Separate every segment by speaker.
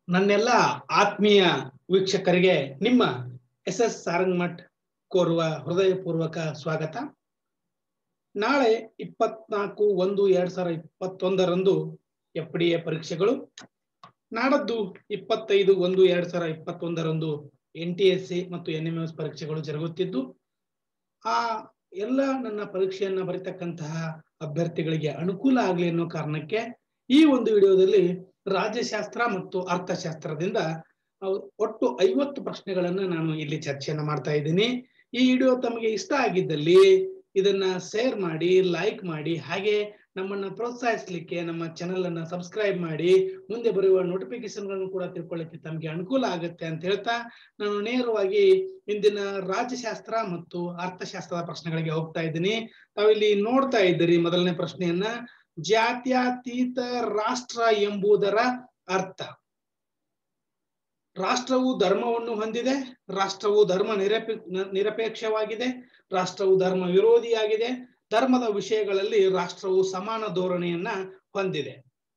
Speaker 1: ನನ್ನೆಲ್ಲ ಆತ್ಮೀಯ ವೀಕ್ಷಕರಿಗೆ ನಿಮ್ಮ ಎಸ್ ಎಸ್ ಸಾರಂಗಮಠ್ ಕೋರುವ ಹೃದಯಪೂರ್ವಕ ಸ್ವಾಗತ ನಾಳೆ ಇಪ್ಪತ್ನಾಲ್ಕು ಒಂದು ಎರಡ್ ಸಾವಿರದ ಇಪ್ಪತ್ತೊಂದರಂದು ಎಫ್ ಡಿ ಎ ಪರೀಕ್ಷೆಗಳು ನಾಡದ್ದು ಇಪ್ಪತ್ತೈದು ಒಂದು ಎರಡ್ ಸಾವಿರದ ಇಪ್ಪತ್ತೊಂದರಂದು ಎನ್ ಟಿ ಎಸ್ ಸಿ ಮತ್ತು ಎನ್ ಎಂ ಎಸ್ ಪರೀಕ್ಷೆಗಳು ಜರುಗುತ್ತಿದ್ದು ಆ ಎಲ್ಲ ನನ್ನ ಪರೀಕ್ಷೆಯನ್ನ ಬರೀತಕ್ಕಂತಹ ಅಭ್ಯರ್ಥಿಗಳಿಗೆ ಅನುಕೂಲ ಆಗಲಿ ಅನ್ನೋ ಕಾರಣಕ್ಕೆ ಈ ಒಂದು ವಿಡಿಯೋದಲ್ಲಿ ರಾಜ್ಯಶಾಸ್ತ್ರ ಮತ್ತು ಅರ್ಥಶಾಸ್ತ್ರದಿಂದ ಒಟ್ಟು ಐವತ್ತು ಪ್ರಶ್ನೆಗಳನ್ನ ನಾನು ಇಲ್ಲಿ ಚರ್ಚೆಯನ್ನ ಮಾಡ್ತಾ ಇದ್ದೀನಿ ಈ ವಿಡಿಯೋ ತಮಗೆ ಇಷ್ಟ ಆಗಿದ್ದಲ್ಲಿ ಇದನ್ನ ಶೇರ್ ಮಾಡಿ ಲೈಕ್ ಮಾಡಿ ಹಾಗೆ ನಮ್ಮನ್ನ ಪ್ರೋತ್ಸಾಹಿಸಲಿಕ್ಕೆ ನಮ್ಮ ಚಾನೆಲ್ ಅನ್ನ ಸಬ್ಸ್ಕ್ರೈಬ್ ಮಾಡಿ ಮುಂದೆ ಬರುವ ನೋಟಿಫಿಕೇಶನ್ ಗಳನ್ನು ಕೂಡ ತಿಳ್ಕೊಳ್ಳಿಕ್ಕೆ ತಮಗೆ ಅನುಕೂಲ ಆಗುತ್ತೆ ಅಂತ ಹೇಳ್ತಾ ನಾನು ನೇರವಾಗಿ ಇಂದಿನ ರಾಜ್ಯಶಾಸ್ತ್ರ ಮತ್ತು ಅರ್ಥಶಾಸ್ತ್ರದ ಪ್ರಶ್ನೆಗಳಿಗೆ ಹೋಗ್ತಾ ಇದ್ದೀನಿ ತಾವಿಲ್ಲಿ ನೋಡ್ತಾ ಇದ್ದೀರಿ ಮೊದಲನೇ ಪ್ರಶ್ನೆಯನ್ನ ಜಾತ್ಯತೀತ ರಾಷ್ಟ್ರ ಎಂಬುದರ ಅರ್ಥ ರಾಷ್ಟ್ರವು ಧರ್ಮವನ್ನು ಹೊಂದಿದೆ ರಾಷ್ಟ್ರವು ಧರ್ಮ ನಿರಪೇ ನಿರಪೇಕ್ಷವಾಗಿದೆ ರಾಷ್ಟ್ರವು ಧರ್ಮ ವಿರೋಧಿಯಾಗಿದೆ ಧರ್ಮದ ವಿಷಯಗಳಲ್ಲಿ ರಾಷ್ಟ್ರವು ಸಮಾನ ಧೋರಣೆಯನ್ನ ಹೊಂದಿದೆ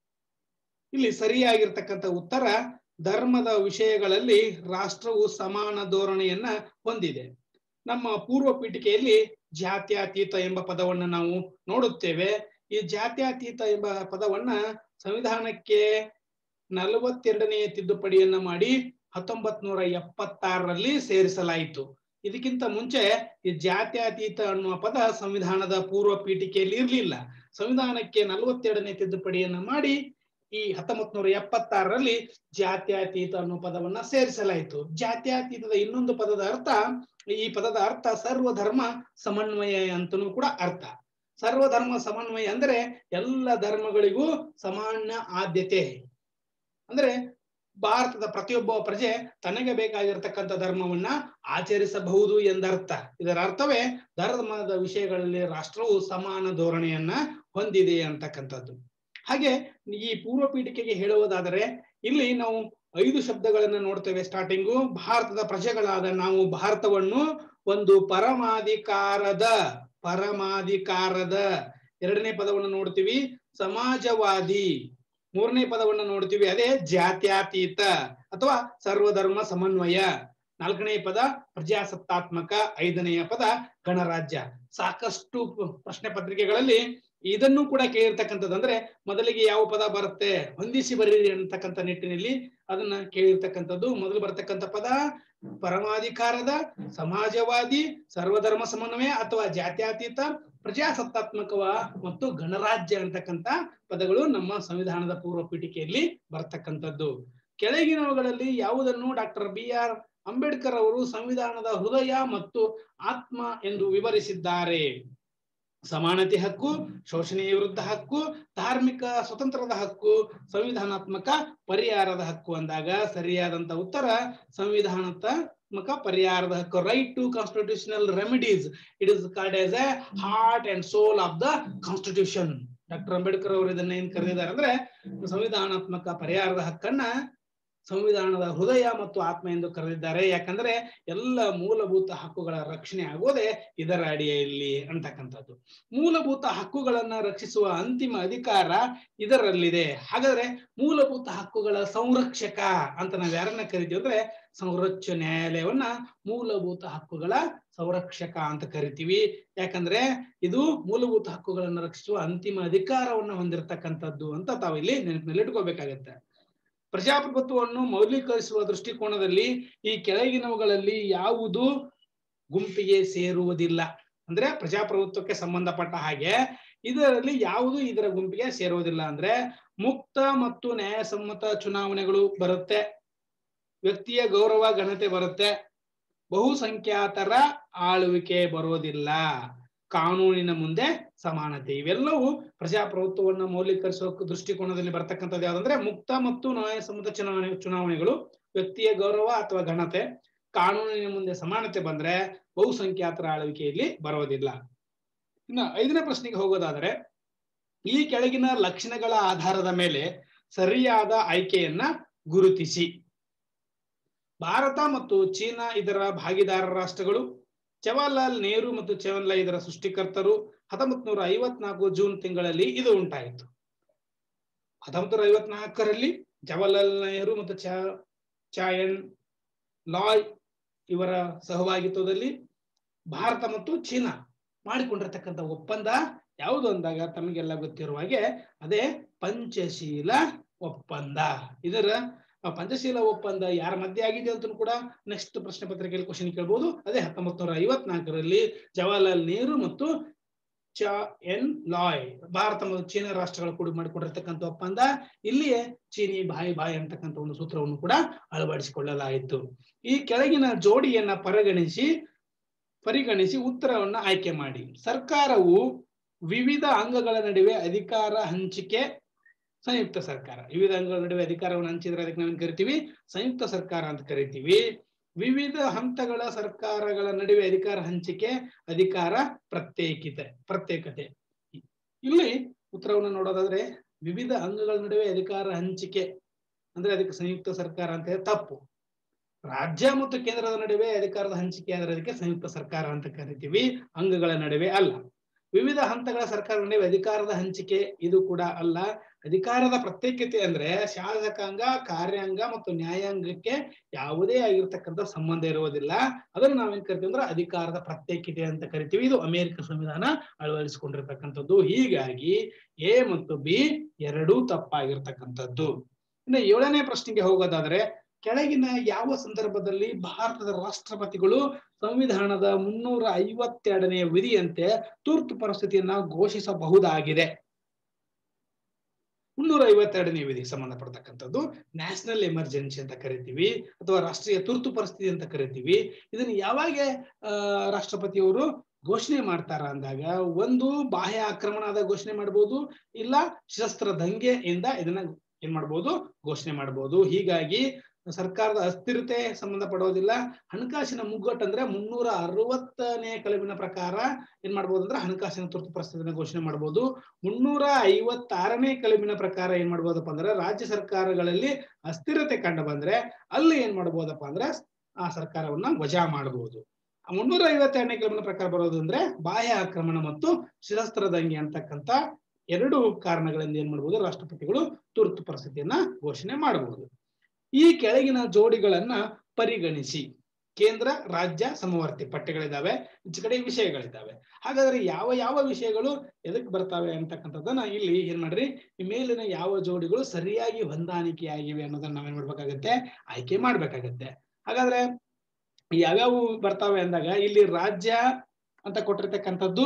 Speaker 1: ಇಲ್ಲಿ ಸರಿಯಾಗಿರ್ತಕ್ಕಂಥ ಉತ್ತರ ಧರ್ಮದ ವಿಷಯಗಳಲ್ಲಿ ರಾಷ್ಟ್ರವು ಸಮಾನ ಧೋರಣೆಯನ್ನ ಹೊಂದಿದೆ ನಮ್ಮ ಪೂರ್ವ ಪೀಠಿಕೆಯಲ್ಲಿ ಜಾತ್ಯತೀತ ಎಂಬ ಪದವನ್ನ ನಾವು ನೋಡುತ್ತೇವೆ ಈ ಜಾತ್ಯತೀತ ಎಂಬ ಪದವನ್ನ ಸಂವಿಧಾನಕ್ಕೆ ನಲವತ್ತೆರಡನೇ ತಿದ್ದುಪಡಿಯನ್ನ ಮಾಡಿ ಹತ್ತೊಂಬತ್ ನೂರ ಎಪ್ಪತ್ತಾರರಲ್ಲಿ ಸೇರಿಸಲಾಯಿತು ಇದಕ್ಕಿಂತ ಮುಂಚೆ ಈ ಜಾತ್ಯತೀತ ಅನ್ನುವ ಪದ ಸಂವಿಧಾನದ ಪೂರ್ವ ಪೀಠಿಕೆಯಲ್ಲಿ ಇರಲಿಲ್ಲ ಸಂವಿಧಾನಕ್ಕೆ ನಲವತ್ತೆರಡನೇ ತಿದ್ದುಪಡಿಯನ್ನ ಮಾಡಿ ಈ ಹತ್ತೊಂಬತ್ ನೂರ ಎಪ್ಪತ್ತಾರರಲ್ಲಿ ಜಾತ್ಯತೀತ ಅನ್ನುವ ಪದವನ್ನ ಸೇರಿಸಲಾಯಿತು ಜಾತ್ಯತೀತದ ಇನ್ನೊಂದು ಪದದ ಅರ್ಥ ಈ ಪದದ ಅರ್ಥ ಸರ್ವಧರ್ಮ ಸಮನ್ವಯ ಅಂತನೂ ಕೂಡ ಅರ್ಥ ಸರ್ವಧರ್ಮ ಸಮನ್ವಯ ಅಂದ್ರೆ ಎಲ್ಲ ಧರ್ಮಗಳಿಗೂ ಸಮಾನ ಆದ್ಯತೆ ಅಂದ್ರೆ ಭಾರತದ ಪ್ರತಿಯೊಬ್ಬ ಪ್ರಜೆ ತನಗೆ ಬೇಕಾಗಿರ್ತಕ್ಕಂಥ ಧರ್ಮವನ್ನ ಆಚರಿಸಬಹುದು ಎಂದರ್ಥ ಇದರ ಅರ್ಥವೇ ಧರ್ಮದ ವಿಷಯಗಳಲ್ಲಿ ರಾಷ್ಟ್ರವು ಸಮಾನ ಧೋರಣೆಯನ್ನ ಹೊಂದಿದೆ ಅಂತಕ್ಕಂಥದ್ದು ಹಾಗೆ ಈ ಪೂರ್ವ ಪೀಠಿಕೆಗೆ ಹೇಳುವುದಾದರೆ ಇಲ್ಲಿ ನಾವು ಐದು ಶಬ್ದಗಳನ್ನ ನೋಡ್ತೇವೆ ಸ್ಟಾರ್ಟಿಂಗು ಭಾರತದ ಪ್ರಜೆಗಳಾದ ನಾವು ಭಾರತವನ್ನು ಒಂದು ಪರಮಾಧಿಕಾರದ ಪರಮಾಧಿಕಾರದ ಎರಡನೇ ಪದವನ್ನು ನೋಡ್ತೀವಿ ಸಮಾಜವಾದಿ ಮೂರನೇ ಪದವನ್ನು ನೋಡ್ತೀವಿ ಅದೇ ಜಾತ್ಯತೀತ ಅಥವಾ ಸರ್ವಧರ್ಮ ಸಮನ್ವಯ ನಾಲ್ಕನೇ ಪದ ಪ್ರಜಾಸತ್ತಾತ್ಮಕ ಐದನೆಯ ಪದ ಗಣರಾಜ್ಯ ಸಾಕಷ್ಟು ಪ್ರಶ್ನೆ ಪತ್ರಿಕೆಗಳಲ್ಲಿ ಇದನ್ನು ಕೂಡ ಕೇಳಿರ್ತಕ್ಕಂಥದ್ದು ಅಂದ್ರೆ ಮೊದಲಿಗೆ ಯಾವ ಪದ ಬರುತ್ತೆ ಹೊಂದಿಸಿ ಬರೀರಿ ಅಂತಕ್ಕಂಥ ನಿಟ್ಟಿನಲ್ಲಿ ಅದನ್ನ ಕೇಳಿರ್ತಕ್ಕಂಥದ್ದು ಮೊದಲು ಬರ್ತಕ್ಕಂಥ ಪದ ಪರಮಾಧಿಕಾರದ ಸಮಾಜವಾದಿ ಸರ್ವಧರ್ಮ ಸಮನ್ವಯ ಅಥವಾ ಜಾತ್ಯತೀತ ಪ್ರಜಾಸತ್ತಾತ್ಮಕವ ಮತ್ತು ಗಣರಾಜ್ಯ ಅಂತಕ್ಕಂಥ ಪದಗಳು ನಮ್ಮ ಸಂವಿಧಾನದ ಪೂರ್ವ ಪೀಠಿಕೆಯಲ್ಲಿ ಬರ್ತಕ್ಕಂಥದ್ದು ಕೆಳಗಿನವುಗಳಲ್ಲಿ ಯಾವುದನ್ನು ಡಾಕ್ಟರ್ ಬಿ ಆರ್ ಅಂಬೇಡ್ಕರ್ ಅವರು ಸಂವಿಧಾನದ ಹೃದಯ ಮತ್ತು ಆತ್ಮ ಎಂದು ವಿವರಿಸಿದ್ದಾರೆ ಸಮಾನತೆ ಹಕ್ಕು ಶೋಷಣೆಯ ವಿರುದ್ಧ ಹಕ್ಕು ಧಾರ್ಮಿಕ ಸ್ವತಂತ್ರದ ಹಕ್ಕು ಸಂವಿಧಾನಾತ್ಮಕ ಪರಿಹಾರದ ಹಕ್ಕು ಅಂದಾಗ ಸರಿಯಾದಂತ ಉತ್ತರ ಸಂವಿಧಾನಾತ್ಮಕ ಪರಿಹಾರದ ಹಕ್ಕು right to constitutional remedies it is called as a heart and soul of the constitution doctor Ambedkar ಅವರು ಇದನ್ನ ಏನ್ ಕರೆದಿದ್ದಾರೆ ಅಂದ್ರೆ ಸಂವಿಧಾನಾತ್ಮಕ ಪರಿಹಾರದ ಹಕ್ಕನ್ನ ಸಂವಿಧಾನದ ಹೃದಯ ಮತ್ತು ಆತ್ಮ ಎಂದು ಕರೆದಿದ್ದಾರೆ ಯಾಕಂದ್ರೆ ಎಲ್ಲ ಮೂಲಭೂತ ಹಕ್ಕುಗಳ ರಕ್ಷಣೆ ಆಗೋದೇ ಇದರ ಅಡಿಯಲ್ಲಿ ಅಂತಕ್ಕಂಥದ್ದು ಮೂಲಭೂತ ಹಕ್ಕುಗಳನ್ನ ರಕ್ಷಿಸುವ ಅಂತಿಮ ಅಧಿಕಾರ ಇದರಲ್ಲಿದೆ ಹಾಗಾದ್ರೆ ಮೂಲಭೂತ ಹಕ್ಕುಗಳ ಸಂರಕ್ಷಕ ಅಂತ ನಾವ್ ಯಾರನ್ನ ಕರಿತೀವಿ ಅಂದ್ರೆ ಸಂರಕ್ಷ ನ್ಯಾಯಾಲಯವನ್ನ ಮೂಲಭೂತ ಹಕ್ಕುಗಳ ಸಂರಕ್ಷಕ ಅಂತ ಕರಿತೀವಿ ಯಾಕಂದ್ರೆ ಇದು ಮೂಲಭೂತ ಹಕ್ಕುಗಳನ್ನ ರಕ್ಷಿಸುವ ಅಂತಿಮ ಅಧಿಕಾರವನ್ನ ಹೊಂದಿರತಕ್ಕಂಥದ್ದು ಅಂತ ತಾವಿಲ್ಲಿ ನೆನಪಿನಲ್ಲಿ ಇಟ್ಕೋಬೇಕಾಗತ್ತೆ ಪ್ರಜಾಪ್ರಭುತ್ವವನ್ನು ಮೌಲ್ಯೀಕರಿಸುವ ದೃಷ್ಟಿಕೋನದಲ್ಲಿ ಈ ಕೆಳಗಿನವುಗಳಲ್ಲಿ ಯಾವುದು ಗುಂಪಿಗೆ ಸೇರುವುದಿಲ್ಲ ಅಂದ್ರೆ ಪ್ರಜಾಪ್ರಭುತ್ವಕ್ಕೆ ಸಂಬಂಧಪಟ್ಟ ಹಾಗೆ ಇದರಲ್ಲಿ ಯಾವುದು ಇದರ ಗುಂಪಿಗೆ ಸೇರುವುದಿಲ್ಲ ಅಂದ್ರೆ ಮುಕ್ತ ಮತ್ತು ನ್ಯಾಯಸಮ್ಮತ ಚುನಾವಣೆಗಳು ಬರುತ್ತೆ ವ್ಯಕ್ತಿಯ ಗೌರವ ಘನತೆ ಬರುತ್ತೆ ಬಹುಸಂಖ್ಯಾತರ ಆಳ್ವಿಕೆ ಬರೋದಿಲ್ಲ ಕಾನೂನಿನ ಮುಂದೆ ಸಮಾನತೆ ಇವೆಲ್ಲವೂ ಪ್ರಜಾಪ್ರಭುತ್ವವನ್ನು ಮೌಲ್ಯೀಕರಿಸುವ ದೃಷ್ಟಿಕೋನದಲ್ಲಿ ಬರ್ತಕ್ಕಂಥದ್ದು ಯಾವ್ದಂದ್ರೆ ಮುಕ್ತ ಮತ್ತು ನ್ಯಾಯಸಮ್ಮತ ಚುನಾವಣೆ ಚುನಾವಣೆಗಳು ವ್ಯಕ್ತಿಯ ಗೌರವ ಅಥವಾ ಘನತೆ ಕಾನೂನಿನ ಮುಂದೆ ಸಮಾನತೆ ಬಂದ್ರೆ ಬಹುಸಂಖ್ಯಾತರ ಆಳ್ವಿಕೆಯಲ್ಲಿ ಬರೋದಿಲ್ಲ ಇನ್ನು ಐದನೇ ಪ್ರಶ್ನೆಗೆ ಹೋಗೋದಾದ್ರೆ ಈ ಕೆಳಗಿನ ಲಕ್ಷಣಗಳ ಆಧಾರದ ಮೇಲೆ ಸರಿಯಾದ ಆಯ್ಕೆಯನ್ನ ಗುರುತಿಸಿ ಭಾರತ ಮತ್ತು ಚೀನಾ ಇದರ ಭಾಗಿದಾರ ರಾಷ್ಟ್ರಗಳು ಜವಾಹರ್ಲಾಲ್ ನೆಹರು ಮತ್ತು ಜವಾಹರ್ಲಾಲ್ ಇದರ ಸೃಷ್ಟಿಕರ್ತರು ಹತ್ತೊಂಬತ್ ನೂರ ಐವತ್ನಾಲ್ಕು ಜೂನ್ ತಿಂಗಳಲ್ಲಿ ಇದು ಉಂಟಾಯಿತು ಹತ್ತೊಂಬತ್ತು ನೂರ ಐವತ್ನಾಲ್ಕರಲ್ಲಿ ಜವಾಹರ್ಲಾಲ್ ನೆಹರು ಮತ್ತು ಚಾ ಚಾಯನ್ ಲಾಯ್ ಇವರ ಸಹಭಾಗಿತ್ವದಲ್ಲಿ ಭಾರತ ಮತ್ತು ಚೀನಾ ಮಾಡಿಕೊಂಡಿರ್ತಕ್ಕಂಥ ಒಪ್ಪಂದ ಯಾವುದು ಅಂದಾಗ ತಮಗೆಲ್ಲ ಗೊತ್ತಿರುವ ಹಾಗೆ ಅದೇ ಪಂಚಶೀಲ ಒಪ್ಪಂದ ಇದರ ಆ ಪಂಚಶೀಲ ಒಪ್ಪಂದ ಯಾರ ಮಧ್ಯೆ ಆಗಿದೆ ಅಂತ ಕೂಡ ನೆಕ್ಸ್ಟ್ ಪ್ರಶ್ನೆ ಪತ್ರಿಕೆಯಲ್ಲಿ ಕ್ವಶನ್ ಕೇಳ್ಬೋದು ಅದೇ ಹತ್ತೊಂಬತ್ತು ನೂರ ಐವತ್ನಾಲ್ಕರಲ್ಲಿ ಜವಾಹರ್ಲಾಲ್ ನೆಹರು ಮತ್ತು ಚ ಎನ್ ಲಾಯ್ ಭಾರತ ಮತ್ತು ಚೀನಾ ರಾಷ್ಟ್ರಗಳು ಕೂಡಿ ಮಾಡಿಕೊಂಡಿರ್ತಕ್ಕಂಥ ಒಪ್ಪಂದ ಇಲ್ಲಿಯೇ ಚೀನಿ ಬಾಯಿ ಬಾಯಿ ಅಂತಕ್ಕಂಥ ಒಂದು ಸೂತ್ರವನ್ನು ಕೂಡ ಅಳವಡಿಸಿಕೊಳ್ಳಲಾಯಿತು ಈ ಕೆಳಗಿನ ಜೋಡಿಯನ್ನ ಪರಿಗಣಿಸಿ ಪರಿಗಣಿಸಿ ಉತ್ತರವನ್ನ ಆಯ್ಕೆ ಮಾಡಿ ಸರ್ಕಾರವು ವಿವಿಧ ಅಂಗಗಳ ನಡುವೆ ಅಧಿಕಾರ ಹಂಚಿಕೆ ಸಂಯುಕ್ತ ಸರ್ಕಾರ ವಿವಿಧ ಅಂಗಗಳ ನಡುವೆ ಅಧಿಕಾರವನ್ನು ಹಂಚಿದ್ರೆ ಅದಕ್ಕೆ ನಾವೇನ್ ಕರಿತೀವಿ ಸಂಯುಕ್ತ ಸರ್ಕಾರ ಅಂತ ಕರಿತೀವಿ ವಿವಿಧ ಹಂತಗಳ ಸರ್ಕಾರಗಳ ನಡುವೆ ಅಧಿಕಾರ ಹಂಚಿಕೆ ಅಧಿಕಾರ ಪ್ರತ್ಯೇಕಿತೆ ಪ್ರತ್ಯೇಕತೆ ಇಲ್ಲಿ ಉತ್ತರವನ್ನು ನೋಡೋದಾದ್ರೆ ವಿವಿಧ ಅಂಗಗಳ ನಡುವೆ ಅಧಿಕಾರ ಹಂಚಿಕೆ ಅಂದ್ರೆ ಅದಕ್ಕೆ ಸಂಯುಕ್ತ ಸರ್ಕಾರ ಅಂತ ಹೇಳಿ ತಪ್ಪು ರಾಜ್ಯ ಮತ್ತು ಕೇಂದ್ರದ ನಡುವೆ ಅಧಿಕಾರದ ಹಂಚಿಕೆ ಆದ್ರೆ ಅದಕ್ಕೆ ಸಂಯುಕ್ತ ಸರ್ಕಾರ ಅಂತ ಕರಿತೀವಿ ಅಂಗಗಳ ನಡುವೆ ಅಲ್ಲ ವಿವಿಧ ಹಂತಗಳ ಸರ್ಕಾರದ ನಡುವೆ ಅಧಿಕಾರದ ಹಂಚಿಕೆ ಇದು ಕೂಡ ಅಲ್ಲ ಅಧಿಕಾರದ ಪ್ರತ್ಯೇಕತೆ ಅಂದ್ರೆ ಶಾಸಕಾಂಗ ಕಾರ್ಯಾಂಗ ಮತ್ತು ನ್ಯಾಯಾಂಗಕ್ಕೆ ಯಾವುದೇ ಆಗಿರ್ತಕ್ಕಂಥ ಸಂಬಂಧ ಇರುವುದಿಲ್ಲ ಅದನ್ನು ನಾವೇನ್ ಕರಿತೀವಿ ಅಂದ್ರೆ ಅಧಿಕಾರದ ಪ್ರತ್ಯೇಕತೆ ಅಂತ ಕರಿತೀವಿ ಇದು ಅಮೆರಿಕ ಸಂವಿಧಾನ ಅಳವಡಿಸಿಕೊಂಡಿರ್ತಕ್ಕಂಥದ್ದು ಹೀಗಾಗಿ ಎ ಮತ್ತು ಬಿ ಎರಡೂ ತಪ್ಪಾಗಿರ್ತಕ್ಕಂಥದ್ದು ಇನ್ನು ಏಳನೇ ಪ್ರಶ್ನೆಗೆ ಹೋಗೋದಾದ್ರೆ ಕೆಳಗಿನ ಯಾವ ಸಂದರ್ಭದಲ್ಲಿ ಭಾರತದ ರಾಷ್ಟ್ರಪತಿಗಳು ಸಂವಿಧಾನದ ಮುನ್ನೂರ ಐವತ್ತೆರಡನೆಯ ವಿಧಿಯಂತೆ ತುರ್ತು ಪರಿಸ್ಥಿತಿಯನ್ನ ಘೋಷಿಸಬಹುದಾಗಿದೆ ಮುನ್ನೂರ ಐವತ್ತೆರಡನೇ ವಿಧಿಗೆ ಸಂಬಂಧಪಡ್ತಕ್ಕಂಥದ್ದು ನ್ಯಾಷನಲ್ ಎಮರ್ಜೆನ್ಸಿ ಅಂತ ಕರಿತೀವಿ ಅಥವಾ ರಾಷ್ಟ್ರೀಯ ತುರ್ತು ಪರಿಸ್ಥಿತಿ ಅಂತ ಕರಿತೀವಿ ಇದನ್ನ ಯಾವಾಗ ಆ ರಾಷ್ಟ್ರಪತಿಯವರು ಘೋಷಣೆ ಮಾಡ್ತಾರ ಅಂದಾಗ ಒಂದು ಬಾಹ್ಯ ಆಕ್ರಮಣ ಆದ ಘೋಷಣೆ ಮಾಡ್ಬೋದು ಇಲ್ಲ ಶಸ್ತ್ರ ದಂಗೆಯಿಂದ ಇದನ್ನ ಏನ್ ಮಾಡ್ಬೋದು ಘೋಷಣೆ ಮಾಡ್ಬೋದು ಹೀಗಾಗಿ ಸರ್ಕಾರದ ಅಸ್ಥಿರತೆ ಸಂಬಂಧಪಡೋದಿಲ್ಲ ಹಣಕಾಸಿನ ಮುಗ್ಗಟ್ಟು ಅಂದ್ರೆ ಮುನ್ನೂರ ಅರವತ್ತನೇ ಕಲಮಿನ ಪ್ರಕಾರ ಏನ್ ಮಾಡ್ಬೋದು ಅಂದ್ರೆ ಹಣಕಾಸಿನ ತುರ್ತು ಪರಿಸ್ಥಿತಿನ ಘೋಷಣೆ ಮಾಡ್ಬೋದು ಮುನ್ನೂರ ಐವತ್ತಾರನೇ ಕಲಮಿನ ಪ್ರಕಾರ ಏನ್ ಮಾಡ್ಬೋದಪ್ಪ ಅಂದ್ರೆ ರಾಜ್ಯ ಸರ್ಕಾರಗಳಲ್ಲಿ ಅಸ್ಥಿರತೆ ಕಂಡು ಬಂದ್ರೆ ಅಲ್ಲಿ ಏನ್ ಮಾಡ್ಬೋದಪ್ಪ ಅಂದ್ರೆ ಆ ಸರ್ಕಾರವನ್ನ ವಜಾ ಮಾಡಬಹುದು ಮುನ್ನೂರ ಐವತ್ತೆರಡನೇ ಕಲಮಿನ ಪ್ರಕಾರ ಬರೋದು ಅಂದ್ರೆ ಬಾಹ್ಯ ಆಕ್ರಮಣ ಮತ್ತು ಶಿರಸ್ತ್ರ ದಂಗೆ ಅಂತಕ್ಕಂಥ ಎರಡು ಕಾರಣಗಳಿಂದ ಏನ್ ಮಾಡ್ಬೋದು ರಾಷ್ಟ್ರಪತಿಗಳು ತುರ್ತು ಪರಿಸ್ಥಿತಿಯನ್ನ ಘೋಷಣೆ ಮಾಡಬಹುದು ಈ ಕೆಳಗಿನ ಜೋಡಿಗಳನ್ನ ಪರಿಗಣಿಸಿ ಕೇಂದ್ರ ರಾಜ್ಯ ಸಮವರ್ತಿ ಪಠ್ಯಗಳಿದಾವೆ ಈಚೆ ಕಡೆ ವಿಷಯಗಳಿದ್ದಾವೆ ಹಾಗಾದ್ರೆ ಯಾವ ಯಾವ ವಿಷಯಗಳು ಎದಕ್ ಬರ್ತವೆ ಅಂತಕ್ಕಂಥದ್ದನ್ನ ಇಲ್ಲಿ ಏನ್ ಮಾಡ್ರಿ ಈ ಮೇಲಿನ ಯಾವ ಜೋಡಿಗಳು ಸರಿಯಾಗಿ ಹೊಂದಾಣಿಕೆಯಾಗಿವೆ ಅನ್ನೋದನ್ನ ನಾವೇನ್ ಮಾಡ್ಬೇಕಾಗತ್ತೆ ಆಯ್ಕೆ ಮಾಡ್ಬೇಕಾಗತ್ತೆ ಹಾಗಾದ್ರೆ ಯಾವ್ಯಾವ ಬರ್ತಾವೆ ಅಂದಾಗ ಇಲ್ಲಿ ರಾಜ್ಯ ಅಂತ ಕೊಟ್ಟಿರ್ತಕ್ಕಂಥದ್ದು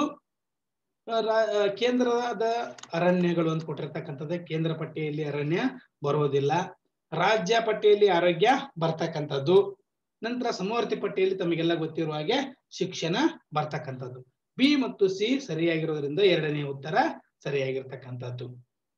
Speaker 1: ಕೇಂದ್ರದ ಅರಣ್ಯಗಳು ಅಂತ ಕೊಟ್ಟಿರ್ತಕ್ಕಂಥದ್ದು ಕೇಂದ್ರ ಪಟ್ಟಿಯಲ್ಲಿ ಅರಣ್ಯ ಬರೋದಿಲ್ಲ ರಾಜ್ಯ ಪಟ್ಟಿಯಲ್ಲಿ ಆರೋಗ್ಯ ಬರ್ತಕ್ಕಂಥದ್ದು ನಂತರ ಸಮವರ್ತಿ ಪಟ್ಟಿಯಲ್ಲಿ ತಮಗೆಲ್ಲ ಗೊತ್ತಿರುವ ಹಾಗೆ ಶಿಕ್ಷಣ ಬರ್ತಕ್ಕಂಥದ್ದು ಬಿ ಮತ್ತು ಸಿ ಸರಿಯಾಗಿರೋದ್ರಿಂದ ಎರಡನೇ ಉತ್ತರ ಸರಿಯಾಗಿರ್ತಕ್ಕಂಥದ್ದು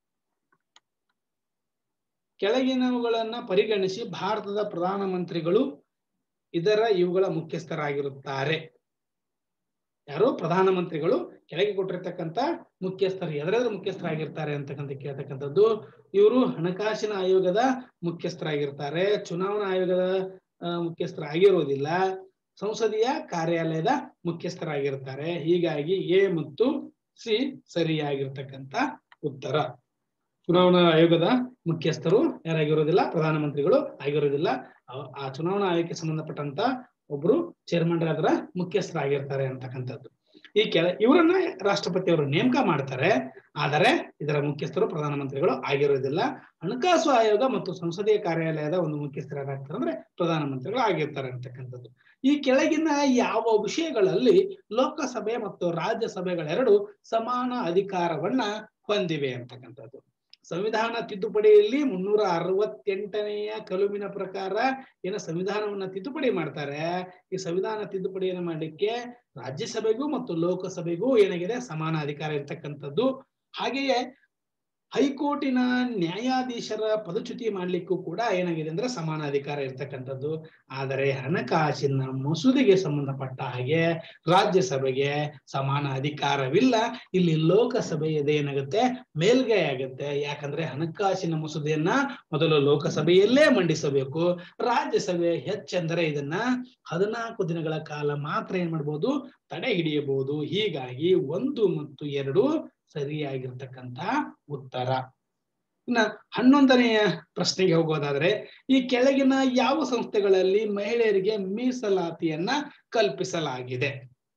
Speaker 1: ಕೆಳಗಿನವುಗಳನ್ನ ಪರಿಗಣಿಸಿ ಭಾರತದ ಪ್ರಧಾನಮಂತ್ರಿಗಳು ಇದರ ಇವುಗಳ ಮುಖ್ಯಸ್ಥರಾಗಿರುತ್ತಾರೆ ಯಾರು ಪ್ರಧಾನಮಂತ್ರಿಗಳು ಕೆಳಗೆ ಕೊಟ್ಟಿರ್ತಕ್ಕಂಥ ಮುಖ್ಯಸ್ಥರು ಎದರದ ಮುಖ್ಯಸ್ಥರಾಗಿರ್ತಾರೆ ಅಂತಕ್ಕಂಥ ಕೇಳ್ತಕ್ಕಂಥದ್ದು ಇವರು ಹಣಕಾಸಿನ ಆಯೋಗದ ಮುಖ್ಯಸ್ಥರಾಗಿರ್ತಾರೆ ಚುನಾವಣಾ ಆಯೋಗದ ಮುಖ್ಯಸ್ಥರಾಗಿರೋದಿಲ್ಲ ಸಂಸದೀಯ ಕಾರ್ಯಾಲಯದ ಮುಖ್ಯಸ್ಥರಾಗಿರ್ತಾರೆ ಹೀಗಾಗಿ ಎ ಮತ್ತು ಸಿ ಸರಿಯಾಗಿರ್ತಕ್ಕಂಥ ಉತ್ತರ ಚುನಾವಣಾ ಆಯೋಗದ ಮುಖ್ಯಸ್ಥರು ಯಾರಾಗಿರೋದಿಲ್ಲ ಪ್ರಧಾನಮಂತ್ರಿಗಳು ಆಗಿರೋದಿಲ್ಲ ಆ ಚುನಾವಣಾ ಆಯೋಗಕ್ಕೆ ಸಂಬಂಧಪಟ್ಟಂತ ಒಬ್ರು ಚೇರ್ಮನ್ ಅದರ ಮುಖ್ಯಸ್ಥರಾಗಿರ್ತಾರೆ ಅಂತಕ್ಕಂಥದ್ದು ಈ ಕೆಳ ಇವರನ್ನ ರಾಷ್ಟ್ರಪತಿ ಅವರು ನೇಮಕ ಮಾಡ್ತಾರೆ ಆದರೆ ಇದರ ಮುಖ್ಯಸ್ಥರು ಪ್ರಧಾನಮಂತ್ರಿಗಳು ಆಗಿರೋದಿಲ್ಲ ಹಣಕಾಸು ಆಯೋಗ ಮತ್ತು ಸಂಸದೀಯ ಕಾರ್ಯಾಲಯದ ಒಂದು ಮುಖ್ಯಸ್ಥರಾಗ್ತಾರೆ ಅಂದ್ರೆ ಪ್ರಧಾನಮಂತ್ರಿಗಳು ಆಗಿರ್ತಾರೆ ಅಂತಕ್ಕಂಥದ್ದು ಈ ಕೆಳಗಿನ ಯಾವ ವಿಷಯಗಳಲ್ಲಿ ಲೋಕಸಭೆ ಮತ್ತು ರಾಜ್ಯಸಭೆಗಳೆರಡು ಸಮಾನ ಅಧಿಕಾರವನ್ನ ಹೊಂದಿವೆ ಅಂತಕ್ಕಂಥದ್ದು ಸಂವಿಧಾನ ತಿದ್ದುಪಡಿಯಲ್ಲಿ ಮುನ್ನೂರ ಅರವತ್ತೆಂಟನೆಯ ಕಲುಮಿನ ಪ್ರಕಾರ ಏನ ಸಂವಿಧಾನವನ್ನ ತಿದ್ದುಪಡಿ ಮಾಡ್ತಾರೆ ಈ ಸಂವಿಧಾನ ತಿದ್ದುಪಡಿಯನ್ನು ಮಾಡಲಿಕ್ಕೆ ರಾಜ್ಯಸಭೆಗೂ ಮತ್ತು ಲೋಕಸಭೆಗೂ ಏನಾಗಿದೆ ಸಮಾನ ಅಧಿಕಾರ ಇರ್ತಕ್ಕಂಥದ್ದು ಹಾಗೆಯೇ ಹೈಕೋರ್ಟಿನ ನ್ಯಾಯಾಧೀಶರ ಪದಚ್ಯುತಿ ಮಾಡ್ಲಿಕ್ಕೂ ಕೂಡ ಏನಾಗಿದೆ ಅಂದ್ರೆ ಸಮಾನ ಅಧಿಕಾರ ಇರ್ತಕ್ಕಂಥದ್ದು ಆದರೆ ಹಣಕಾಸಿನ ಮಸೂದೆಗೆ ಸಂಬಂಧಪಟ್ಟ ಹಾಗೆ ರಾಜ್ಯಸಭೆಗೆ ಸಮಾನ ಅಧಿಕಾರವಿಲ್ಲ ಇಲ್ಲಿ ಲೋಕಸಭೆಯದ ಏನಾಗುತ್ತೆ ಮೇಲ್ಗೈ ಆಗುತ್ತೆ ಯಾಕಂದ್ರೆ ಹಣಕಾಸಿನ ಮಸೂದೆಯನ್ನ ಮೊದಲು ಲೋಕಸಭೆಯಲ್ಲೇ ಮಂಡಿಸಬೇಕು ರಾಜ್ಯಸಭೆ ಹೆಚ್ಚೆಂದರೆ ಇದನ್ನ ಹದಿನಾಲ್ಕು ದಿನಗಳ ಕಾಲ ಮಾತ್ರ ಏನ್ ಮಾಡ್ಬೋದು ತಡೆ ಹಿಡಿಯಬಹುದು ಹೀಗಾಗಿ ಒಂದು ಮತ್ತು ಎರಡು ಸರಿಯಾಗಿರ್ತಕ್ಕಂಥ ಉತ್ತರ ಇನ್ನ ಹನ್ನೊಂದನೆಯ ಪ್ರಶ್ನೆಗೆ ಹೋಗೋದಾದ್ರೆ ಈ ಕೆಳಗಿನ ಯಾವ ಸಂಸ್ಥೆಗಳಲ್ಲಿ ಮಹಿಳೆಯರಿಗೆ ಮೀಸಲಾತಿಯನ್ನ ಕಲ್ಪಿಸಲಾಗಿದೆ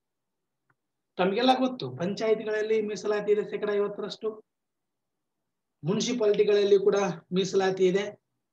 Speaker 1: ತಮಗೆಲ್ಲ ಗೊತ್ತು ಪಂಚಾಯಿತಿಗಳಲ್ಲಿ ಮೀಸಲಾತಿ ಇದೆ ಶೇಕಡ ಐವತ್ತರಷ್ಟು ಮುನ್ಸಿಪಾಲಿಟಿಗಳಲ್ಲಿ ಕೂಡ ಮೀಸಲಾತಿ ಇದೆ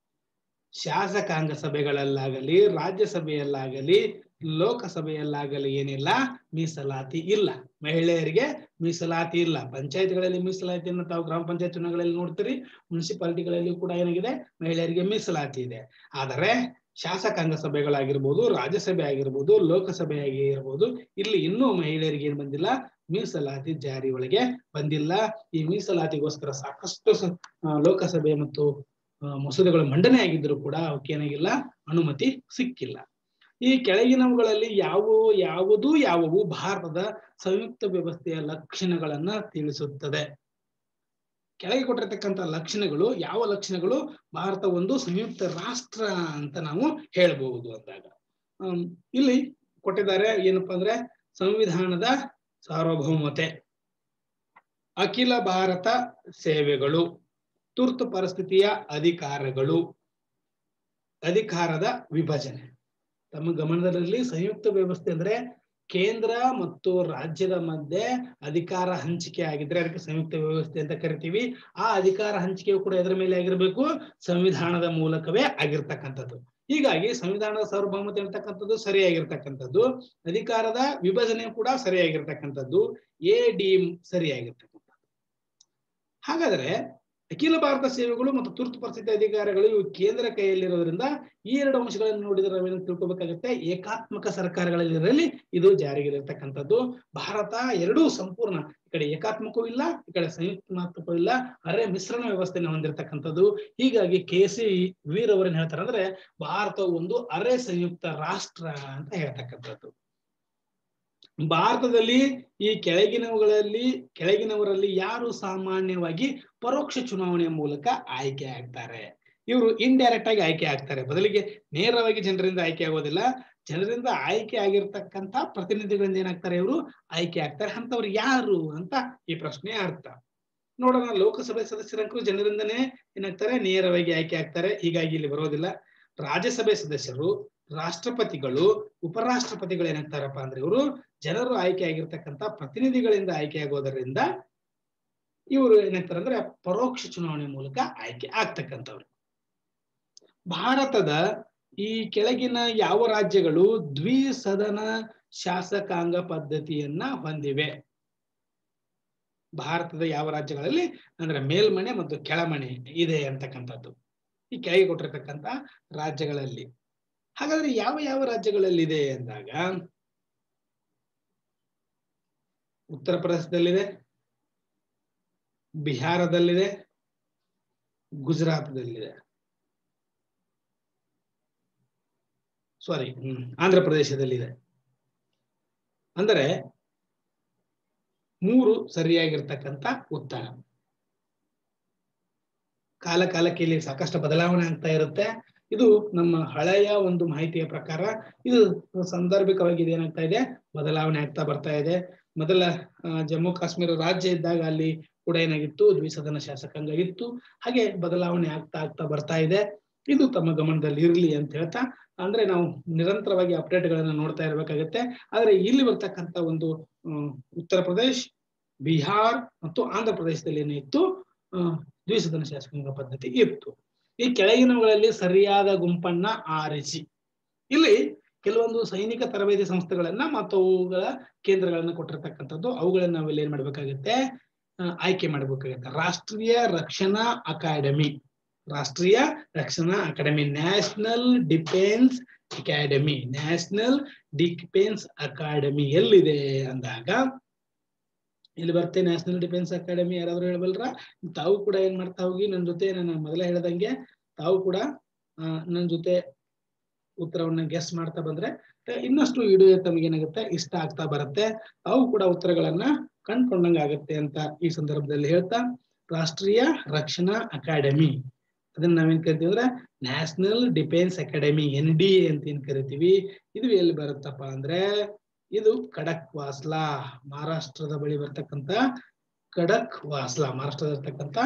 Speaker 1: ಶಾಸಕಾಂಗ ಸಭೆಗಳಲ್ಲಾಗಲಿ ರಾಜ್ಯಸಭೆಯಲ್ಲಾಗಲಿ ಲೋಕಸಭೆಯಲ್ಲಾಗಲಿ ಏನಿಲ್ಲ ಮೀಸಲಾತಿ ಇಲ್ಲ ಮಹಿಳೆಯರಿಗೆ ಮೀಸಲಾತಿ ಇಲ್ಲ ಪಂಚಾಯತ್ಗಳಲ್ಲಿ ಮೀಸಲಾತಿಯನ್ನು ತಾವು ಗ್ರಾಮ ಪಂಚಾಯತ್ ಚುನಾವಣೆಗಳಲ್ಲಿ ನೋಡ್ತೀರಿ ಮುನ್ಸಿಪಾಲಿಟಿಗಳಲ್ಲಿ ಕೂಡ ಏನಾಗಿದೆ ಮಹಿಳೆಯರಿಗೆ ಮೀಸಲಾತಿ ಇದೆ ಆದರೆ ಶಾಸಕಾಂಗ ಸಭೆಗಳಾಗಿರ್ಬೋದು ರಾಜ್ಯಸಭೆ ಆಗಿರ್ಬೋದು ಲೋಕಸಭೆ ಆಗಿರ್ಬೋದು ಇಲ್ಲಿ ಇನ್ನೂ ಮಹಿಳೆಯರಿಗೆ ಏನ್ ಬಂದಿಲ್ಲ ಮೀಸಲಾತಿ ಜಾರಿ ಒಳಗೆ ಬಂದಿಲ್ಲ ಈ ಮೀಸಲಾತಿಗೋಸ್ಕರ ಸಾಕಷ್ಟು ಸ- ಆ, ಲೋಕಸಭೆ ಮತ್ತು ಆ, ಮಸೂದೆಗಳು ಮಂಡನೆ ಆಗಿದ್ರು ಕೂಡ ಅವಕ್ಕೆ ಏನಾಗಿಲ್ಲ ಅನುಮತಿ ಸಿಕ್ಕಿಲ್ಲ ಈ ಕೆಳಗಿನವುಗಳಲ್ಲಿ ಯಾವುವು ಯಾವುದೂ ಯಾವುವು ಭಾರತದ ಸಂಯುಕ್ತ ವ್ಯವಸ್ಥೆಯ ಲಕ್ಷಣಗಳನ್ನ ತಿಳಿಸುತ್ತದೆ ಕೆಳಗೆ ಕೊಟ್ಟಿರ್ತಕ್ಕಂಥ ಲಕ್ಷಣಗಳು ಯಾವ ಲಕ್ಷಣಗಳು ಭಾರತ ಒಂದು ಸಂಯುಕ್ತ ರಾಷ್ಟ್ರ ಅಂತ ನಾವು ಹೇಳ್ಬಹುದು ಅಂದಾಗ ಆಮ್, ಇಲ್ಲಿ ಕೊಟ್ಟಿದ್ದಾರೆ ಏನಪ್ಪಾ ಅಂದ್ರೆ ಸಂವಿಧಾನದ ಸಾರ್ವಭೌಮತೆ ಅಖಿಲ ಭಾರತ ಸೇವೆಗಳು ತುರ್ತು ಪರಿಸ್ಥಿತಿಯ ಅಧಿಕಾರಗಳು ಅಧಿಕಾರದ ವಿಭಜನೆ ತಮ್ಮ ಗಮನದಲ್ಲಿ ಸಂಯುಕ್ತ ವ್ಯವಸ್ಥೆ ಅಂದ್ರೆ ಕೇಂದ್ರ ಮತ್ತು ರಾಜ್ಯದ ಮಧ್ಯೆ ಅಧಿಕಾರ ಹಂಚಿಕೆ ಆಗಿದ್ರೆ ಅದಕ್ಕೆ ಸಂಯುಕ್ತ ವ್ಯವಸ್ಥೆ ಅಂತ ಕರಿತೀವಿ ಆ ಅಧಿಕಾರ ಹಂಚಿಕೆಯು ಕೂಡ ಎದರ ಮೇಲೆ ಆಗಿರ್ಬೇಕು ಸಂವಿಧಾನದ ಮೂಲಕವೇ ಆಗಿರ್ತಕ್ಕಂಥದ್ದು ಹೀಗಾಗಿ ಸಂವಿಧಾನದ ಸಾರ್ವಭೌಮತೆ ಇರ್ತಕ್ಕಂಥದ್ದು ಸರಿಯಾಗಿರ್ತಕ್ಕಂಥದ್ದು ಅಧಿಕಾರದ ವಿಭಜನೆ ಕೂಡ ಸರಿಯಾಗಿರ್ತಕ್ಕಂಥದ್ದು ಎ ಡಿ ಸರಿಯಾಗಿರ್ತಕ್ಕಂಥದ್ದು ಹಾಗಾದ್ರೆ ಅಖಿಲ ಭಾರತ ಸೇವೆಗಳು ಮತ್ತು ತುರ್ತು ಪರಿಸ್ಥಿತಿ ಅಧಿಕಾರಗಳು ಇವು ಕೇಂದ್ರ ಕೈಯಲ್ಲಿರೋದ್ರಿಂದ ಈ ಎರಡು ಅಂಶಗಳನ್ನು ನೋಡಿದ್ರೆ ನಾವೇನು ತಿಳ್ಕೊಬೇಕಾಗುತ್ತೆ ಏಕಾತ್ಮಕ ಸರ್ಕಾರಗಳಲ್ಲಿರಲಿ ಇದು ಜಾರಿಗಿರ್ತಕ್ಕಂಥದ್ದು ಭಾರತ ಎರಡೂ ಸಂಪೂರ್ಣ ಈ ಕಡೆ ಏಕಾತ್ಮಕವೂ ಇಲ್ಲ ಈ ಕಡೆ ಸಂಯುಕ್ತಾತ್ಮಕವೂ ಇಲ್ಲ ಅರೆ ಮಿಶ್ರಣ ವ್ಯವಸ್ಥೆನ ಹೊಂದಿರತಕ್ಕಂಥದ್ದು ಹೀಗಾಗಿ ಕೆ ಸಿ ವೀರ್ ಅವರೇನ್ ಹೇಳ್ತಾರೆ ಅಂದ್ರೆ ಭಾರತ ಒಂದು ಅರೆ ಸಂಯುಕ್ತ ರಾಷ್ಟ್ರ ಅಂತ ಹೇಳ್ತಕ್ಕಂಥದ್ದು ಭಾರತದಲ್ಲಿ ಈ ಕೆಳಗಿನವುಗಳಲ್ಲಿ ಕೆಳಗಿನವರಲ್ಲಿ ಯಾರು ಸಾಮಾನ್ಯವಾಗಿ ಪರೋಕ್ಷ ಚುನಾವಣೆಯ ಮೂಲಕ ಆಯ್ಕೆ ಆಗ್ತಾರೆ ಇವರು ಇಂಡೈರೆಕ್ಟ್ ಆಗಿ ಆಯ್ಕೆ ಆಗ್ತಾರೆ ಬದಲಿಗೆ ನೇರವಾಗಿ ಜನರಿಂದ ಆಯ್ಕೆ ಆಗೋದಿಲ್ಲ ಜನರಿಂದ ಆಯ್ಕೆ ಆಗಿರ್ತಕ್ಕಂಥ ಪ್ರತಿನಿಧಿಗಳಿಂದ ಏನಾಗ್ತಾರೆ ಇವರು ಆಯ್ಕೆ ಆಗ್ತಾರೆ ಅಂತವ್ರು ಯಾರು ಅಂತ ಈ ಪ್ರಶ್ನೆ ಅರ್ಥ ನೋಡೋಣ ಲೋಕಸಭೆ ಸದಸ್ಯರಂಕರು ಜನರಿಂದನೇ ಏನಾಗ್ತಾರೆ ನೇರವಾಗಿ ಆಯ್ಕೆ ಆಗ್ತಾರೆ ಹೀಗಾಗಿ ಇಲ್ಲಿ ಬರೋದಿಲ್ಲ ರಾಜ್ಯಸಭೆ ಸದಸ್ಯರು ರಾಷ್ಟ್ರಪತಿಗಳು ಉಪರಾಷ್ಟ್ರಪತಿಗಳು ಏನಾಗ್ತಾರಪ್ಪ ಅಂದ್ರೆ ಇವರು ಜನರು ಆಯ್ಕೆ ಆಗಿರ್ತಕ್ಕಂಥ ಪ್ರತಿನಿಧಿಗಳಿಂದ ಆಯ್ಕೆ ಆಗೋದರಿಂದ ಇವರು ಏನಾಗ್ತಾರೆ ಅಂದ್ರೆ ಪರೋಕ್ಷ ಚುನಾವಣೆ ಮೂಲಕ ಆಯ್ಕೆ ಆಗ್ತಕ್ಕಂಥವ್ರು ಭಾರತದ ಈ ಕೆಳಗಿನ ಯಾವ ರಾಜ್ಯಗಳು ದ್ವಿಸದನ ಶಾಸಕಾಂಗ ಪದ್ಧತಿಯನ್ನ ಹೊಂದಿವೆ ಭಾರತದ ಯಾವ ರಾಜ್ಯಗಳಲ್ಲಿ ಅಂದ್ರೆ ಮೇಲ್ಮನೆ ಮತ್ತು ಕೆಳಮನೆ ಇದೆ ಅಂತಕ್ಕಂಥದ್ದು ಈ ಕೆಳಗೆ ಕೊಟ್ಟಿರ್ತಕ್ಕಂಥ ರಾಜ್ಯಗಳಲ್ಲಿ ಹಾಗಾದ್ರೆ ಯಾವ ಯಾವ ರಾಜ್ಯಗಳಲ್ಲಿದೆ ಅಂದಾಗ ಉತ್ತರ ಪ್ರದೇಶದಲ್ಲಿದೆ ಬಿಹಾರದಲ್ಲಿದೆ ಗುಜರಾತ್ದಲ್ಲಿದೆ ಸಾರಿ ಹ್ಮ್ ಆಂಧ್ರ ಪ್ರದೇಶದಲ್ಲಿದೆ ಅಂದರೆ ಮೂರು ಸರಿಯಾಗಿರ್ತಕ್ಕಂಥ ಉತ್ತರ ಕಾಲ ಕಾಲಕ್ಕೆ ಇಲ್ಲಿ ಸಾಕಷ್ಟು ಬದಲಾವಣೆ ಆಗ್ತಾ ಇರುತ್ತೆ ಇದು ನಮ್ಮ ಹಳೆಯ ಒಂದು ಮಾಹಿತಿಯ ಪ್ರಕಾರ ಇದು ಸಾಂದರ್ಭಿಕವಾಗಿ ಇದು ಏನಾಗ್ತಾ ಇದೆ ಬದಲಾವಣೆ ಆಗ್ತಾ ಬರ್ತಾ ಇದೆ ಮೊದಲ ಆ, ಜಮ್ಮು ಕಾಶ್ಮೀರ ರಾಜ್ಯ ಇದ್ದಾಗ ಅಲ್ಲಿ ಕೂಡ ಏನಾಗಿತ್ತು ದ್ವಿಸದನ ಶಾಸಕಾಂಗ ಇತ್ತು ಹಾಗೆ ಬದಲಾವಣೆ ಆಗ್ತಾ ಆಗ್ತಾ ಬರ್ತಾ ಇದೆ ಇದು ತಮ್ಮ ಗಮನದಲ್ಲಿ ಇರಲಿ ಅಂತ ಹೇಳ್ತಾ ಅಂದ್ರೆ ನಾವು ನಿರಂತರವಾಗಿ ಅಪ್ಡೇಟ್ ಗಳನ್ನ ನೋಡ್ತಾ ಇರ್ಬೇಕಾಗತ್ತೆ ಆದ್ರೆ ಇಲ್ಲಿ ಬರ್ತಕ್ಕಂಥ ಒಂದು ಹ್ಮ್, ಉತ್ತರ ಪ್ರದೇಶ್ ಬಿಹಾರ್ ಮತ್ತು ಆಂಧ್ರ ಪ್ರದೇಶದಲ್ಲಿ ಏನಿತ್ತು ಆ, ದ್ವಿಸದನ ಶಾಸಕಾಂಗ ಪದ್ಧತಿ ಇತ್ತು ಈ ಕೆಳಗಿನವುಗಳಲ್ಲಿ ಸರಿಯಾದ ಗುಂಪನ್ನ ಆರಿಸಿ ಇಲ್ಲಿ ಕೆಲವೊಂದು ಸೈನಿಕ ತರಬೇತಿ ಸಂಸ್ಥೆಗಳನ್ನ ಮತ್ತು ಅವುಗಳ ಕೇಂದ್ರಗಳನ್ನ ಕೊಟ್ಟಿರ್ತಕ್ಕಂಥದ್ದು ಅವುಗಳನ್ನ ನಾವೆಲ್ಲ ಏನ್ ಮಾಡ್ಬೇಕಾಗತ್ತೆ ಆ, ಆಯ್ಕೆ ಮಾಡ್ಬೇಕಾಗತ್ತೆ ರಾಷ್ಟ್ರೀಯ ರಕ್ಷಣಾ ಅಕಾಡೆಮಿ ರಾಷ್ಟ್ರೀಯ ರಕ್ಷಣಾ academy national defence academy national defence academy ಎಲ್ಲಿದೆ ಅಂದಾಗ ಇಲ್ಲಿ ಬರುತ್ತೆ ನ್ಯಾಷನಲ್ ಡಿಫೆನ್ಸ್ ಅಕಾಡೆಮಿ ಯಾರಾದ್ರೂ ಹೇಳಬಲ್ರ ತಾವು ಕೂಡ ಏನ್ ಮಾಡ್ತಾ ಹೋಗಿ ನನ್ನ ಜೊತೆ ನಾನು ಮೊದಲೇ ಹೇಳ್ದಂಗೆ ತಾವು ಕೂಡ ಆ, ನನ್ನ ಜೊತೆ ಉತ್ತರವನ್ನ ಗೆಸ್ ಮಾಡ್ತಾ ಬಂದ್ರೆ ತ- ಇನ್ನಷ್ಟು ವಿಡಿಯೋ ತಮಗೆ ಏನಾಗುತ್ತೆ ಇಷ್ಟ ಆಗ್ತಾ ಬರುತ್ತೆ ತಾವು ಕೂಡ ಉತ್ತರಗಳನ್ನ ಕಂಡ್ಕೊಂಡಂಗ ಆಗುತ್ತೆ ಅಂತ ಈ ಸಂದರ್ಭದಲ್ಲಿ ಹೇಳ್ತಾ ರಾಷ್ಟ್ರೀಯ ರಕ್ಷಣಾ ಅಕಾಡೆಮಿ ಅದನ್ನ ನಾವೇನ್ ಕರಿತೀವಿ ಅಂದ್ರೆ national defence academy N D A ಅಂತ ಏನ್ ಕರಿತೀವಿ ಇದು ಎಲ್ಲಿ ಬರುತ್ತಪ್ಪ ಅಂದ್ರೆ ಇದು ಖಡಕ್ ವಾಸ್ಲಾ ಮಹಾರಾಷ್ಟ್ರದ ಬಳಿ ಬರ್ತಕ್ಕಂತ ಖಡಕ್ ವಾಸ್ಲಾ ಮಹಾರಾಷ್ಟ್ರದ ಇರ್ತಕ್ಕಂತ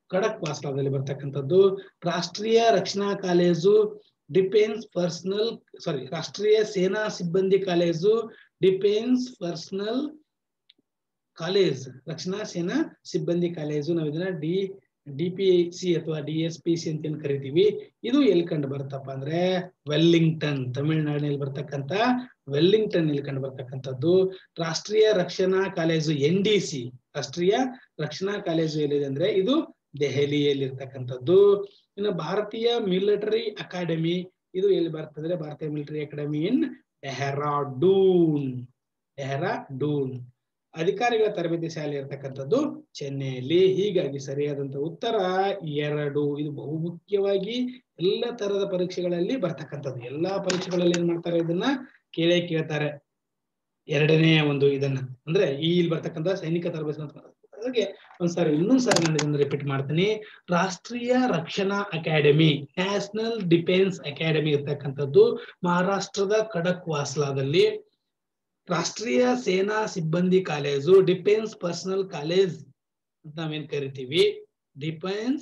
Speaker 1: ಖಡಕ್ ವಾಸ್ಲಾದಲ್ಲಿ ಬರ್ತಕ್ಕಂಥದ್ದು ರಾಷ್ಟ್ರೀಯ ರಕ್ಷಣಾ ಕಾಲೇಜು ಡಿಫೆನ್ಸ್ ಪರ್ಸನಲ್ ಸಾರಿ ರಾಷ್ಟ್ರೀಯ ಸೇನಾ ಸಿಬ್ಬಂದಿ ಕಾಲೇಜು ಡಿಫೆನ್ಸ್ ಪರ್ಸನಲ್ ಕಾಲೇಜ್ ರಕ್ಷಣಾ ಸೇನಾ ಸಿಬ್ಬಂದಿ ಕಾಲೇಜು ನಾವು ಇದನ್ನ ಡಿ ಡಿ ಪಿ ಸಿ ಅಥವಾ ಡಿ ಎಸ್ ಪಿ ಸಿ ಅಂತ ಏನ್ ಕರಿತೀವಿ ಇದು ಎಲ್ಲಿ ಕಂಡು ಬರುತ್ತಪ್ಪ ಅಂದ್ರೆ ವೆಲ್ಲಿಂಗ್ಟನ್ ತಮಿಳುನಾಡಿನಲ್ಲಿ ಬರ್ತಕ್ಕಂತ ವೆಲ್ಲಿಂಗ್ಟನ್ ಇಲ್ಲಿ ಕಂಡು ಬರ್ತಕ್ಕಂಥದ್ದು ರಾಷ್ಟ್ರೀಯ ರಕ್ಷಣಾ ಕಾಲೇಜು ಎನ್ ಡಿ ಸಿ ರಾಷ್ಟ್ರೀಯ ರಕ್ಷಣಾ ಕಾಲೇಜು ಎಲ್ಲಿದೆ ಅಂದ್ರೆ ಇದು ದೆಹಲಿಯಲ್ಲಿ ಇರ್ತಕ್ಕಂಥದ್ದು ಇನ್ನು ಭಾರತೀಯ ಮಿಲಿಟರಿ ಅಕಾಡೆಮಿ ಇದು ಎಲ್ಲಿ ಬರ್ತದೆ ಭಾರತೀಯ military academy in Dehradun Dehradun ಅಧಿಕಾರಿಗಳ ತರಬೇತಿ ಶಾಲೆ ಇರತಕ್ಕಂಥದ್ದು ಚೆನ್ನೈಯಲ್ಲಿ ಹೀಗಾಗಿ ಸರಿಯಾದಂತ ಉತ್ತರ ಎರಡು ಇದು ಬಹುಮುಖ್ಯವಾಗಿ ಎಲ್ಲ ತರದ ಪರೀಕ್ಷೆಗಳಲ್ಲಿ ಬರ್ತಕ್ಕಂಥದ್ದು ಎಲ್ಲಾ ಪರೀಕ್ಷೆಗಳಲ್ಲಿ ಏನ್ ಮಾಡ್ತಾರೆ ಇದನ್ನ ಕೇಳೇ ಕೇಳ್ತಾರೆ ಎರಡನೇ ಒಂದು ಇದನ್ನ ಅಂದ್ರೆ ಈ ಇಲ್ಲಿ ಬರ್ತಕ್ಕಂಥ ಸೈನಿಕ ತರಬೇತಿ ಅಂತ ಹಾಗೆ ಒಂದ್ಸಾರಿ ಇನ್ನೊಂದ್ಸಾರಿ ನಾನು ಇದನ್ನ ರಿಪೀಟ್ ಮಾಡ್ತೀನಿ ರಾಷ್ಟ್ರೀಯ ರಕ್ಷಣಾ ಅಕಾಡೆಮಿ ನ್ಯಾಷನಲ್ ಡಿಫೆನ್ಸ್ ಅಕಾಡೆಮಿ ಇರ್ತಕ್ಕಂಥದ್ದು ಮಹಾರಾಷ್ಟ್ರದ ಖಡಕ್ ವಾಸ್ಲಾದಲ್ಲಿ ರಾಷ್ಟ್ರೀಯ ಸೇನಾ ಸಿಬ್ಬಂದಿ ಕಾಲೇಜು ಡಿಫೆನ್ಸ್ ಪರ್ಸನಲ್ ಕಾಲೇಜ್ ಅಂತ ನಾವೇನ್ ಕರಿತೀವಿ ಡಿಫೆನ್ಸ್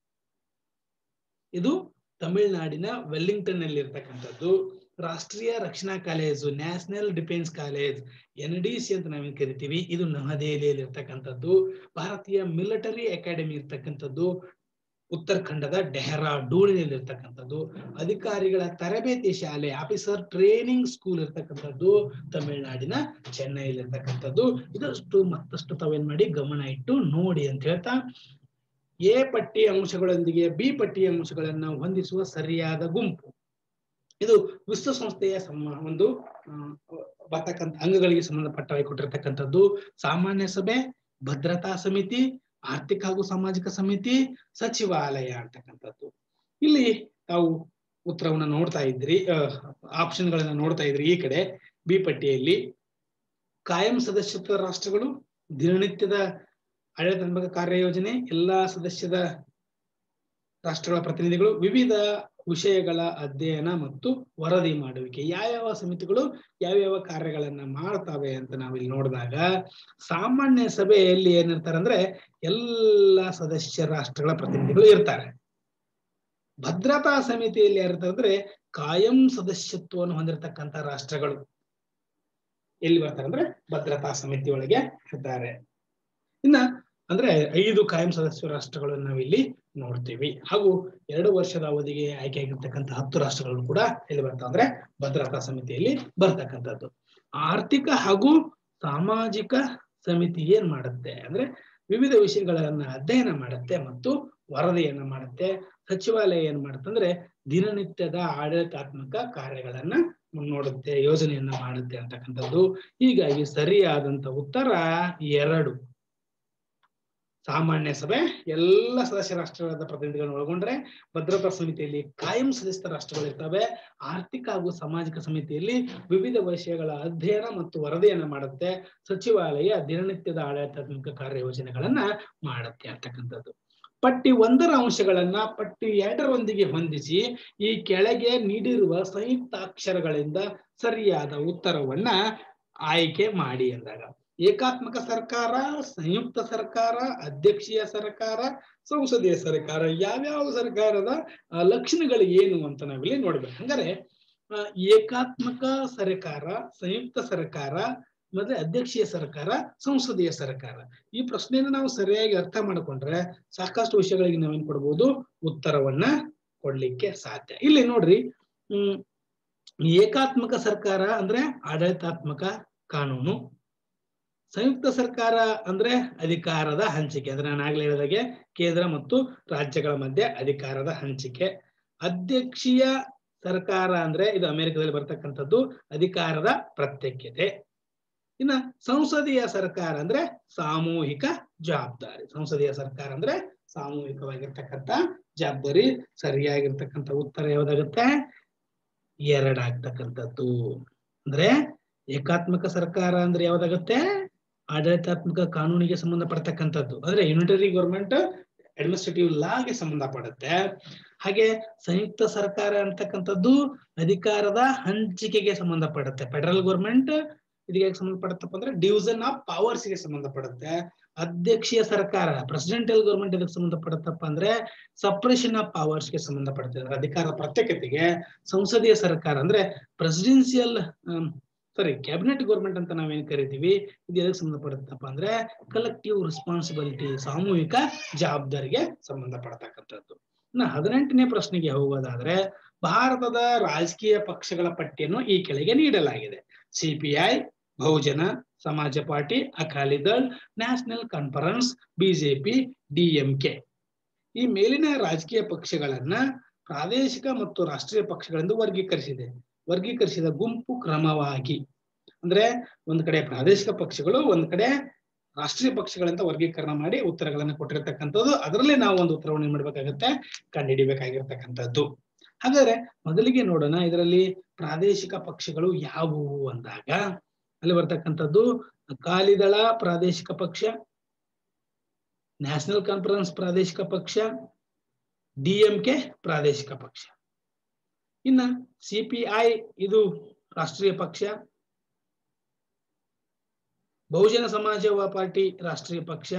Speaker 1: ಇದು ತಮಿಳುನಾಡಿನ ವೆಲ್ಲಿಂಗ್ಟನ್ ನಲ್ಲಿ ಇರ್ತಕ್ಕಂಥದ್ದು ರಾಷ್ಟ್ರೀಯ ರಕ್ಷಣಾ college national defence college N D C ಅಂತ ನಾವೇನ್ ಕರಿತೀವಿ ಇದು ನವದೆಹಲಿಯಲ್ಲಿ ಇರ್ತಕ್ಕಂಥದ್ದು ಭಾರತೀಯ ಮಿಲಿಟರಿ ಅಕಾಡೆಮಿ ಇರ್ತಕ್ಕಂಥದ್ದು ಉತ್ತರಾಖಂಡದ ಡೆಹರಾಡೂನಿನಲ್ಲಿ ಇರ್ತಕ್ಕಂಥದ್ದು ಅಧಿಕಾರಿಗಳ ತರಬೇತಿ ಶಾಲೆ ಆಫೀಸರ್ ಟ್ರೈನಿಂಗ್ ಸ್ಕೂಲ್ ಇರ್ತಕ್ಕಂಥದ್ದು ತಮಿಳುನಾಡಿನ ಚೆನ್ನೈಯಲ್ಲಿ ಇರ್ತಕ್ಕಂಥದ್ದು ಇದಷ್ಟು ಮತ್ತಷ್ಟು ತಾವೇನ್ ಮಾಡಿ ಗಮನ ಇಟ್ಟು ನೋಡಿ ಅಂತ ಹೇಳ್ತಾ ಎ ಪಟ್ಟಿ ಅಂಶಗಳೊಂದಿಗೆ ಬಿ ಪಟ್ಟಿ ಅಂಶಗಳನ್ನ ಹೊಂದಿಸುವ ಸರಿಯಾದ ಗುಂಪು ಇದು ವಿಶ್ವಸಂಸ್ಥೆಯ ಸಮ ಒಂದು ಆ, ಬರ್ತಕ್ಕಂಥ ಅಂಗಗಳಿಗೆ ಸಂಬಂಧಪಟ್ಟವಾಗಿ ಕೊಟ್ಟಿರ್ತಕ್ಕಂಥದ್ದು ಸಾಮಾನ್ಯ ಸಭೆ ಭದ್ರತಾ ಸಮಿತಿ ಆರ್ಥಿಕ ಹಾಗೂ ಸಾಮಾಜಿಕ ಸಮಿತಿ ಸಚಿವಾಲಯ ಅಂತಕ್ಕಂಥದ್ದು ಇಲ್ಲಿ ತಾವು ಉತ್ತರವನ್ನ ನೋಡ್ತಾ ಇದ್ರಿ ಆಪ್ಷನ್ ಗಳನ್ನ ನೋಡ್ತಾ ಇದ್ರಿ ಈ ಕಡೆ ಬಿ ಪಟ್ಟಿಯಲ್ಲಿ ಕಾಯಂ ಸದಸ್ಯತ್ವ ರಾಷ್ಟ್ರಗಳು ದಿನನಿತ್ಯದ ಆಡಳಿತಾತ್ಮಕ ಕಾರ್ಯಯೋಜನೆ ಎಲ್ಲಾ ಸದಸ್ಯದ ರಾಷ್ಟ್ರಗಳ ಪ್ರತಿನಿಧಿಗಳು ವಿವಿಧ ವಿಷಯಗಳ ಅಧ್ಯಯನ ಮತ್ತು ವರದಿ ಮಾಡುವಿಕೆ ಯಾವ್ಯಾವ ಸಮಿತಿಗಳು ಯಾವ್ಯಾವ ಕಾರ್ಯಗಳನ್ನ ಮಾಡ್ತವೆ ಅಂತ ನಾವಿಲ್ಲಿ ನೋಡಿದಾಗ ಸಾಮಾನ್ಯ ಸಭೆಯಲ್ಲಿ ಏನಿರ್ತಾರೆ ಅಂದ್ರೆ ಎಲ್ಲ ಸದಸ್ಯ ರಾಷ್ಟ್ರಗಳ ಪ್ರತಿನಿಧಿಗಳು ಇರ್ತಾರೆ ಭದ್ರತಾ ಸಮಿತಿಯಲ್ಲಿ ಯಾರಿರ್ತಾರೆ ಅಂದ್ರೆ ಕಾಯಂ ಸದಸ್ಯತ್ವವನ್ನು ಹೊಂದಿರತಕ್ಕಂತ ರಾಷ್ಟ್ರಗಳು ಎಲ್ಲಿ ಬರ್ತಾರೆ ಅಂದ್ರೆ ಭದ್ರತಾ ಸಮಿತಿ ಒಳಗೆ ಇರ್ತಾರೆ ಇನ್ನ ಅಂದ್ರೆ ಐದು ಕಾಯಂ ಸದಸ್ಯ ರಾಷ್ಟ್ರಗಳನ್ನು ನಾವಿಲ್ಲಿ ನೋಡ್ತೀವಿ ಹಾಗೂ ಎರಡು ವರ್ಷದ ಅವಧಿಗೆ ಆಯ್ಕೆಯಾಗಿರ್ತಕ್ಕಂಥ ಹತ್ತು ರಾಷ್ಟ್ರಗಳು ಕೂಡ ಎಲ್ಲಿ ಬರ್ತಾವ ಅಂದ್ರೆ ಭದ್ರತಾ ಸಮಿತಿಯಲ್ಲಿ ಬರ್ತಕ್ಕಂಥದ್ದು ಆರ್ಥಿಕ ಹಾಗೂ ಸಾಮಾಜಿಕ ಸಮಿತಿ ಏನ್ ಮಾಡುತ್ತೆ ಅಂದ್ರೆ ವಿವಿಧ ವಿಷಯಗಳನ್ನ ಅಧ್ಯಯನ ಮಾಡುತ್ತೆ ಮತ್ತು ವರದಿಯನ್ನ ಮಾಡುತ್ತೆ ಸಚಿವಾಲಯ ಏನ್ ಮಾಡುತ್ತೆ ಅಂದ್ರೆ ದಿನನಿತ್ಯದ ಆಡಳಿತಾತ್ಮಕ ಕಾರ್ಯಗಳನ್ನ ಮುನ್ನೋಡುತ್ತೆ ಯೋಜನೆಯನ್ನ ಮಾಡುತ್ತೆ ಅಂತಕ್ಕಂಥದ್ದು ಹೀಗಾಗಿ ಸರಿಯಾದಂತ ಉತ್ತರ ಎರಡು ಸಾಮಾನ್ಯ ಸಭೆ ಎಲ್ಲ ಸದಸ್ಯ ರಾಷ್ಟ್ರಗಳ ಪ್ರತಿನಿಧಿಗಳನ್ನು ಒಳಗೊಂಡ್ರೆ ಭದ್ರತಾ ಸಮಿತಿಯಲ್ಲಿ ಕಾಯಂ ಸದಸ್ಯ ರಾಷ್ಟ್ರಗಳು ಇರ್ತವೆ ಆರ್ಥಿಕ ಹಾಗೂ ಸಾಮಾಜಿಕ ಸಮಿತಿಯಲ್ಲಿ ವಿವಿಧ ವಿಷಯಗಳ ಅಧ್ಯಯನ ಮತ್ತು ವರದಿಯನ್ನ ಮಾಡುತ್ತೆ ಸಚಿವಾಲಯ ದಿನನಿತ್ಯದ ಆಡಳಿತಾತ್ಮಕ ಕಾರ್ಯಯೋಜನೆಗಳನ್ನ ಮಾಡುತ್ತೆ ಅಂತಕ್ಕಂಥದ್ದು ಪಟ್ಟಿ ಒಂದರ ಅಂಶಗಳನ್ನ ಪಟ್ಟಿ ಎರಡರೊಂದಿಗೆ ಹೊಂದಿಸಿ ಈ ಕೆಳಗೆ ನೀಡಿರುವ ಸಂಯುಕ್ತ ಅಕ್ಷರಗಳಿಂದ ಸರಿಯಾದ ಉತ್ತರವನ್ನ ಆಯ್ಕೆ ಮಾಡಿ ಎಂದಾಗ ಏಕಾತ್ಮಕ ಸರ್ಕಾರ ಸಂಯುಕ್ತ ಸರ್ಕಾರ ಅಧ್ಯಕ್ಷೀಯ ಸರ್ಕಾರ ಸಂಸದೀಯ ಸರ್ಕಾರ ಯಾವ್ಯಾವ ಸರ್ಕಾರದ ಆ, ಲಕ್ಷಣಗಳು ಏನು ಅಂತ ನಾವಿಲ್ಲಿ ನೋಡ್ಬೇಕು ಹಂಗಾರೆ ಆ, ಏಕಾತ್ಮಕ ಸರ್ಕಾರ ಸಂಯುಕ್ತ ಸರ್ಕಾರ ಮತ್ತೆ ಅಧ್ಯಕ್ಷೀಯ ಸರ್ಕಾರ ಸಂಸದೀಯ ಸರ್ಕಾರ ಈ ಪ್ರಶ್ನೆಯನ್ನು ನಾವು ಸರಿಯಾಗಿ ಅರ್ಥ ಮಾಡಿಕೊಂಡ್ರೆ ಸಾಕಷ್ಟು ವಿಷಯಗಳಿಗೆ ನಾವೇನ್ ಕೊಡ್ಬೋದು ಉತ್ತರವನ್ನ ಕೊಡ್ಲಿಕ್ಕೆ ಸಾಧ್ಯ ಇಲ್ಲಿ ನೋಡ್ರಿ ಹ್ಮ್ ಏಕಾತ್ಮಕ ಸರ್ಕಾರ ಅಂದ್ರೆ ಆಡಳಿತಾತ್ಮಕ ಕಾನೂನು ಸಂಯುಕ್ತ ಸರ್ಕಾರ ಅಂದ್ರೆ ಅಧಿಕಾರದ ಹಂಚಿಕೆ ಅಂದ್ರೆ ನಾನು ಆಗ್ಲೇ ಹೇಳಿದಾಗೆ ಕೇಂದ್ರ ಮತ್ತು ರಾಜ್ಯಗಳ ಮಧ್ಯೆ ಅಧಿಕಾರದ ಹಂಚಿಕೆ ಅಧ್ಯಕ್ಷೀಯ ಸರ್ಕಾರ ಅಂದ್ರೆ ಇದು ಅಮೆರಿಕದಲ್ಲಿ ಬರ್ತಕ್ಕಂಥದ್ದು ಅಧಿಕಾರದ ಪ್ರತ್ಯೇಕತೆ ಇನ್ನ ಸಂಸದೀಯ ಸರ್ಕಾರ ಅಂದ್ರೆ ಸಾಮೂಹಿಕ ಜವಾಬ್ದಾರಿ ಸಂಸದೀಯ ಸರ್ಕಾರ ಅಂದ್ರೆ ಸಾಮೂಹಿಕವಾಗಿರ್ತಕ್ಕಂಥ ಜವಾಬ್ದಾರಿ ಸರಿಯಾಗಿರ್ತಕ್ಕಂಥ ಉತ್ತರ ಯಾವ್ದಾಗುತ್ತೆ ಎರಡಾಗ್ತಕ್ಕಂಥದ್ದು ಅಂದ್ರೆ ಏಕಾತ್ಮಕ ಸರ್ಕಾರ ಅಂದ್ರೆ ಯಾವ್ದಾಗುತ್ತೆ ಆಡಳಿತಾತ್ಮಕ ಕಾನೂನಿಗೆ ಸಂಬಂಧಪಡ್ತಕ್ಕಂಥದ್ದು ಅಂದ್ರೆ ಯುನಿಟರಿ ಗೌರ್ಮೆಂಟ್ ಅಡ್ಮಿನಿಸ್ಟ್ರೇಟಿವ್ ಲಾಗೆ ಸಂಬಂಧಪಡುತ್ತೆ ಹಾಗೆ ಸಂಯುಕ್ತ ಸರ್ಕಾರ ಅಂತಕ್ಕಂಥದ್ದು ಅಧಿಕಾರದ ಹಂಚಿಕೆಗೆ ಸಂಬಂಧಪಡುತ್ತೆ ಫೆಡರಲ್ ಗೌರ್ಮೆಂಟ್ ಇದಕ್ಕೆ ಸಂಬಂಧಪಡುತ್ತಪ್ಪ ಅಂದ್ರೆ ಡಿವಿಷನ್ ಆಫ್ ಪವರ್ಸ್ ಗೆ ಸಂಬಂಧಪಡುತ್ತೆ ಅಧ್ಯಕ್ಷೀಯ ಸರ್ಕಾರ ಪ್ರೆಸಿಡೆಂಟಿಯಲ್ ಗವರ್ಮೆಂಟ್ ಇದಕ್ಕೆ ಸಂಬಂಧಪಡುತ್ತಪ್ಪ ಅಂದ್ರೆ ಸಪ್ರೆಷನ್ ಆಫ್ ಪವರ್ಸ್ ಗೆ ಸಂಬಂಧಪಡುತ್ತೆ ಅಂದ್ರೆ ಅಧಿಕಾರ ಪ್ರತ್ಯೇಕತೆಗೆ ಸಂಸದೀಯ ಸರ್ಕಾರ ಅಂದ್ರೆ ಪ್ರೆಸಿಡೆನ್ಸಿಯಲ್ ಸಾರಿ ಕ್ಯಾಬಿನೆಟ್ ಗೌರ್ಮೆಂಟ್ ಅಂತ ನಾವೇನ್ ಕರಿತೀವಿ ಇದು ಎದಕ್ಕೆ ಸಂಬಂಧಪಡುತ್ತಪ್ಪ ಅಂದ್ರೆ ಕಲೆಕ್ಟಿವ್ ರೆಸ್ಪಾನ್ಸಿಬಿಲಿಟಿ ಸಾಮೂಹಿಕ ಜವಾಬ್ದಾರಿಗೆ ಸಂಬಂಧಪಡತಕ್ಕಂಥದ್ದು ಇನ್ನು ಹದಿನೆಂಟನೇ ಪ್ರಶ್ನೆಗೆ ಹೋಗೋದಾದ್ರೆ ಭಾರತದ ರಾಜಕೀಯ ಪಕ್ಷಗಳ ಪಟ್ಟಿಯನ್ನು ಈ ಕೆಳಗೆ ನೀಡಲಾಗಿದೆ CPI Bahujan Samaj Party Akali Dal National Conference BJP DMK ಈ ಮೇಲಿನ ರಾಜಕೀಯ ಪಕ್ಷಗಳನ್ನ ಪ್ರಾದೇಶಿಕ ಮತ್ತು ರಾಷ್ಟ್ರೀಯ ಪಕ್ಷಗಳೆಂದು ವರ್ಗೀಕರಿಸಿದೆ ವರ್ಗೀಕರಿಸಿದ ಗುಂಪು ಕ್ರಮವಾಗಿ ಅಂದ್ರೆ ಒಂದ್ ಕಡೆ ಪ್ರಾದೇಶಿಕ ಪಕ್ಷಗಳು ಒಂದ್ ಕಡೆ ರಾಷ್ಟ್ರೀಯ ಪಕ್ಷಗಳಂತ ವರ್ಗೀಕರಣ ಮಾಡಿ ಉತ್ತರಗಳನ್ನು ಕೊಟ್ಟಿರ್ತಕ್ಕಂಥದ್ದು ಅದರಲ್ಲೇ ನಾವು ಒಂದು ಉತ್ತರವನ್ನು ಏನ್ ಮಾಡ್ಬೇಕಾಗತ್ತೆ ಕಂಡುಹಿಡಿಬೇಕಾಗಿರ್ತಕ್ಕಂಥದ್ದು ಹಾಗಾದ್ರೆ ಮೊದಲಿಗೆ ನೋಡೋಣ ಇದರಲ್ಲಿ ಪ್ರಾದೇಶಿಕ ಪಕ್ಷಗಳು ಯಾವುವು ಅಂದಾಗ ಅಲ್ಲಿ ಬರ್ತಕ್ಕಂಥದ್ದು ಅಕಾಲಿದಳ ಪ್ರಾದೇಶಿಕ ಪಕ್ಷ ನ್ಯಾಷನಲ್ ಕಾನ್ಫರೆನ್ಸ್ ಪ್ರಾದೇಶಿಕ ಪಕ್ಷ ಡಿಎಂಕೆ ಪ್ರಾದೇಶಿಕ ಪಕ್ಷ ಇನ್ನ ಸಿಪಿಐ ಇದು ರಾಷ್ಟ್ರೀಯ ಪಕ್ಷ ಬಹುಜನ ಸಮಾಜ ಪಾರ್ಟಿ ರಾಷ್ಟ್ರೀಯ ಪಕ್ಷ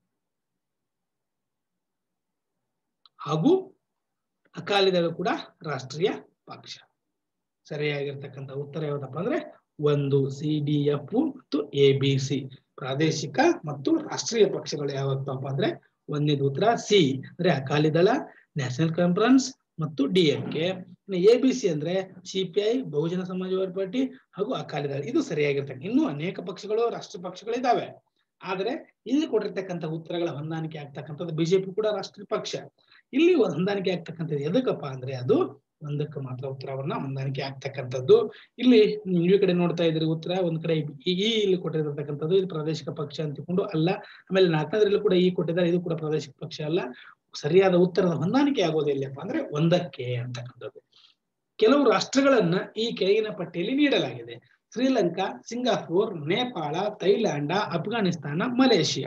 Speaker 1: ಹಾಗೂ ಅಕಾಲಿದಳು ಕೂಡ ರಾಷ್ಟ್ರೀಯ ಪಕ್ಷ ಸರಿಯಾಗಿರ್ತಕ್ಕಂಥ ಉತ್ತರ ಯಾವ್ದಪ್ಪ ಅಂದ್ರೆ ಒಂದು ಸಿ ಡಿ ಎಫ್ ಮತ್ತು ಎ ಬಿ ಸಿ ಪ್ರಾದೇಶಿಕ ಮತ್ತು ರಾಷ್ಟ್ರೀಯ ಪಕ್ಷಗಳು ಯಾವತ್ತಪ್ಪ ಅಂದ್ರೆ ಒಂದನೇದು ಉತ್ತರ ಸಿ ಅಂದ್ರೆ ಅಕಾಲಿದಳ ನ್ಯಾಷನಲ್ ಕಾನ್ಫರೆನ್ಸ್ ಮತ್ತು ಡಿಎಂಕೆ ಎ ಬಿ ಸಿ ಅಂದ್ರೆ ಸಿಪಿಐ ಬಹುಜನ ಸಮಾಜವಾದಿ ಪಾರ್ಟಿ ಹಾಗೂ ಅಕಾಲಿದಳ ಇದು ಸರಿಯಾಗಿರ್ತಕ್ಕ ಇನ್ನೂ ಅನೇಕ ಪಕ್ಷಗಳು ರಾಷ್ಟ್ರೀಯ ಪಕ್ಷಗಳಿದಾವೆ ಆದ್ರೆ ಇಲ್ಲಿ ಕೊಟ್ಟಿರ್ತಕ್ಕಂಥ ಉತ್ತರಗಳ ಹೊಂದಾಣಿಕೆ ಆಗ್ತಕ್ಕಂಥದ್ದು ಬಿಜೆಪಿ ಕೂಡ ರಾಷ್ಟ್ರೀಯ ಪಕ್ಷ ಇಲ್ಲಿ ಹೊಂದಾಣಿಕೆ ಆಗ್ತಕ್ಕಂಥದ್ದು ಎದಕ್ಕಪ್ಪ ಅಂದ್ರೆ ಅದು ಒಂದಕ್ಕೆ ಮಾತ್ರ ಉತ್ತರವನ್ನ ಹೊಂದಾಣಿಕೆ ಆಗ್ತಕ್ಕಂಥದ್ದು ಇಲ್ಲಿ ಈ ಕಡೆ ನೋಡ್ತಾ ಇದ್ರಿ ಉತ್ತರ ಒಂದ್ ಕಡೆ ಈ ಈ ಇಲ್ಲಿ ಕೊಟ್ಟಿರ್ತಕ್ಕಂಥದ್ದು ಇದು ಪ್ರಾದೇಶಿಕ ಪಕ್ಷ ಅಂತಿಕೊಂಡು ಅಲ್ಲ ಆಮೇಲೆ ನಾಲ್ಕನೇದ್ರಲ್ಲೂ ಕೂಡ ಈ ಕೊಟ್ಟಿದ್ದಾರೆ ಇದು ಕೂಡ ಪ್ರಾದೇಶಿಕ ಪಕ್ಷ ಅಲ್ಲ ಸರಿಯಾದ ಉತ್ತರದ ಹೊಂದಾಣಿಕೆ ಆಗೋದು ಎಲ್ಲಿಯಪ್ಪ ಅಂದ್ರೆ ಒಂದಕ್ಕೆ ಅಂತಕ್ಕಂಥದ್ದು ಕೆಲವು ರಾಷ್ಟ್ರಗಳನ್ನ ಈ ಕೆಳಗಿನ ಪಟ್ಟಿಯಲ್ಲಿ ನೀಡಲಾಗಿದೆ Sri Lanka Singapore Nepal Thailand Afghanistan Malaysia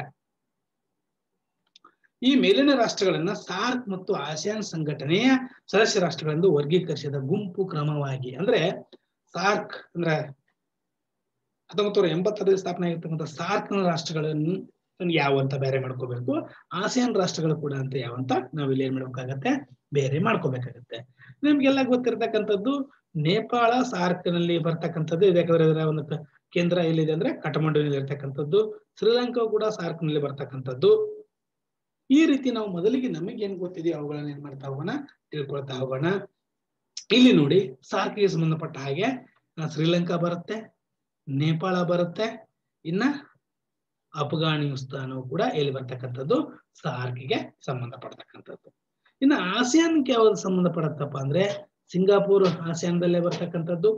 Speaker 1: ಈ ಮೇಲಿನ ರಾಷ್ಟ್ರಗಳನ್ನ ಸಾರ್ಕ್ ಮತ್ತು ಆಸಿಯಾನ್ ಸಂಘಟನೆಯ ಸದಸ್ಯ ರಾಷ್ಟ್ರಗಳೆಂದು ವರ್ಗೀಕರಿಸಿದ ಗುಂಪು ಕ್ರಮವಾಗಿ ಅಂದ್ರೆ ಸಾರ್ಕ್ ಅಂದ್ರೆ ಹತ್ತೊಂಬತ್ತು ನೂರ ಎಂಬತ್ತರಲ್ಲಿ ಸ್ಥಾಪನೆ ಆಗಿರ್ತಕ್ಕಂಥ ಸಾರ್ಕ್ ರಾಷ್ಟ್ರಗಳನ್ನು ಯಾವಂತ ಬೇರೆ ಮಾಡ್ಕೋಬೇಕು ಆಸಿಯಾನ್ ರಾಷ್ಟ್ರಗಳು ಕೂಡ ಅಂತ ಯಾವಂತ ನಾವ್ ಇಲ್ಲಿ ಏನ್ ಮಾಡ್ಬೇಕಾಗತ್ತೆ ಬೇರೆ ಮಾಡ್ಕೋಬೇಕಾಗತ್ತೆ ನಿಮ್ಗೆಲ್ಲ ಗೊತ್ತಿರತಕ್ಕಂಥದ್ದು ನೇಪಾಳ ಸಾರ್ಕ್ ನಲ್ಲಿ ಬರ್ತಕ್ಕಂಥದ್ದು ಇದು ಯಾಕಂದ್ರೆ ಇದರ ಒಂದು ಕೇಂದ್ರ ಎಲ್ಲಿದೆ ಅಂದ್ರೆ ಕಠಮಂಡುವಿನಲ್ಲಿ ಇರ್ತಕ್ಕಂಥದ್ದು ಶ್ರೀಲಂಕಾ ಕೂಡ ಸಾರ್ಕ್ ನಲ್ಲಿ ಬರ್ತಕ್ಕಂಥದ್ದು ಈ ರೀತಿ ನಾವು ಮೊದಲಿಗೆ ನಮಗೆ ಏನ್ ಗೊತ್ತಿದೆಯೋ ಅವುಗಳನ್ನ ಏನ್ ಮಾಡ್ತಾ ಹೋಗೋಣ ತಿಳ್ಕೊಳ್ತಾ ಹೋಗೋಣ ಇಲ್ಲಿ ನೋಡಿ ಸಾರ್ಕ್ಗೆ ಸಂಬಂಧಪಟ್ಟ ಹಾಗೆ ಶ್ರೀಲಂಕಾ ಬರುತ್ತೆ ನೇಪಾಳ ಬರುತ್ತೆ ಇನ್ನ ಅಫ್ಘಾನಿಸ್ತಾನವು ಕೂಡ ಎಲ್ಲಿ ಬರ್ತಕ್ಕಂಥದ್ದು ಸಾರ್ಕ್ಗೆ ಸಂಬಂಧಪಡ್ತಕ್ಕಂಥದ್ದು ಇನ್ನು ಆಸಿಯಾನ್ಗೆ ಯಾವ್ದು ಸಂಬಂಧಪಡತ್ತಪ್ಪ ಅಂದ್ರೆ ಸಿಂಗಾಪುರ್ ಆಸಿಯಾನ್ದಲ್ಲೇ ಬರ್ತಕ್ಕಂಥದ್ದು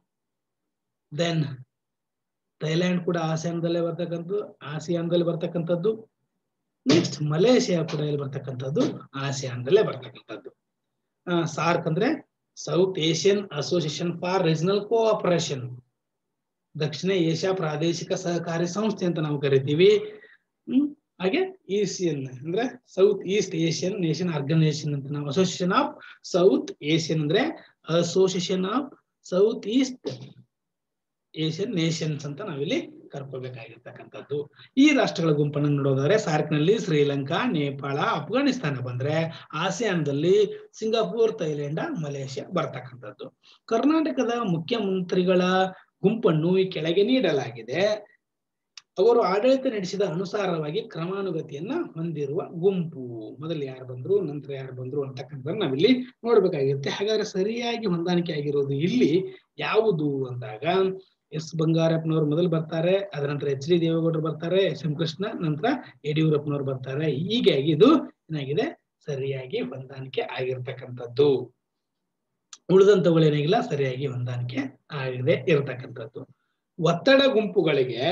Speaker 1: ದೆನ್ ಥೈಲ್ಯಾಂಡ್ ಕೂಡ ಆಸಿಯಾನ್ದಲ್ಲೇ ಬರ್ತಕ್ಕಂಥದ್ದು ಆಸಿಯಾನ್ದಲ್ಲಿ ಬರ್ತಕ್ಕಂಥದ್ದು ನೆಕ್ಸ್ಟ್ ಮಲೇಷಿಯಾ ಕೂಡ ಎಲ್ಲಿ ಬರ್ತಕ್ಕಂಥದ್ದು ಆಸಿಯಾನ್ದಲ್ಲೇ ಬರ್ತಕ್ಕಂಥದ್ದು ಸಾರ್ಕ್ ಅಂದ್ರೆ South Asian Association for Regional Cooperation ದಕ್ಷಿಣ ಏಷ್ಯಾ ಪ್ರಾದೇಶಿಕ ಸಹಕಾರಿ ಸಂಸ್ಥೆ ಅಂತ ನಾವು ಕರಿತೀವಿ ಹ್ಮ್ ಹಾಗೆ ಈಸಿಯನ್ ಅಂದ್ರೆ South East Asian nation organisation ಅಂತ ನಾವು ಅಸೋಸಿಯೇಷನ್ ಆಫ್ ಸೌತ್ ಏಷ್ಯನ್ ಅಂದ್ರೆ association of South East Asian nations ಅಂತ ನಾವಿಲ್ಲಿ ಕರ್ಕೋಬೇಕಾಗಿರ್ತಕ್ಕಂಥದ್ದು ಈ ರಾಷ್ಟ್ರಗಳ ಗುಂಪನ್ನು ನೋಡೋದಾದ್ರೆ ಸಾರ್ಕ್ ನಲ್ಲಿ ಶ್ರೀಲಂಕಾ ನೇಪಾಳ ಅಫ್ಘಾನಿಸ್ತಾನ ಬಂದ್ರೆ ಆಸಿಯಾನ್ದಲ್ಲಿ ಸಿಂಗಾಪುರ್ ಥೈಲ್ಯಾಂಡ್ ಮಲೇಷ್ಯಾ ಬರ್ತಕ್ಕಂಥದ್ದು ಕರ್ನಾಟಕದ ಮುಖ್ಯಮಂತ್ರಿಗಳ ಗುಂಪನ್ನು ಈ ಕೆಳಗೆ ನೀಡಲಾಗಿದೆ ಅವರು ಆಡಳಿತ ನಡೆಸಿದ ಅನುಸಾರವಾಗಿ ಕ್ರಮಾನುಗತಿಯನ್ನ ಹೊಂದಿರುವ ಗುಂಪು ಮೊದಲು ಯಾರು ಬಂದ್ರು ನಂತರ ಯಾರು ಬಂದ್ರು ಅಂತಕ್ಕಂಥ ನಾವಿಲ್ಲಿ ನೋಡ್ಬೇಕಾಗಿರುತ್ತೆ ಹಾಗಾದ್ರೆ ಸರಿಯಾಗಿ ಹೊಂದಾಣಿಕೆ ಆಗಿರೋದು ಇಲ್ಲಿ ಯಾವುದು ಅಂದಾಗ ಎಸ್ ಬಂಗಾರಪ್ಪನವರು ಮೊದಲು ಬರ್ತಾರೆ ಅದರ ನಂತರ ಎಚ್ ಡಿ ದೇವೇಗೌಡರು ಬರ್ತಾರೆ ಎಸ್ ಎಂ ಕೃಷ್ಣ ನಂತರ ಯಡಿಯೂರಪ್ಪನವರು ಬರ್ತಾರೆ ಹೀಗಾಗಿ ಇದು ಏನಾಗಿದೆ ಸರಿಯಾಗಿ ಹೊಂದಾಣಿಕೆ ಆಗಿರ್ತಕ್ಕಂಥದ್ದು ಉಳಿದಂತವುಗಳು ಏನಾಗಿಲ್ಲ ಸರಿಯಾಗಿ ಹೊಂದಾಣಿಕೆ ಆಗದೆ ಇರತಕ್ಕಂಥದ್ದು ಒತ್ತಡ ಗುಂಪುಗಳಿಗೆ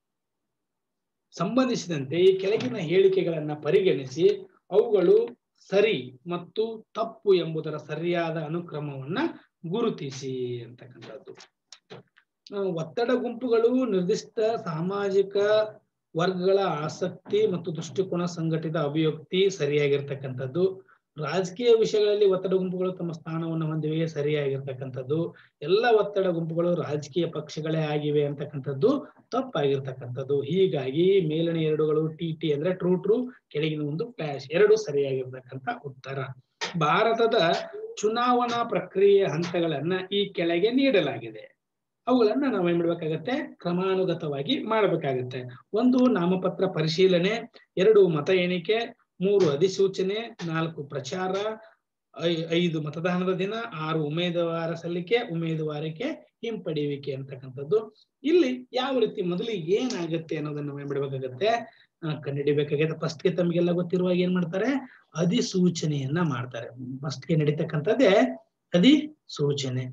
Speaker 1: ಸಂಬಂಧಿಸಿದಂತೆ ಈ ಕೆಳಗಿನ ಹೇಳಿಕೆಗಳನ್ನ ಪರಿಗಣಿಸಿ ಅವುಗಳು ಸರಿ ಮತ್ತು ತಪ್ಪು ಎಂಬುದರ ಸರಿಯಾದ ಅನುಕ್ರಮವನ್ನ ಗುರುತಿಸಿ ಅಂತಕ್ಕಂಥದ್ದು ಒತ್ತಡ ಗುಂಪುಗಳು ನಿರ್ದಿಷ್ಟ ಸಾಮಾಜಿಕ ವರ್ಗಗಳ ಆಸಕ್ತಿ ಮತ್ತು ದೃಷ್ಟಿಕೋನ ಸಂಘಟಿತ ಅಭಿವ್ಯಕ್ತಿ ಸರಿಯಾಗಿರ್ತಕ್ಕಂಥದ್ದು ರಾಜಕೀಯ ವಿಷಯಗಳಲ್ಲಿ ಒತ್ತಡ ಗುಂಪುಗಳು ತಮ್ಮ ಸ್ಥಾನವನ್ನು ಹೊಂದಿವೆ ಸರಿಯಾಗಿರ್ತಕ್ಕಂಥದ್ದು ಎಲ್ಲ ಒತ್ತಡ ಗುಂಪುಗಳು ರಾಜಕೀಯ ಪಕ್ಷಗಳೇ ಆಗಿವೆ ಅಂತಕ್ಕಂಥದ್ದು ತಪ್ಪಾಗಿರ್ತಕ್ಕಂಥದ್ದು ಹೀಗಾಗಿ ಮೇಲಿನ ಎರಡುಗಳು ಟಿ ಟಿ ಅಂದ್ರೆ ಟ್ರೂ ಟ್ರೂ ಕೆಳಗಿನ ಒಂದು ಫ್ಲಾಶ್ ಎರಡು ಸರಿಯಾಗಿರ್ತಕ್ಕಂಥ ಉತ್ತರ ಭಾರತದ ಚುನಾವಣಾ ಪ್ರಕ್ರಿಯೆ ಹಂತಗಳನ್ನ ಈ ಕೆಳಗೆ ನೀಡಲಾಗಿದೆ ಅವುಗಳನ್ನ ನಾವು ಏನ್ ಮಾಡ್ಬೇಕಾಗತ್ತೆ ಕ್ರಮಾನುಗತವಾಗಿ ಮಾಡಬೇಕಾಗತ್ತೆ ಒಂದು ನಾಮಪತ್ರ ಪರಿಶೀಲನೆ ಎರಡು ಮತ ಎಣಿಕೆ ಮೂರು ಅಧಿಸೂಚನೆ ನಾಲ್ಕು ಪ್ರಚಾರ ಐ- ಐದು ಮತದಾನದ ದಿನ ಆರು ಉಮೇದುವಾರ ಸಲ್ಲಿಕೆ ಉಮೇದುವಾರಿಕೆ ಹಿಂಪಡೆಯುವಿಕೆ ಅಂತಕ್ಕಂಥದ್ದು ಇಲ್ಲಿ ಯಾವ ರೀತಿ ಮೊದಲಿಗೆ ಏನಾಗುತ್ತೆ ಅನ್ನೋದನ್ನ ನಾವು ಏನ್ ಮಾಡ್ಬೇಕಾಗತ್ತೆ ಆ, ಕಂಡುಹಿಡಿಬೇಕಾಗತ್ತೆ ಫಸ್ಟ್ಗೆ ತಮಗೆಲ್ಲ ಗೊತ್ತಿರುವಾಗ ಏನ್ ಮಾಡ್ತಾರೆ ಅಧಿಸೂಚನೆಯನ್ನ ಮಾಡ್ತಾರೆ ಫಸ್ಟ್ಗೆ ನಡೀತಕ್ಕಂಥದ್ದೇ ಅಧಿಸೂಚನೆ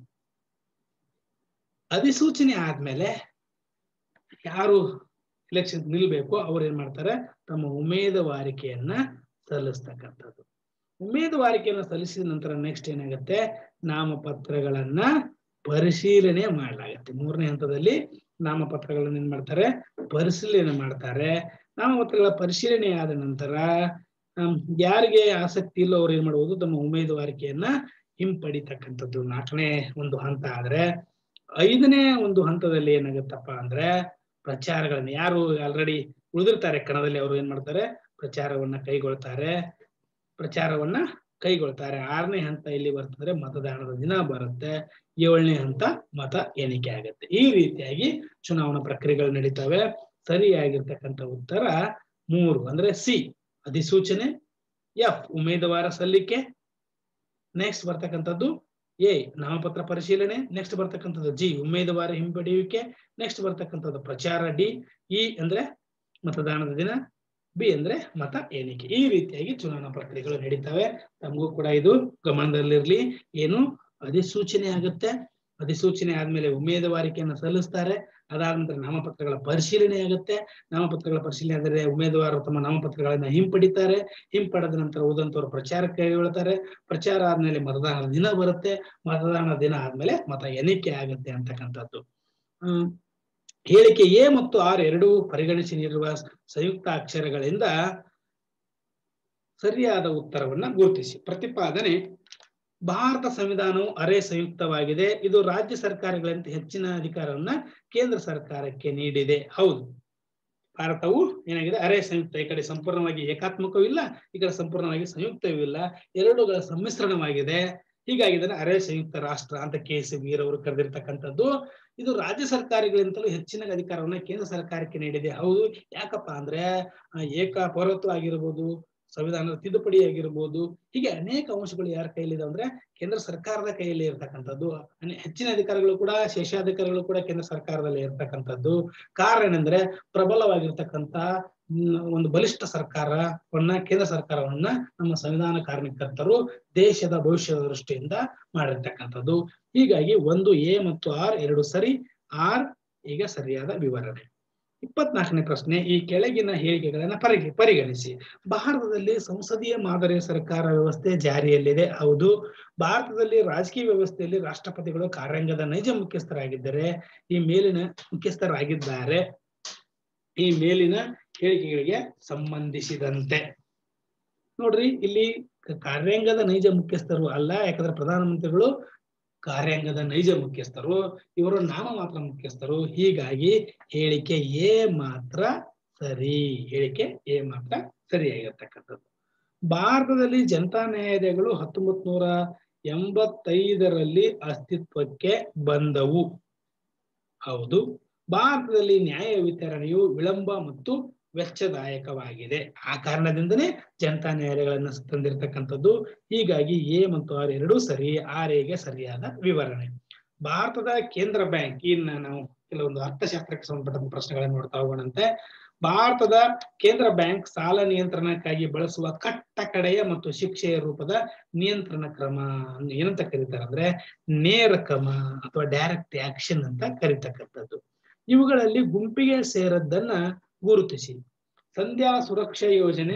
Speaker 1: ಅಧಿಸೂಚನೆ ಆದ್ಮೇಲೆ ಯಾರು ಎಲೆಕ್ಷನ್ ನಿಲ್ಬೇಕು ಅವ್ರು ಏನ್ ಮಾಡ್ತಾರೆ ತಮ್ಮ ಉಮೇದುವಾರಿಕೆಯನ್ನ ಸಲ್ಲಿಸ್ತಕ್ಕಂಥದ್ದು ಉಮೇದುವಾರಿಕೆಯನ್ನು ಸಲ್ಲಿಸಿದ ನಂತರ ನೆಕ್ಸ್ಟ್ ಏನಾಗುತ್ತೆ ನಾಮಪತ್ರಗಳನ್ನ ಪರಿಶೀಲನೆ ಮಾಡಲಾಗುತ್ತೆ ಮೂರನೇ ಹಂತದಲ್ಲಿ ನಾಮಪತ್ರಗಳನ್ನ ಏನ್ ಮಾಡ್ತಾರೆ ಪರಿಶೀಲನೆ ಮಾಡ್ತಾರೆ ನಾಮಪತ್ರಗಳ ಪರಿಶೀಲನೆ ಆದ ನಂತರ ಹ್ಮ್, ಯಾರಿಗೆ ಆಸಕ್ತಿ ಇಲ್ಲೋ ಅವ್ರು ಏನ್ ಮಾಡ್ಬೋದು ತಮ್ಮ ಉಮೇದುವಾರಿಕೆಯನ್ನ ಹಿಂಪಡಿತಕ್ಕಂಥದ್ದು ನಾಲ್ಕನೇ ಒಂದು ಹಂತ ಆದ್ರೆ ಐದನೇ ಒಂದು ಹಂತದಲ್ಲಿ ಏನಾಗುತ್ತಪ್ಪ ಅಂದ್ರೆ ಪ್ರಚಾರಗಳನ್ನ ಯಾರು ಆಲ್ರೆಡಿ ಉಳಿದಿರ್ತಾರೆ ಕಣದಲ್ಲಿ ಅವರು ಏನ್ ಮಾಡ್ತಾರೆ ಪ್ರಚಾರವನ್ನ ಕೈಗೊಳ್ತಾರೆ ಪ್ರಚಾರವನ್ನ ಕೈಗೊಳ್ತಾರೆ ಆರನೇ ಹಂತ ಇಲ್ಲಿ ಬರ್ತಂದ್ರೆ ಮತದಾನದ ದಿನ ಬರುತ್ತೆ ಏಳನೇ ಹಂತ ಮತ ಎಣಿಕೆ ಆಗುತ್ತೆ ಈ ರೀತಿಯಾಗಿ ಚುನಾವಣಾ ಪ್ರಕ್ರಿಯೆಗಳು ನಡೀತವೆ ಸರಿಯಾಗಿರ್ತಕ್ಕಂಥ ಉತ್ತರ ಮೂರು ಅಂದ್ರೆ ಸಿ ಅಧಿಸೂಚನೆ ಎಫ್ ಉಮೇದುವಾರ ಸಲ್ಲಿಕೆ ನೆಕ್ಸ್ಟ್ ಬರ್ತಕ್ಕಂಥದ್ದು ಎ ನಾಮಪತ್ರ ಪರಿಶೀಲನೆ ನೆಕ್ಸ್ಟ್ ಬರ್ತಕ್ಕಂಥದ್ದು ಜಿ ಉಮೇದುವಾರ ಹಿಂಪಡೆಯುವಿಕೆ ನೆಕ್ಸ್ಟ್ ಬರ್ತಕ್ಕಂಥದ್ದು ಪ್ರಚಾರ ಡಿ ಇ ಅಂದ್ರೆ ಮತದಾನದ ದಿನ ಬಿ ಅಂದ್ರೆ ಮತ ಎಣಿಕೆ ಈ ರೀತಿಯಾಗಿ ಚುನಾವಣಾ ಪ್ರಕ್ರಿಯೆಗಳು ನಡೀತವೆ ತಮಗೂ ಕೂಡ ಇದು ಗಮನದಲ್ಲಿರ್ಲಿ ಏನು ಅಧಿಸೂಚನೆ ಆಗುತ್ತೆ ಅಧಿಸೂಚನೆ ಆದ್ಮೇಲೆ ಉಮೇದುವಾರಿಕೆಯನ್ನು ಸಲ್ಲಿಸ್ತಾರೆ ಅದಾದ ನಂತರ ನಾಮಪತ್ರಗಳ ಪರಿಶೀಲನೆ ಆಗುತ್ತೆ ನಾಮಪತ್ರಗಳ ಪರಿಶೀಲನೆ ಆದರೆ ಉಮೇದುವಾರರು ತಮ್ಮ ನಾಮಪತ್ರಗಳನ್ನ ಹಿಂಪಡಿತಾರೆ ಹಿಂಪಡೆದ ನಂತರ ಉಳಿದಂತವರು ಪ್ರಚಾರಕ್ಕೆ ಕೈಗೊಳ್ತಾರೆ ಪ್ರಚಾರ ಆದ್ಮೇಲೆ ಮತದಾನದ ದಿನ ಬರುತ್ತೆ ಮತದಾನದ ದಿನ ಆದ್ಮೇಲೆ ಮತ ಎಣಿಕೆ ಆಗುತ್ತೆ ಅಂತಕ್ಕಂಥದ್ದು ಹ್ಮ್ ಹೇಳಿಕೆ ಎ ಮತ್ತು ಆರ್ ಎರಡೂ ಪರಿಗಣಿಸಿ ನೀಡಿರುವ ಸಂಯುಕ್ತ ಅಕ್ಷರಗಳಿಂದ ಸರಿಯಾದ ಉತ್ತರವನ್ನ ಗುರುತಿಸಿ ಪ್ರತಿಪಾದನೆ ಭಾರತ ಸಂವಿಧಾನವು ಅರೆ ಸಂಯುಕ್ತವಾಗಿದೆ ಇದು ರಾಜ್ಯ ಸರ್ಕಾರಗಳಂತೆ ಹೆಚ್ಚಿನ ಅಧಿಕಾರವನ್ನ ಕೇಂದ್ರ ಸರ್ಕಾರಕ್ಕೆ ನೀಡಿದೆ ಹೌದು ಭಾರತವು ಏನಾಗಿದೆ ಅರೆ ಸಂಯುಕ್ತ ಈ ಕಡೆ ಸಂಪೂರ್ಣವಾಗಿ ಏಕಾತ್ಮಕವೂ ಇಲ್ಲ ಈ ಕಡೆ ಸಂಪೂರ್ಣವಾಗಿ ಸಂಯುಕ್ತವೂ ಇಲ್ಲ ಎರಡೂಗಳ ಸಮ್ಮಿಶ್ರಣವಾಗಿದೆ ಹೀಗಾಗಿ ಇದನ್ನ ಅರೆ ಸಂಯುಕ್ತ ರಾಷ್ಟ್ರ ಅಂತ ಕೆ ಸಿ ವೀರವರು ಕರೆದಿರ್ತಕ್ಕಂಥದ್ದು ಇದು ರಾಜ್ಯ ಸರ್ಕಾರಗಳಿಂತಲೂ ಹೆಚ್ಚಿನ ಅಧಿಕಾರವನ್ನ ಕೇಂದ್ರ ಸರ್ಕಾರಕ್ಕೆ ನೀಡಿದೆ ಹೌದು ಯಾಕಪ್ಪ ಅಂದ್ರೆ ಆ, ಏಕ ಪೌರತ್ವ ಆಗಿರ್ಬೋದು ಸಂವಿಧಾನದ ತಿದ್ದುಪಡಿ ಆಗಿರ್ಬೋದು ಹೀಗೆ ಅನೇಕ ಅಂಶಗಳು ಯಾರ ಕೈಲಿದೆ ಅಂದ್ರೆ ಕೇಂದ್ರ ಸರ್ಕಾರದ ಕೈಯಲ್ಲಿ ಇರ್ತಕ್ಕಂಥದ್ದು ಅನೆ- ಹೆಚ್ಚಿನ ಅಧಿಕಾರಿಗಳು ಕೂಡ ಶೇಷಾಧಿಕಾರಿಗಳು ಕೂಡ ಕೇಂದ್ರ ಸರ್ಕಾರದಲ್ಲಿ ಇರ್ತಕ್ಕಂಥದ್ದು ಕಾರಣ ಏನಂದ್ರೆ ಪ್ರಬಲವಾಗಿರ್ತಕ್ಕಂಥ ಹ್ಮ್, ಒಂದು ಬಲಿಷ್ಠ ಸರ್ಕಾರವನ್ನ ಕೇಂದ್ರ ಸರ್ಕಾರವನ್ನ ನಮ್ಮ ಸಂವಿಧಾನ ಕಾರ್ಯಕರ್ತರು ದೇಶದ ಭವಿಷ್ಯದ ದೃಷ್ಟಿಯಿಂದ ಮಾಡಿರ್ತಕ್ಕಂಥದ್ದು ಹೀಗಾಗಿ ಒಂದು ಎ ಮತ್ತು ಆರ್ ಎರಡು ಸರಿ ಆರ್ ಈಗ ಸರಿಯಾದ ವಿವರಣೆ ಇಪ್ಪತ್ನಾಲ್ಕನೇ ಪ್ರಶ್ನೆ ಈ ಕೆಳಗಿನ ಹೇಳಿಕೆಗಳನ್ನ ಪರಿಗ ಪರಿಗಣಿಸಿ ಭಾರತದಲ್ಲಿ ಸಂಸದೀಯ ಮಾದರಿಯ ಸರ್ಕಾರ ವ್ಯವಸ್ಥೆ ಜಾರಿಯಲ್ಲಿದೆ ಹೌದು ಭಾರತದಲ್ಲಿ ರಾಜಕೀಯ ವ್ಯವಸ್ಥೆಯಲ್ಲಿ ರಾಷ್ಟ್ರಪತಿಗಳು ಕಾರ್ಯಾಂಗದ ನೈಜ ಮುಖ್ಯಸ್ಥರಾಗಿದ್ದರೆ ಈ ಮೇಲಿನ ಮುಖ್ಯಸ್ಥರಾಗಿದ್ದಾರೆ ಈ ಮೇಲಿನ ಹೇಳಿಕೆಗಳಿಗೆ ಸಂಬಂಧಿಸಿದಂತೆ ನೋಡ್ರಿ ಇಲ್ಲಿ ಕ- ಕಾರ್ಯಾಂಗದ ನೈಜ ಮುಖ್ಯಸ್ಥರು ಅಲ್ಲ ಯಾಕಂದ್ರೆ ಪ್ರಧಾನಮಂತ್ರಿಗಳು ಕಾರ್ಯಾಂಗದ ನೈಜ ಮುಖ್ಯಸ್ಥರು ಇವರು ನಾಮ ಮಾತ್ರ ಮುಖ್ಯಸ್ಥರು ಹೀಗಾಗಿ ಹೇಳಿಕೆ ಎ ಮಾತ್ರ ಸರಿ ಹೇಳಿಕೆ ಎ ಮಾತ್ರ ಸರಿಯಾಗಿರ್ತಕ್ಕಂಥದ್ದು ಭಾರತದಲ್ಲಿ ಜನತಾ ನ್ಯಾಯಾಲಯಗಳು ಹತ್ತೊಂಬತ್ ನೂರ ಎಂಬತ್ತೈದರಲ್ಲಿ ಅಸ್ತಿತ್ವಕ್ಕೆ ಬಂದವು ಹೌದು ಭಾರತದಲ್ಲಿ ನ್ಯಾಯ ವಿತರಣೆಯು ವಿಳಂಬ ಮತ್ತು ವೆಚ್ಚದಾಯಕವಾಗಿದೆ ಆ ಕಾರಣದಿಂದನೇ ಜನತಾ ನ್ಯಾಯಾಲಯಗಳನ್ನ ತಂದಿರತಕ್ಕಂಥದ್ದು ಹೀಗಾಗಿ ಎ ಮತ್ತು ಆರ್ ಎರಡೂ ಸರಿ ಆರ್ ಎಗೆ ಸರಿಯಾದ ವಿವರಣೆ ಭಾರತದ ಕೇಂದ್ರ ಬ್ಯಾಂಕ್ ಇನ್ನ ನಾವು ಕೆಲವೊಂದು ಅರ್ಥಶಾಸ್ತ್ರಕ್ಕೆ ಸಂಬಂಧಪಟ್ಟ ಪ್ರಶ್ನೆಗಳನ್ನು ನೋಡ್ತಾ ಹೋಗೋಣಂತೆ ಭಾರತದ ಕೇಂದ್ರ ಬ್ಯಾಂಕ್ ಸಾಲ ನಿಯಂತ್ರಣಕ್ಕಾಗಿ ಬಳಸುವ ಕಟ್ಟ ಕಡೆಯ ಮತ್ತು ಶಿಕ್ಷೆಯ ರೂಪದ ನಿಯಂತ್ರಣ ಕ್ರಮ ಏನಂತ ಕರೀತಾರೆ ಅಂದ್ರೆ ನೇರ ಕ್ರಮ ಅಥವಾ ಡೈರೆಕ್ಟ್ ಆಕ್ಷನ್ ಅಂತ ಕರೀತಕ್ಕಂಥದ್ದು ಇವುಗಳಲ್ಲಿ ಗುಂಪಿಗೆ ಸೇರದ್ದನ್ನ ಗುರುತಿಸಿ ಸಂಧ್ಯಾ ಸುರಕ್ಷಾ ಯೋಜನೆ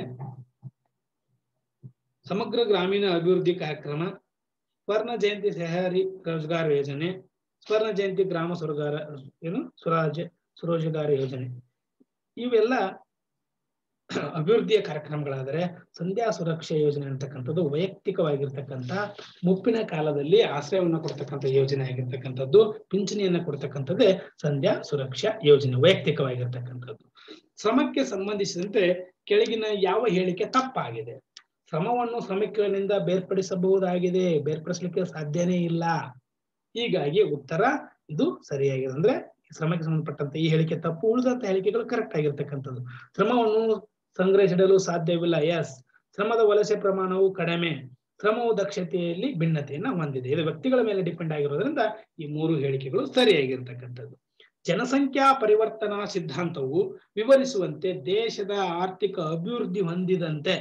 Speaker 1: ಸಮಗ್ರ ಗ್ರಾಮೀಣ ಅಭಿವೃದ್ಧಿ ಕಾರ್ಯಕ್ರಮ ಸ್ವರ್ಣ ಜಯಂತಿ ಸಹಕಾರಿ ರೋಜ್ಗಾರ್ ಯೋಜನೆ ಸ್ವರ್ಣ ಜಯಂತಿ ಗ್ರಾಮ ಸ್ವರ್ಗಾರ ಏನು ಸ್ವರಾಜ್ಯ ಸ್ವರೋಜಗಾರ ಯೋಜನೆ ಇವೆಲ್ಲ ಅಭಿವೃದ್ಧಿಯ ಕಾರ್ಯಕ್ರಮಗಳಾದರೆ ಸಂಧ್ಯಾ ಸುರಕ್ಷಾ ಯೋಜನೆ ಅಂತಕ್ಕಂಥದ್ದು ವೈಯಕ್ತಿಕವಾಗಿರ್ತಕ್ಕಂಥ ಮುಪ್ಪಿನ ಕಾಲದಲ್ಲಿ ಆಶ್ರಯವನ್ನು ಕೊಡ್ತಕ್ಕಂಥ ಯೋಜನೆ ಆಗಿರ್ತಕ್ಕಂಥದ್ದು ಪಿಂಚಣಿಯನ್ನ ಕೊಡ್ತಕ್ಕಂಥದ್ದೇ ಸಂಧ್ಯಾ ಸುರಕ್ಷಾ ಯೋಜನೆ ವೈಯಕ್ತಿಕವಾಗಿರ್ತಕ್ಕಂಥದ್ದು ಶ್ರಮಕ್ಕೆ ಸಂಬಂಧಿಸಿದಂತೆ ಕೆಳಗಿನ ಯಾವ ಹೇಳಿಕೆ ತಪ್ಪಾಗಿದೆ ಶ್ರಮವನ್ನು ಶ್ರಮಿಕನಿಂದ ಬೇರ್ಪಡಿಸಬಹುದಾಗಿದೆ ಬೇರ್ಪಡಿಸಲಿಕ್ಕೆ ಸಾಧ್ಯನೇ ಇಲ್ಲ ಹೀಗಾಗಿ ಉತ್ತರ ಇದು ಸರಿಯಾಗಿದೆ ಅಂದ್ರೆ ಶ್ರಮಕ್ಕೆ ಸಂಬಂಧಪಟ್ಟಂತೆ ಈ ಹೇಳಿಕೆ ತಪ್ಪು ಉಳಿದಂತ ಹೇಳಿಕೆಗಳು ಕರೆಕ್ಟ್ ಆಗಿರ್ತಕ್ಕಂಥದ್ದು ಶ್ರಮವನ್ನು ಸಂಗ್ರಹಿಸಿಡಲು ಸಾಧ್ಯವಿಲ್ಲ ಎಸ್ ಶ್ರಮದ ವಲಸೆ ಪ್ರಮಾಣವು ಕಡಿಮೆ ಶ್ರಮವು ದಕ್ಷತೆಯಲ್ಲಿ ಭಿನ್ನತೆಯನ್ನ ಹೊಂದಿದೆ ಇದು ವ್ಯಕ್ತಿಗಳ ಮೇಲೆ ಡಿಪೆಂಡ್ ಆಗಿರೋದ್ರಿಂದ ಈ ಮೂರು ಹೇಳಿಕೆಗಳು ಸರಿಯಾಗಿರ್ತಕ್ಕಂಥದ್ದು ಜನಸಂಖ್ಯಾ ಪರಿವರ್ತನಾ ಸಿದ್ಧಾಂತವು ವಿವರಿಸುವಂತೆ ದೇಶದ ಆರ್ಥಿಕ ಅಭಿವೃದ್ಧಿ ಹೊಂದಿದಂತೆ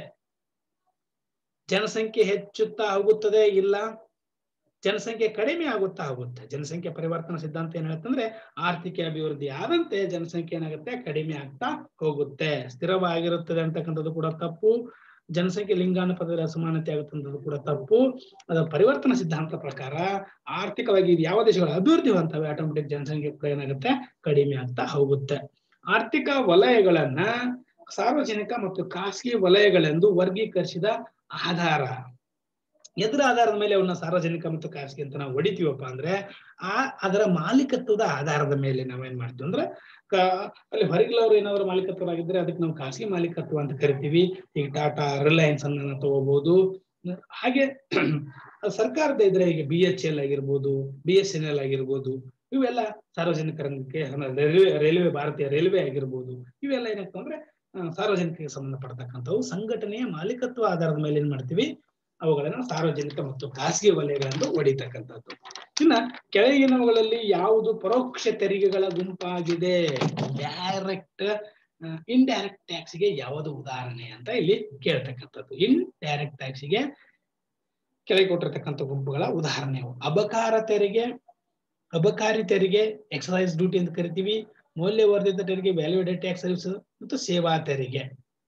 Speaker 1: ಜನಸಂಖ್ಯೆ ಹೆಚ್ಚುತ್ತಾ ಹೋಗುತ್ತದೆ ಇಲ್ಲ ಜನಸಂಖ್ಯೆ ಕಡಿಮೆ ಆಗುತ್ತಾ ಹೋಗುತ್ತೆ ಜನಸಂಖ್ಯೆ ಪರಿವರ್ತನಾ ಸಿದ್ಧಾಂತ ಏನ್ ಹೇಳುತ್ತಂದ್ರೆ ಆರ್ಥಿಕ ಅಭಿವೃದ್ಧಿ ಆದಂತೆ ಜನಸಂಖ್ಯೆ ಏನಾಗುತ್ತೆ ಕಡಿಮೆ ಆಗ್ತಾ ಹೋಗುತ್ತೆ ಸ್ಥಿರವಾಗಿರುತ್ತದೆ ಅಂತಕ್ಕಂಥದ್ದು ಕೂಡ ತಪ್ಪು ಜನಸಂಖ್ಯೆ ಲಿಂಗಾನುಪಾತದ ಅಸಮಾನತೆ ಆಗುತ್ತಂಥದ್ದು ಕೂಡ ತಪ್ಪು ಅದರ ಪರಿವರ್ತನಾ ಸಿದ್ಧಾಂತ ಪ್ರಕಾರ ಆರ್ಥಿಕವಾಗಿ ಇದು ಯಾವ ದೇಶಗಳು ಅಭಿವೃದ್ಧಿ ಹೊಂತವೆ ಆಟೋಮೆಟಿಕ್ ಜನಸಂಖ್ಯೆ ಕೂಡ ಏನಾಗುತ್ತೆ ಕಡಿಮೆ ಆಗ್ತಾ ಹೋಗುತ್ತೆ ಆರ್ಥಿಕ ವಲಯಗಳನ್ನ ಸಾರ್ವಜನಿಕ ಮತ್ತು ಖಾಸಗಿ ವಲಯಗಳೆಂದು ವರ್ಗೀಕರಿಸಿದ ಆಧಾರ ಎದುರ ಆಧಾರದ ಮೇಲೆ ಅವನ್ನ ಸಾರ್ವಜನಿಕ ಮತ್ತು ಖಾಸಗಿ ಅಂತ ನಾವು ಹೊಡಿತೀವಪ್ಪ ಅಂದ್ರೆ ಆ ಅದರ ಮಾಲೀಕತ್ವದ ಆಧಾರದ ಮೇಲೆ ನಾವೇನ್ ಮಾಡ್ತೀವಿ ಅಂದ್ರೆ ಅಲ್ಲಿ ಹೊರಗಿಲವ್ರು ಏನಾದ್ರು ಮಾಲೀಕತ್ವರಾಗಿದ್ರೆ ಅದಕ್ಕೆ ನಾವು ಖಾಸಗಿ ಮಾಲೀಕತ್ವ ಅಂತ ಕರಿತೀವಿ ಈಗ ಟಾಟಾ ರಿಲಯನ್ಸ್ ಅನ್ನ ತಗೋಬಹುದು ಹಾಗೆ ಸರ್ಕಾರದ ಇದ್ರೆ ಈಗ ಬಿ ಎಚ್ ಎಲ್ ಆಗಿರ್ಬೋದು ಬಿ ಎಸ್ ಎನ್ ಎಲ್ ಆಗಿರ್ಬೋದು ಇವೆಲ್ಲ ಸಾರ್ವಜನಿಕ ರಂಗಕ್ಕೆ ರೈಲ್ವೆ ರೈಲ್ವೆ ಭಾರತೀಯ ರೈಲ್ವೆ ಆಗಿರ್ಬೋದು ಇವೆಲ್ಲ ಏನಾಗ್ತವೆ ಅಂದ್ರೆ ಸಾರ್ವಜನಿಕರಿಗೆ ಸಂಬಂಧಪಡ್ತಕ್ಕಂಥವು ಸಂಘಟನೆಯ ಮಾಲೀಕತ್ವ ಆಧಾರದ ಮೇಲೆ ಏನ್ ಮಾಡ್ತೀವಿ ಅವುಗಳನ್ನ ಸಾರ್ವಜನಿಕ ಮತ್ತು ಖಾಸಗಿ ವಲಯಗಳೆಂದು ಹೊಡಿತಕ್ಕಂಥದ್ದು ಇನ್ನ ಕೆಳಗಿನವುಗಳಲ್ಲಿ ಯಾವುದು ಪರೋಕ್ಷ ತೆರಿಗೆಗಳ ಗುಂಪಾಗಿದೆ ಡೈರೆಕ್ಟ್ ಇಂಡೈರೆಕ್ಟ್ ಟ್ಯಾಕ್ಸ್ ಗೆ ಯಾವುದು ಉದಾಹರಣೆ ಅಂತ ಇಲ್ಲಿ ಕೇಳ್ತಕ್ಕಂಥದ್ದು ಇನ್ ಡೈರೆಕ್ಟ್ ಟ್ಯಾಕ್ಸ್ ಗೆ ಕೆಳಗೆ ಕೊಟ್ಟಿರ್ತಕ್ಕಂಥ ಗುಂಪುಗಳ ಉದಾಹರಣೆ ಅಬಕಾರ ತೆರಿಗೆ ಅಬಕಾರಿ ತೆರಿಗೆ ಎಕ್ಸಸೈಸ್ ಡ್ಯೂಟಿ ಅಂತ ಕರಿತೀವಿ ಮೌಲ್ಯವರ್ಧಿತ ತೆರಿಗೆ ವ್ಯಾಲ್ಯೂಡೆಡ್ ಟ್ಯಾಕ್ಸ್ ಸರ್ವಿಸ್ ಮತ್ತು ಸೇವಾ ತೆರಿಗೆ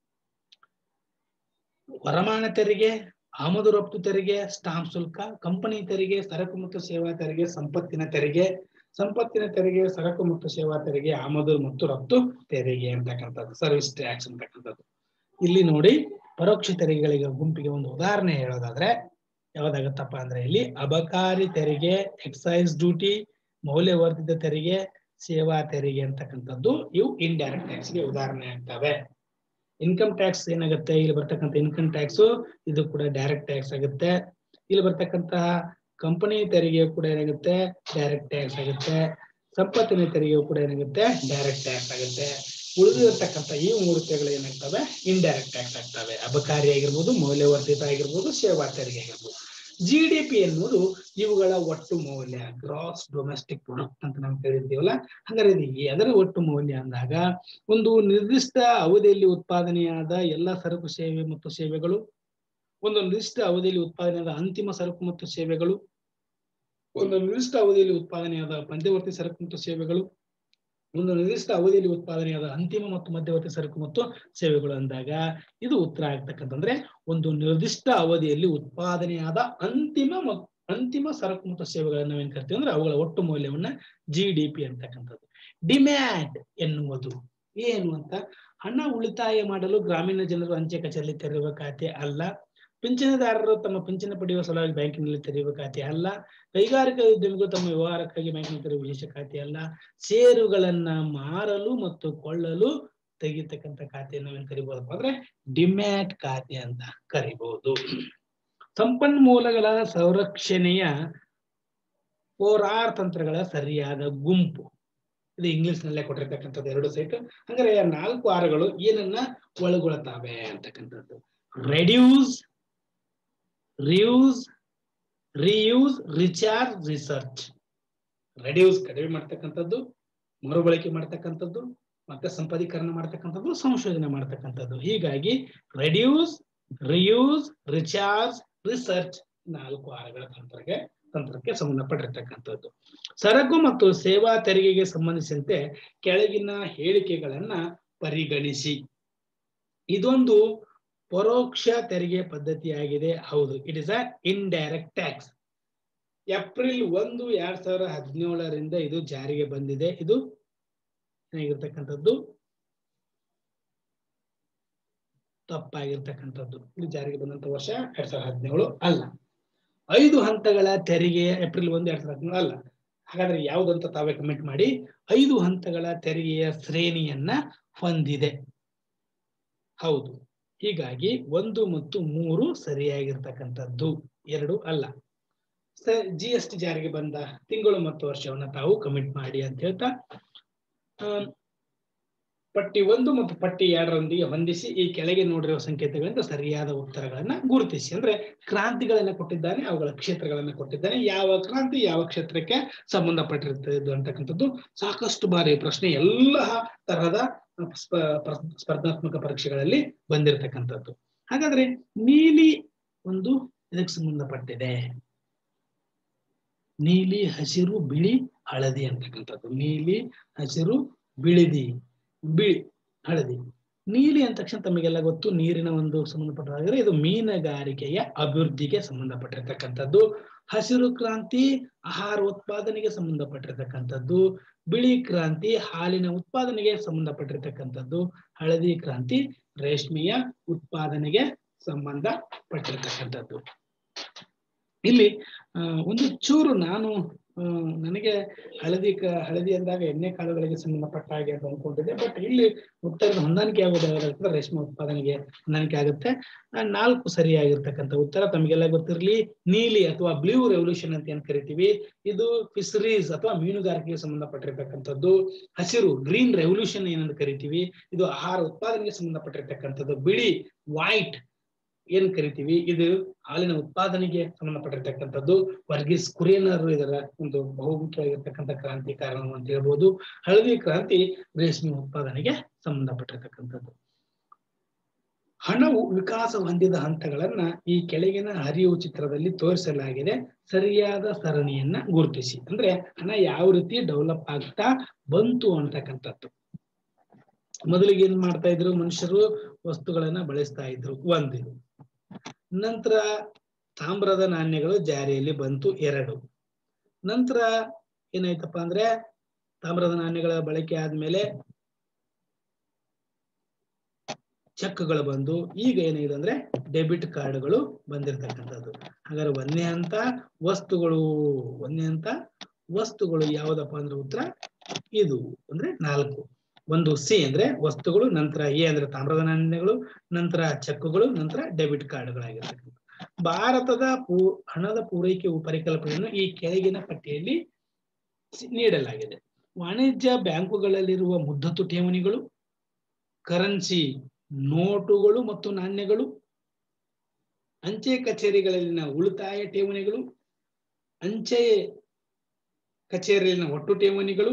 Speaker 1: ವರಮಾನ ತೆರಿಗೆ ಆಮದು ರಫ್ತು ತೆರಿಗೆ ಸ್ಟಾಂಪ್ ಶುಲ್ಕ ಕಂಪನಿ ತೆರಿಗೆ ಸರಕು ಮತ್ತು ಸೇವಾ ತೆರಿಗೆ ಸಂಪತ್ತಿನ ತೆರಿಗೆ ಸಂಪತ್ತಿನ ತೆರಿಗೆ ಸರಕು ಮತ್ತು ಸೇವಾ ತೆರಿಗೆ ಆಮದು ಮತ್ತು ರಫ್ತು ತೆರಿಗೆ ಅಂತಕ್ಕಂಥದ್ದು ಸರ್ವಿಸ್ ಟ್ಯಾಕ್ಸ್ ಅಂತಕ್ಕಂಥದ್ದು ಇಲ್ಲಿ ನೋಡಿ ಪರೋಕ್ಷ ತೆರಿಗೆಗಳಿಗೆ ಗುಂಪಿಗೆ ಒಂದು ಉದಾಹರಣೆ ಹೇಳೋದಾದ್ರೆ ಯಾವ್ದಾಗತ್ತಪ್ಪ ಅಂದ್ರೆ ಇಲ್ಲಿ ಅಬಕಾರಿ ತೆರಿಗೆ ಎಕ್ಸೈಸ್ ಡ್ಯೂಟಿ ಮೌಲ್ಯವರ್ಧಿತ ತೆರಿಗೆ ಸೇವಾ ತೆರಿಗೆ ಅಂತಕ್ಕಂಥದ್ದು ಇವು ಇಂಡೈರೆಕ್ಟ್ ಟ್ಯಾಕ್ಸ್ ಗೆ ಉದಾಹರಣೆ ಆಗ್ತವೆ ಇನ್ಕಮ್ ಟ್ಯಾಕ್ಸ್ ಏನಾಗುತ್ತೆ ಇಲ್ಲಿ ಬರ್ತಕ್ಕಂಥ ಇನ್ಕಮ್ ಟ್ಯಾಕ್ಸ್ ಇದು ಕೂಡ ಡೈರೆಕ್ಟ್ ಟ್ಯಾಕ್ಸ್ ಆಗುತ್ತೆ ಇಲ್ಲಿ ಬರ್ತಕ್ಕಂತಹ ಕಂಪನಿ ತೆರಿಗೆ ಕೂಡ ಏನಾಗುತ್ತೆ ಡೈರೆಕ್ಟ್ ಟ್ಯಾಕ್ಸ್ ಆಗುತ್ತೆ ಸಂಪತ್ತಿನ ತೆರಿಗೆಯು ಕೂಡ ಏನಾಗುತ್ತೆ ಡೈರೆಕ್ಟ್ ಟ್ಯಾಕ್ಸ್ ಆಗುತ್ತೆ ಉಳಿದಿರತಕ್ಕಂಥ ಈ ಮೂರು ತೆರಿಗೆಗಳು ಏನಾಗ್ತವೆ ಇಂಡೈರೆಕ್ಟ್ ಟ್ಯಾಕ್ಸ್ ಆಗ್ತವೆ ಅಬಕಾರಿ ಆಗಿರ್ಬೋದು ಮೌಲ್ಯವರ್ಧಿತ ಆಗಿರ್ಬೋದು ಸೇವಾ ತೆರಿಗೆ ಆಗಿರ್ಬೋದು ಜಿ ಡಿ ಪಿ ಎನ್ನುವುದು ಇವುಗಳ ಒಟ್ಟು ಮೌಲ್ಯ ಗ್ರಾಸ್ ಡೊಮೆಸ್ಟಿಕ್ ಪ್ರಾಡಕ್ಟ್ ಅಂತ ನಾವು ಕರೀತೀವಲ್ಲ ಹಾಗಾದ್ರೆ ಇದು ಅದರ ಒಟ್ಟು ಮೌಲ್ಯ ಅಂದಾಗ ಒಂದು ನಿರ್ದಿಷ್ಟ ಅವಧಿಯಲ್ಲಿ ಉತ್ಪಾದನೆಯಾದ ಎಲ್ಲ ಸರಕು ಸೇವೆ ಮತ್ತು ಸೇವೆಗಳು ಒಂದು ನಿರ್ದಿಷ್ಟ ಅವಧಿಯಲ್ಲಿ ಉತ್ಪಾದನೆಯಾದ ಅಂತಿಮ ಸರಕು ಮತ್ತು ಸೇವೆಗಳು ಒಂದು ನಿರ್ದಿಷ್ಟ ಅವಧಿಯಲ್ಲಿ ಉತ್ಪಾದನೆಯಾದ ಮಧ್ಯವರ್ತಿ ಸರಕು ಮತ್ತು ಸೇವೆಗಳು ಒಂದು ನಿರ್ದಿಷ್ಟ ಅವಧಿಯಲ್ಲಿ ಉತ್ಪಾದನೆಯಾದ ಅಂತಿಮ ಮತ್ತು ಮಧ್ಯವರ್ತಿ ಸರಕು ಮತ್ತು ಸೇವೆಗಳು ಅಂದಾಗ ಇದು ಉತ್ತರ ಆಗ್ತಕ್ಕಂತಂದ್ರೆ ಒಂದು ನಿರ್ದಿಷ್ಟ ಅವಧಿಯಲ್ಲಿ ಉತ್ಪಾದನೆಯಾದ ಅಂತಿಮ ಮತ್ತು ಅಂತಿಮ ಸರಕು ಮತ್ತು ಸೇವೆಗಳನ್ನ ನಾವೇನ್ ಕರಿತೀವಿ ಅಂದ್ರೆ ಅವುಗಳ ಒಟ್ಟು ಮೌಲ್ಯವನ್ನ ಜಿ ಡಿ ಪಿ ಅಂತಕ್ಕಂಥದ್ದು ಡಿಮ್ಯಾಂಡ್ ಎನ್ನುವುದು ಏನು ಅಂತ ಹಣ ಉಳಿತಾಯ ಮಾಡಲು ಗ್ರಾಮೀಣ ಜನರು ಅಂಚೆ ಕಚೇರಿಯಲ್ಲಿ ತೆರೆಯುವ ಖಾತೆ ಅಲ್ಲ ಪಿಂಚಣಿದಾರರು ತಮ್ಮ ಪಿಂಚಣಿ ಪಡೆಯುವ ಸಲುವಾಗಿ ಬ್ಯಾಂಕಿನಲ್ಲಿ ತೆರೆಯುವ ಖಾತೆ ಅಲ್ಲ ಕೈಗಾರಿಕಾ ಉದ್ಯಮಿಗಳು ತಮ್ಮ ವ್ಯವಹಾರಕ್ಕಾಗಿ ಬ್ಯಾಂಕಿನಲ್ಲಿ ತೆರೆಯುವ ವಿಶೇಷ ಖಾತೆ ಅಲ್ಲ ಷೇರುಗಳನ್ನ ಮಾರಲು ಮತ್ತು ಕೊಳ್ಳಲು ತೆಗಿತಕ್ಕಂಥ ಖಾತೆಯನ್ನು ನಾವೇನ್ ಕರಿಬಹುದಪ್ಪ ಅಂದ್ರೆ ಡಿಮ್ಯಾಟ್ ಖಾತೆ ಅಂತ ಕರಿಬಹುದು ಸಂಪನ್ಮೂಲಗಳ ಸಂರಕ್ಷಣೆಯ ಹೋರಾರ್ ತಂತ್ರಗಳ ಸರಿಯಾದ ಗುಂಪು ಇದು ಇಂಗ್ಲಿಷ್ ನಲ್ಲೇ ಕೊಟ್ಟಿರ್ತಕ್ಕಂಥದ್ದು ಎರಡು ಸೈಟ್ ಹಂಗಾರೆ ನಾಲ್ಕು ಆರುಗಳು ಏನನ್ನ ಒಳಗೊಳ್ತಾವೆ ಅಂತಕ್ಕಂಥದ್ದು reduce reuse reuse recharge research reduce ಕಡಿಮೆ ಮಾಡ್ತಕ್ಕಂಥದ್ದು ಮರುಬಳಕೆ ಮಾಡ್ತಕ್ಕಂಥದ್ದು ಮತ್ತೆ ಸಂಪದೀಕರಣ ಮಾಡ್ತಕ್ಕಂಥದ್ದು ಸಂಶೋಧನೆ ಮಾಡ್ತಕ್ಕಂಥದ್ದು ಹೀಗಾಗಿ ರೆಡ್ಯೂಸ್ ರಿಯೂಸ್ ರಿಚಾರ್ಜ್ ರಿಸರ್ಚ್ ನಾಲ್ಕು ಆರುಗಳ ತಂತ್ರಕ್ಕೆ ತಂತ್ರಕ್ಕೆ ಸಂಬಂಧಪಟ್ಟಿರ್ತಕ್ಕಂಥದ್ದು ಸರಕು ಮತ್ತು ಸೇವಾ ತೆರಿಗೆಗೆ ಸಂಬಂಧಿಸಿದಂತೆ ಕೆಳಗಿನ ಹೇಳಿಕೆಗಳನ್ನ ಪರಿಗಣಿಸಿ ಇದೊಂದು ಪರೋಕ್ಷ ತೆರಿಗೆ ಪದ್ಧತಿಯಾಗಿದೆ ಹೌದು it is a indirect tax April ಒಂದು ಎರಡ್ ಸಾವಿರ ಹದಿನೇಳರಿಂದ ಇದು ಜಾರಿಗೆ ಬಂದಿದೆ ಇದು ಏನಾಗಿರ್ತಕ್ಕಂಥದ್ದು ತಪ್ಪಾಗಿರ್ತಕ್ಕಂಥದ್ದು ಇದು ಜಾರಿಗೆ ಬಂದಂತ ವರ್ಷ ಎರಡ್ ಸಾವಿರದ ಹದಿನೇಳು ಅಲ್ಲ ಐದು ಹಂತಗಳ ತೆರಿಗೆ ಏಪ್ರಿಲ್ ಒಂದು ಎರಡ್ ಸಾವಿರದ ಹದಿನೇಳು ಅಲ್ಲ ಹಾಗಾದ್ರೆ ಯಾವುದಂತ ತಾವೇ ಕಮೆಂಟ್ ಮಾಡಿ ಐದು ಹಂತಗಳ ತೆರಿಗೆಯ ಶ್ರೇಣಿಯನ್ನ ಹೊಂದಿದೆ ಹೌದು ಹೀಗಾಗಿ ಒಂದು ಮತ್ತು ಮೂರು ಸರಿಯಾಗಿರ್ತಕ್ಕಂಥದ್ದು ಎರಡು ಅಲ್ಲ ಜಿ ಎಸ್ ಟಿ ಜಾರಿಗೆ ಬಂದ ತಿಂಗಳು ಮತ್ತು ವರ್ಷವನ್ನ ತಾವು ಕಮಿಟ್ ಮಾಡಿ ಅಂತ ಹೇಳ್ತಾ ಆ, ಪಟ್ಟಿ ಒಂದು ಮತ್ತು ಪಟ್ಟಿ ಎರಡರೊಂದಿಗೆ ಹೊಂದಿಸಿ ಈ ಕೆಳಗೆ ನೋಡಿರುವ ಸಂಕೇತಗಳಿಂದ ಸರಿಯಾದ ಉತ್ತರಗಳನ್ನ ಗುರುತಿಸಿ ಅಂದ್ರೆ ಕ್ರಾಂತಿಗಳನ್ನ ಕೊಟ್ಟಿದ್ದಾನೆ ಅವುಗಳ ಕ್ಷೇತ್ರಗಳನ್ನ ಕೊಟ್ಟಿದ್ದಾನೆ ಯಾವ ಕ್ರಾಂತಿ ಯಾವ ಕ್ಷೇತ್ರಕ್ಕೆ ಸಂಬಂಧಪಟ್ಟಿರ್ತದ್ದು ಅಂತಕ್ಕಂಥದ್ದು ಸಾಕಷ್ಟು ಬಾರಿ ಪ್ರಶ್ನೆ ಎಲ್ಲ ತರಹದ ಸ್ಪ- ಪ್ರ- ಸ್ಪರ್ಧಾತ್ಮಕ ಪರೀಕ್ಷೆಗಳಲ್ಲಿ ಬಂದಿರತಕ್ಕಂಥದ್ದು ಹಾಗಾದ್ರೆ ನೀಲಿ ಒಂದು ಇದಕ್ಕೆ ಸಂಬಂಧಪಟ್ಟಿದೆ ನೀಲಿ ಹಸಿರು ಬಿಳಿ ಹಳದಿ ಅಂತಕ್ಕಂಥದ್ದು ನೀಲಿ ಹಸಿರು ಬಿಳಿದಿ ಬಿಳಿ ಹಳದಿ ನೀಲಿ ಅಂದ ತಕ್ಷಣ ತಮಗೆಲ್ಲ ಗೊತ್ತು ನೀರಿನ ಒಂದು ಸಂಬಂಧಪಟ್ಟಾದ್ರೆ ಇದು ಮೀನುಗಾರಿಕೆಯ ಅಭಿವೃದ್ಧಿಗೆ ಸಂಬಂಧಪಟ್ಟಿರ್ತಕ್ಕಂಥದ್ದು ಹಸಿರು ಕ್ರಾಂತಿ ಆಹಾರ ಉತ್ಪಾದನೆಗೆ ಸಂಬಂಧಪಟ್ಟಿರ್ತಕ್ಕಂಥದ್ದು ಬಿಳಿ ಕ್ರಾಂತಿ ಹಾಲಿನ ಉತ್ಪಾದನೆಗೆ ಸಂಬಂಧಪಟ್ಟಿರ್ತಕ್ಕಂಥದ್ದು ಹಳದಿ ಕ್ರಾಂತಿ ರೇಷ್ಮೆಯ ಉತ್ಪಾದನೆಗೆ ಸಂಬಂಧಪಟ್ಟಿರ್ತಕ್ಕಂಥದ್ದು ಇಲ್ಲಿ ಆ, ಒಂದು ಚೂರು ನಾನು ಆ, ನನಗೆ ಹಳದಿ ಕ ಹಳದಿ ಅಂದಾಗ ಎಣ್ಣೆ ಕಾಳುಗಳಿಗೆ ಸಂಬಂಧಪಟ್ಟ ಹಾಗೆ ಅಂತ ಅನ್ಕೊಂಡಿದ್ದೆ ಬಟ್ ಇಲ್ಲಿ ಉತ್ತರದ ಹೊಂದಾಣಿಕೆ ಆಗೋದು ಯಾವ್ದಾಗುತ್ತೆ ರೇಷ್ಮೆ ಉತ್ಪಾದನೆಗೆ ಹೊಂದಾಣಿಕೆ ಆಗುತ್ತೆ ಆ, ನಾಲ್ಕು ಸರಿಯಾಗಿರ್ತಕ್ಕಂಥ ಉತ್ತರ ತಮಗೆಲ್ಲ ಗೊತ್ತಿರಲಿ ನೀಲಿ ಅಥವಾ ಬ್ಲೂ ರೆವಲ್ಯೂಷನ್ ಅಂತ ಏನ್ ಕರಿತೀವಿ ಇದು ಫಿಶರೀಸ್ ಅಥವಾ ಮೀನುಗಾರಿಕೆಗೆ ಸಂಬಂಧಪಟ್ಟಿರ್ತಕ್ಕಂಥದ್ದು ಹಸಿರು ಗ್ರೀನ್ ರೆವಲ್ಯೂಷನ್ ಏನಂತ ಕರಿತೀವಿ ಇದು ಆಹಾರ ಉತ್ಪಾದನೆಗೆ ಸಂಬಂಧಪಟ್ಟಿರ್ತಕ್ಕಂಥದ್ದು ಬಿಳಿ ವೈಟ್ ಏನ್ ಕರಿತೀವಿ ಇದು ಹಾಲಿನ ಉತ್ಪಾದನೆಗೆ ಸಂಬಂಧಪಟ್ಟಿರ್ತಕ್ಕಂಥದ್ದು ವರ್ಗೀಸ್ ಕುರಿಯನರು ಇದರ ಒಂದು ಬಹುಮುಖ್ಯವಾಗಿರ್ತಕ್ಕಂಥ ಕ್ರಾಂತಿಕಾರಣ ಅಂತ ಹೇಳ್ಬೋದು ಹಳದಿ ಕ್ರಾಂತಿ ರೇಷ್ಮೆ ಉತ್ಪಾದನೆಗೆ ಸಂಬಂಧಪಟ್ಟಿರ್ತಕ್ಕಂಥದ್ದು ಹಣವು ವಿಕಾಸ ಹೊಂದಿದ ಹಂತಗಳನ್ನ ಈ ಕೆಳಗಿನ ಹರಿವು ಚಿತ್ರದಲ್ಲಿ ತೋರಿಸಲಾಗಿದೆ ಸರಿಯಾದ ಸರಣಿಯನ್ನ ಗುರುತಿಸಿ ಅಂದ್ರೆ ಹಣ ಯಾವ ರೀತಿ ಡೆವಲಪ್ ಆಗ್ತಾ ಬಂತು ಅಂತಕ್ಕಂಥದ್ದು ಮೊದಲಿಗೆ ಏನ್ ಮಾಡ್ತಾ ಇದ್ರು ಮನುಷ್ಯರು ವಸ್ತುಗಳನ್ನ ಬಳಸ್ತಾ ಇದ್ರು ಒಂದು ನಂತರ ತಾಮ್ರದ ನಾಣ್ಯಗಳು ಜಾರಿಯಲ್ಲಿ ಬಂತು ಎರಡು ನಂತರ ಏನಾಯ್ತಪ್ಪ ಅಂದ್ರೆ ತಾಮ್ರದ ನಾಣ್ಯಗಳ ಬಳಕೆ ಆದ್ಮೇಲೆ ಚೆಕ್ಗಳು ಬಂದು ಈಗ ಏನಿದೆ ಅಂದ್ರೆ ಡೆಬಿಟ್ ಕಾರ್ಡ್ಗಳು ಬಂದಿರತಕ್ಕಂಥದ್ದು ಹಾಗಾದ್ರೆ ಒಂದನೇ ಹಂತ ವಸ್ತುಗಳು ಒಂದನೇ ಹಂತ ವಸ್ತುಗಳು ಯಾವ್ದಪ್ಪ ಅಂದ್ರೆ ಉತ್ತರ ಇದು ಅಂದ್ರೆ ನಾಲ್ಕು ಒಂದು ಸಿ ಅಂದ್ರೆ ವಸ್ತುಗಳು ನಂತರ ಎ ಅಂದ್ರೆ ತಾಮ್ರದ ನಾಣ್ಯಗಳು ನಂತರ ಚೆಕ್ಗಳು ನಂತರ ಡೆಬಿಟ್ ಕಾರ್ಡ್ಗಳಾಗಿರ್ತಕ್ಕಂಥ ಭಾರತದ ಪೂ ಹಣದ ಪೂರೈಕೆ ಪರಿಕಲ್ಪನೆಯನ್ನು ಈ ಕೆಳಗಿನ ಪಟ್ಟಿಯಲ್ಲಿ ಸಿ- ನೀಡಲಾಗಿದೆ ವಾಣಿಜ್ಯ ಬ್ಯಾಂಕುಗಳಲ್ಲಿರುವ ಮುದ್ದತು ಠೇವಣಿಗಳು ಕರೆನ್ಸಿ ನೋಟುಗಳು ಮತ್ತು ನಾಣ್ಯಗಳು ಅಂಚೆ ಕಚೇರಿಗಳಲ್ಲಿನ ಉಳಿತಾಯ ಠೇವಣಿಗಳು ಅಂಚೆ ಕಚೇರಿಯಲ್ಲಿನ ಒಟ್ಟು ಠೇವಣಿಗಳು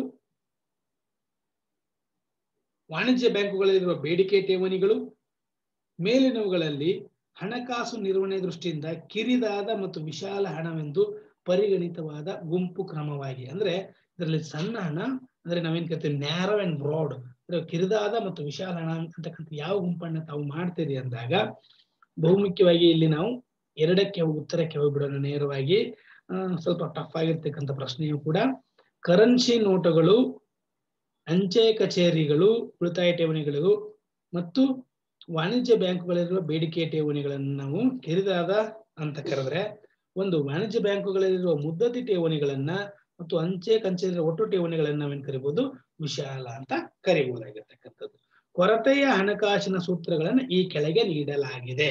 Speaker 1: ವಾಣಿಜ್ಯ ಬ್ಯಾಂಕುಗಳಲ್ಲಿರುವ ಬೇಡಿಕೆ ಠೇವಣಿಗಳು ಮೇಲಿನವುಗಳಲ್ಲಿ ಹಣಕಾಸು ನಿರ್ವಹಣೆ ದೃಷ್ಟಿಯಿಂದ ಕಿರಿದಾದ ಮತ್ತು ವಿಶಾಲ ಹಣವೆಂದು ಪರಿಗಣಿತವಾದ ಗುಂಪು ಕ್ರಮವಾಗಿ ಅಂದ್ರೆ ಇದರಲ್ಲಿ ಸಣ್ಣ ಹಣ ಅಂದ್ರೆ ನಾವೇನ್ ಕರಿತೀವಿ ನ್ಯಾರೋ ಅಂಡ್ ಬ್ರಾಡ್ ಅಂದ್ರೆ ಕಿರಿದಾದ ಮತ್ತು ವಿಶಾಲ ಹಣ ಅಂತಕ್ಕಂಥ ಯಾವ ಗುಂಪನ್ನ ತಾವು ಮಾಡ್ತೀರಿ ಅಂದಾಗ ಬಹುಮುಖ್ಯವಾಗಿ ಇಲ್ಲಿ ನಾವು ಎರಡಕ್ಕೆ ಹೋಗಿ ಉತ್ತರಕ್ಕೆ ಹೋಗ್ಬಿಡೋಣ ನೇರವಾಗಿ ಆ, ಸ್ವಲ್ಪ ಟಫ್ ಆಗಿರ್ತಕ್ಕಂಥ ಪ್ರಶ್ನೆಯು ಕೂಡ ಕರೆನ್ಸಿ ನೋಟುಗಳು ಅಂಚೆ ಕಚೇರಿಗಳು ಉಳಿತಾಯ ಠೇವಣಿಗಳು ಮತ್ತು ವಾಣಿಜ್ಯ ಬ್ಯಾಂಕುಗಳಲ್ಲಿರುವ ಬೇಡಿಕೆ ಠೇವಣಿಗಳನ್ನು ನಾವು ಕಿರಿದಾದ ಅಂತ ಕರೆದ್ರೆ ಒಂದು ವಾಣಿಜ್ಯ ಬ್ಯಾಂಕುಗಳಲ್ಲಿರುವ ಮುದ್ದತಿ ಠೇವಣಿಗಳನ್ನ ಮತ್ತು ಅಂಚೆ ಕಚೇರಿ ಒಟ್ಟು ಠೇವಣಿಗಳನ್ನ ನಾವೇನ್ ಕರಿಬಹುದು ವಿಶಾಲ ಅಂತ ಕರಿಬಹುದಾಗಿರ್ತಕ್ಕಂಥದ್ದು ಕೊರತೆಯ ಹಣಕಾಸಿನ ಸೂತ್ರಗಳನ್ನ ಈ ಕೆಳಗೆ ನೀಡಲಾಗಿದೆ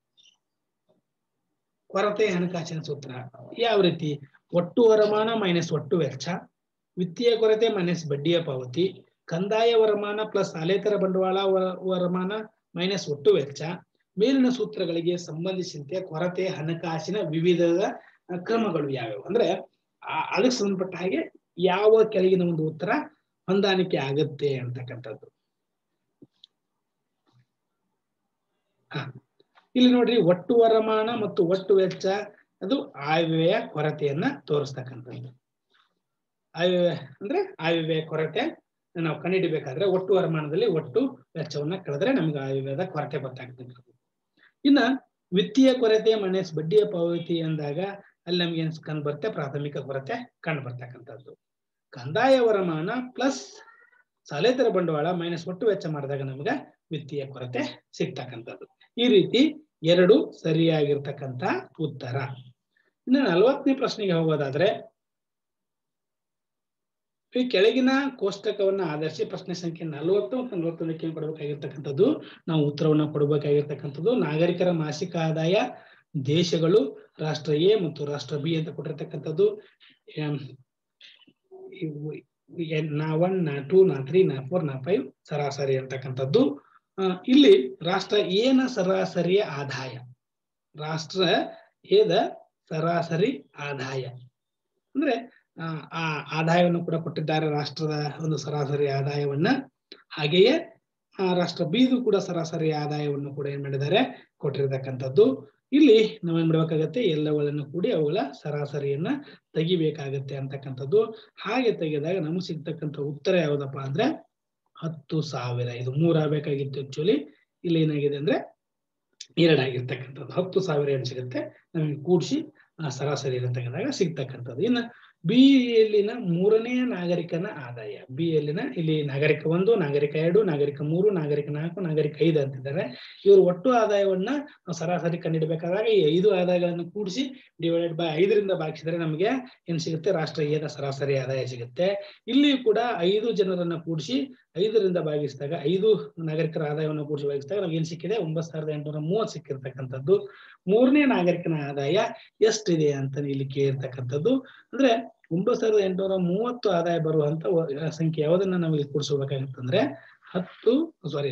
Speaker 1: ಕೊರತೆಯ ಹಣಕಾಸಿನ ಸೂತ್ರ ಯಾವ ರೀತಿ ಒಟ್ಟು ವರಮಾನ ಮೈನಸ್ ಒಟ್ಟು ವೆಚ್ಚ ವಿತ್ತೀಯ ಕೊರತೆ ಮೈನಸ್ ಬಡ್ಡಿಯ ಪಾವತಿ ಕಂದಾಯ ವರಮಾನ ಪ್ಲಸ್ ಅಲೇತರ ಬಂಡವಾಳ ವ- ವರಮಾನ ಮೈನಸ್ ಒಟ್ಟು ವೆಚ್ಚ ಮೇಲಿನ ಸೂತ್ರಗಳಿಗೆ ಸಂಬಂಧಿಸಿದಂತೆ ಕೊರತೆ ಹಣಕಾಸಿನ ವಿವಿಧ ಆ, ಕ್ರಮಗಳು ಯಾವ್ಯಾವು ಅಂದ್ರೆ ಆ- ಅದಕ್ಕೆ ಸಂಬಂಧಪಟ್ಟ ಹಾಗೆ ಯಾವ ಕೆಳಗಿನ ಒಂದು ಉತ್ತರ ಹೊಂದಾಣಿಕೆ ಆಗುತ್ತೆ ಅಂತಕ್ಕಂಥದ್ದು ಹ ಇಲ್ಲಿ ನೋಡ್ರಿ ಒಟ್ಟು ವರಮಾನ ಮತ್ತು ಒಟ್ಟು ವೆಚ್ಚ ಅದು ಆಯವ್ಯಯ ಕೊರತೆಯನ್ನ ತೋರಿಸ್ತಕ್ಕಂಥದ್ದು ಆಯವ್ಯಯ ಅಂದ್ರೆ ಆಯವ್ಯಯ ಕೊರತೆ ನಾವು ಕಂಡುಹಿಡಿಬೇಕಾದ್ರೆ ಒಟ್ಟು ವರಮಾನದಲ್ಲಿ ಒಟ್ಟು ವೆಚ್ಚವನ್ನ ಕಳೆದ್ರೆ ನಮ್ಗೆ ಆಯವ್ಯಯದ ಕೊರತೆ ಗೊತ್ತಾಗ್ತದೆ ಇನ್ನ ವಿತ್ತೀಯ ಕೊರತೆ ಮೈನಸ್ ಬಡ್ಡಿಯ ಪಾವತಿ ಅಂದಾಗ ಅಲ್ಲಿ ನಮ್ಗೆ ಏನ್ ಕಂಡು ಬರುತ್ತೆ ಪ್ರಾಥಮಿಕ ಕೊರತೆ ಕಂಡು ಬರ್ತಕ್ಕಂಥದ್ದು ಕಂದಾಯ ವರಮಾನ ಪ್ಲಸ್ ಸಾಲೇತರ ಬಂಡವಾಳ ಮೈನಸ್ ಒಟ್ಟು ವೆಚ್ಚ ಮಾಡಿದಾಗ ನಮ್ಗೆ ವಿತ್ತೀಯ ಕೊರತೆ ಸಿಗ್ತಕ್ಕಂಥದ್ದು ಈ ರೀತಿ ಎರಡು ಸರಿಯಾಗಿರ್ತಕ್ಕಂಥ ಉತ್ತರ ಇನ್ನು ನಲವತ್ತನೇ ಪ್ರಶ್ನೆಗೆ ಹೋಗೋದಾದ್ರೆ ಈ ಕೆಳಗಿನ ಕೋಷ್ಟಕವನ್ನ ಆಧರಿಸಿ ಪ್ರಶ್ನೆ ಸಂಖ್ಯೆ ನಲವತ್ತು ಮತ್ತು ನಲವತ್ತೊಂದಕ್ಕೆ ಏನ್ ಕೊಡಬೇಕಾಗಿರ್ತಕ್ಕಂಥದ್ದು ನಾವು ಉತ್ತರವನ್ನ ಕೊಡಬೇಕಾಗಿರ್ತಕ್ಕಂಥದ್ದು ನಾಗರಿಕರ ಮಾಸಿಕ ಆದಾಯ ದೇಶಗಳು ರಾಷ್ಟ್ರ ಎ ಮತ್ತು ರಾಷ್ಟ್ರ ಬಿ ಅಂತ ಕೊಟ್ಟಿರ್ತಕ್ಕಂಥದ್ದು ಎಂ, ಇವು ಎನ್- ನಾ ಒನ್ ನಾ ಟೂ ನಾ ತ್ರೀ ನಾ ಫೋರ್ ನಾ ಫೈವ್ ಸರಾಸರಿ ಅಂತಕ್ಕಂಥದ್ದು ಆ, ಇಲ್ಲಿ ರಾಷ್ಟ್ರ ಏನ ಸರಾಸರಿಯ ಆದಾಯ ರಾಷ್ಟ್ರ ಏದ ಸರಾಸರಿ ಆದಾಯ ಅಂದ್ರೆ ಆ, ಆ ಆದಾಯವನ್ನು ಕೂಡ ಕೊಟ್ಟಿದ್ದಾರೆ ರಾಷ್ಟ್ರದ ಒಂದು ಸರಾಸರಿ ಆದಾಯವನ್ನ ಹಾಗೆಯೇ ಆ ರಾಷ್ಟ್ರ ಬೀದು ಕೂಡ ಸರಾಸರಿ ಆದಾಯವನ್ನು ಕೂಡ ಏನ್ ಮಾಡಿದ್ದಾರೆ ಕೊಟ್ಟಿರ್ತಕ್ಕಂಥದ್ದು ಇಲ್ಲಿ ನಾವೇನ್ ಮಾಡ್ಬೇಕಾಗತ್ತೆ ಎಲ್ಲವುಗಳನ್ನು ಕೂಡಿ ಅವುಗಳ ಸರಾಸರಿಯನ್ನ ತೆಗಿಬೇಕಾಗತ್ತೆ ಅಂತಕ್ಕಂಥದ್ದು ಹಾಗೆ ತೆಗೆದಾಗ ನಮಗೆ ಸಿಗ್ತಕ್ಕಂಥ ಉತ್ತರ ಯಾವ್ದಪ್ಪ ಅಂದ್ರೆ ಹತ್ತು ಸಾವಿರ ಇದು ಮೂರ್ ಆಗ್ಬೇಕಾಗಿತ್ತು ಆಕ್ಚುಲಿ ಇಲ್ಲಿ ಏನಾಗಿದೆ ಅಂದ್ರೆ ಎರಡಾಗಿರ್ತಕ್ಕಂಥದ್ದು ಹತ್ತು ಸಾವಿರ ಏನ್ ಸಿಗುತ್ತೆ ನಮಗೆ ಕೂಡಿಸಿ ಸರಾಸರಿ ಅಂತ ತೆಗೆದಾಗ ಸಿಗ್ತಕ್ಕಂಥದ್ದು ಇನ್ನು ಬಿ ಯಲ್ಲಿನ ಮೂರನೇ ನಾಗರಿಕನ ಆದಾಯ ಬಿ ಯಲ್ಲಿನ ಇಲ್ಲಿ ನಾಗರಿಕ ಒಂದು ನಾಗರಿಕ ಎರಡು ನಾಗರಿಕ ಮೂರು ನಾಗರಿಕ ನಾಲ್ಕು ನಾಗರಿಕ ಐದು ಅಂತಿದ್ದಾರೆ ಇವರು ಒಟ್ಟು ಆದಾಯವನ್ನ ನಾವು ಸರಾಸರಿ ಕಂಡಿಡ್ಬೇಕಾದಾಗ ಈ ಐದು ಆದಾಯಗಳನ್ನು ಕೂಡಿಸಿ ಡಿವೈಡೆಡ್ ಬೈ ಐದರಿಂದ ಭಾಗಿಸಿದ್ರೆ ನಮಗೆ ಏನ್ ಸಿಗುತ್ತೆ ರಾಷ್ಟ್ರ ಏದ ಸರಾಸರಿ ಆದಾಯ ಸಿಗುತ್ತೆ ಇಲ್ಲಿ ಕೂಡ ಐದು ಜನರನ್ನ ಕೂಡಿಸಿ ಐದರಿಂದ ಭಾಗಿಸಿದಾಗ ಐದು ನಾಗರಿಕರ ಆದಾಯವನ್ನು ಕೂಡಿಸಿ ಭಾಗಿಸಿದಾಗ ನಮ್ಗೆ ಏನ್ ಸಿಕ್ಕಿದೆ ಒಂಬತ್ತು ಸಾವಿರದ ಎಂಟುನೂರ ಮೂವತ್ತು ಸಿಕ್ಕಿರ್ತಕ್ಕಂಥದ್ದು ಮೂರನೇ ನಾಗರಿಕನ ಆದಾಯ ಎಷ್ಟಿದೆ ಅಂತ ಇಲ್ಲಿ ಕೇಳಿರ್ತಕ್ಕಂಥದ್ದು ಅಂದ್ರೆ ಒಂಬತ್ತು ಸಾವಿರದ ಎಂಟುನೂರ ಮೂವತ್ತು ಆದಾಯ ಬರುವಂತ ವ- ಸಂಖ್ಯೆ ಯಾವುದನ್ನ ನಾವು ಇಲ್ಲಿ ಕೂಡಿಸಬೇಕಾಗುತ್ತಂದ್ರೆ ಹತ್ತು ಸಾರಿ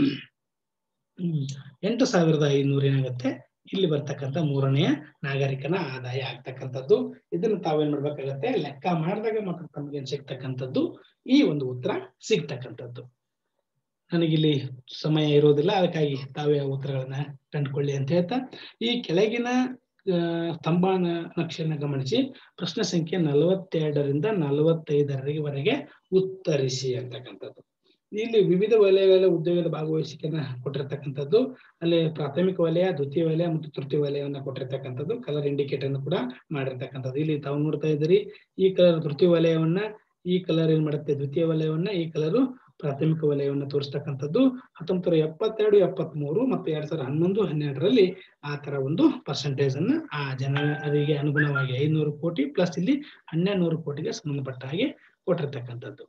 Speaker 1: ಎಂಟು ಸಾವಿರದ ಐನೂರು ಏನಾಗುತ್ತೆ ಇಲ್ಲಿ ಬರ್ತಕ್ಕಂಥ ಮೂರನೆಯ ನಾಗರಿಕನ ಆದಾಯ ಆಗ್ತಕ್ಕಂಥದ್ದು ಇದನ್ನು ತಾವೇನ್ ಮಾಡ್ಬೇಕಾಗತ್ತೆ ಲೆಕ್ಕ ಮಾಡಿದಾಗ ಮಾತ್ರ ತಮಗೆ ಸಿಗ್ತಕ್ಕಂಥದ್ದು ಈ ಒಂದು ಉತ್ತರ ಸಿಗ್ತಕ್ಕಂಥದ್ದು ನನಗಿಲ್ಲಿ ಸಮಯ ಇರೋದಿಲ್ಲ ಅದಕ್ಕಾಗಿ ತಾವೇ ಆ ಉತ್ತರಗಳನ್ನ ಕಂಡುಕೊಳ್ಳಿ ಅಂತ ಹೇಳ್ತಾ ಈ ಕೆಳಗಿನ ಆ, ಸ್ತಂಭ ನ- ನಕ್ಷೆಯನ್ನ ಗಮನಿಸಿ ಪ್ರಶ್ನೆ ಸಂಖ್ಯೆ ನಲವತ್ತೆರಡರಿಂದ ನಲವತ್ತೈದರವರೆಗೆ ಉತ್ತರಿಸಿ ಅಂತಕ್ಕಂಥದ್ದು ಇಲ್ಲಿ ವಿವಿಧ ವಲಯಗಳ ಉದ್ಯೋಗದ ಭಾಗವಹಿಸಿಕೆಯನ್ನ ಕೊಟ್ಟಿರ್ತಕ್ಕಂಥದ್ದು ಅಲ್ಲಿ ಪ್ರಾಥಮಿಕ ವಲಯ ದ್ವಿತೀಯ ವಲಯ ಮತ್ತು ತೃತೀಯ ವಲಯವನ್ನ ಕೊಟ್ಟಿರ್ತಕ್ಕಂಥದ್ದು ಕಲರ್ ಇಂಡಿಕೇಟರ್ ಅನ್ನು ಕೂಡ ಮಾಡಿರ್ತಕ್ಕಂಥದ್ದು ಇಲ್ಲಿ ತಾವು ನೋಡ್ತಾ ಇದ್ದೀರಿ ಈ ಕಲರ್ ತೃತೀಯ ವಲಯವನ್ನ ಈ ಕಲರ್ ಏನ್ ಮಾಡುತ್ತೆ ದ್ವಿತೀಯ ವಲಯವನ್ನ ಈ ಕಲರು ಪ್ರಾಥಮಿಕ ವಲಯವನ್ನು ತೋರಿಸ್ತಕ್ಕಂಥದ್ದು ಹತ್ತೊಂಬತ್ತು ನೂರ ಎಪ್ಪತ್ತೆರಡು ಎಪ್ಪತ್ಮೂರು ಮತ್ತು ಎರಡ್ ಸಾವಿರದ ಹನ್ನೊಂದು ಹನ್ನೆರಡರಲ್ಲಿ ಆ ತರ ಒಂದು ಪರ್ಸೆಂಟೇಜ್ ಅನ್ನ ಆ ಜನರಿಗೆ ಅನುಗುಣವಾಗಿ ಐನೂರು ಕೋಟಿ ಪ್ಲಸ್ ಇಲ್ಲಿ ಹನ್ನೆರಡು ನೂರು ಕೋಟಿಗೆ ಸಂಬಂಧಪಟ್ಟ ಹಾಗೆ ಕೊಟ್ಟಿರ್ತಕ್ಕಂಥದ್ದು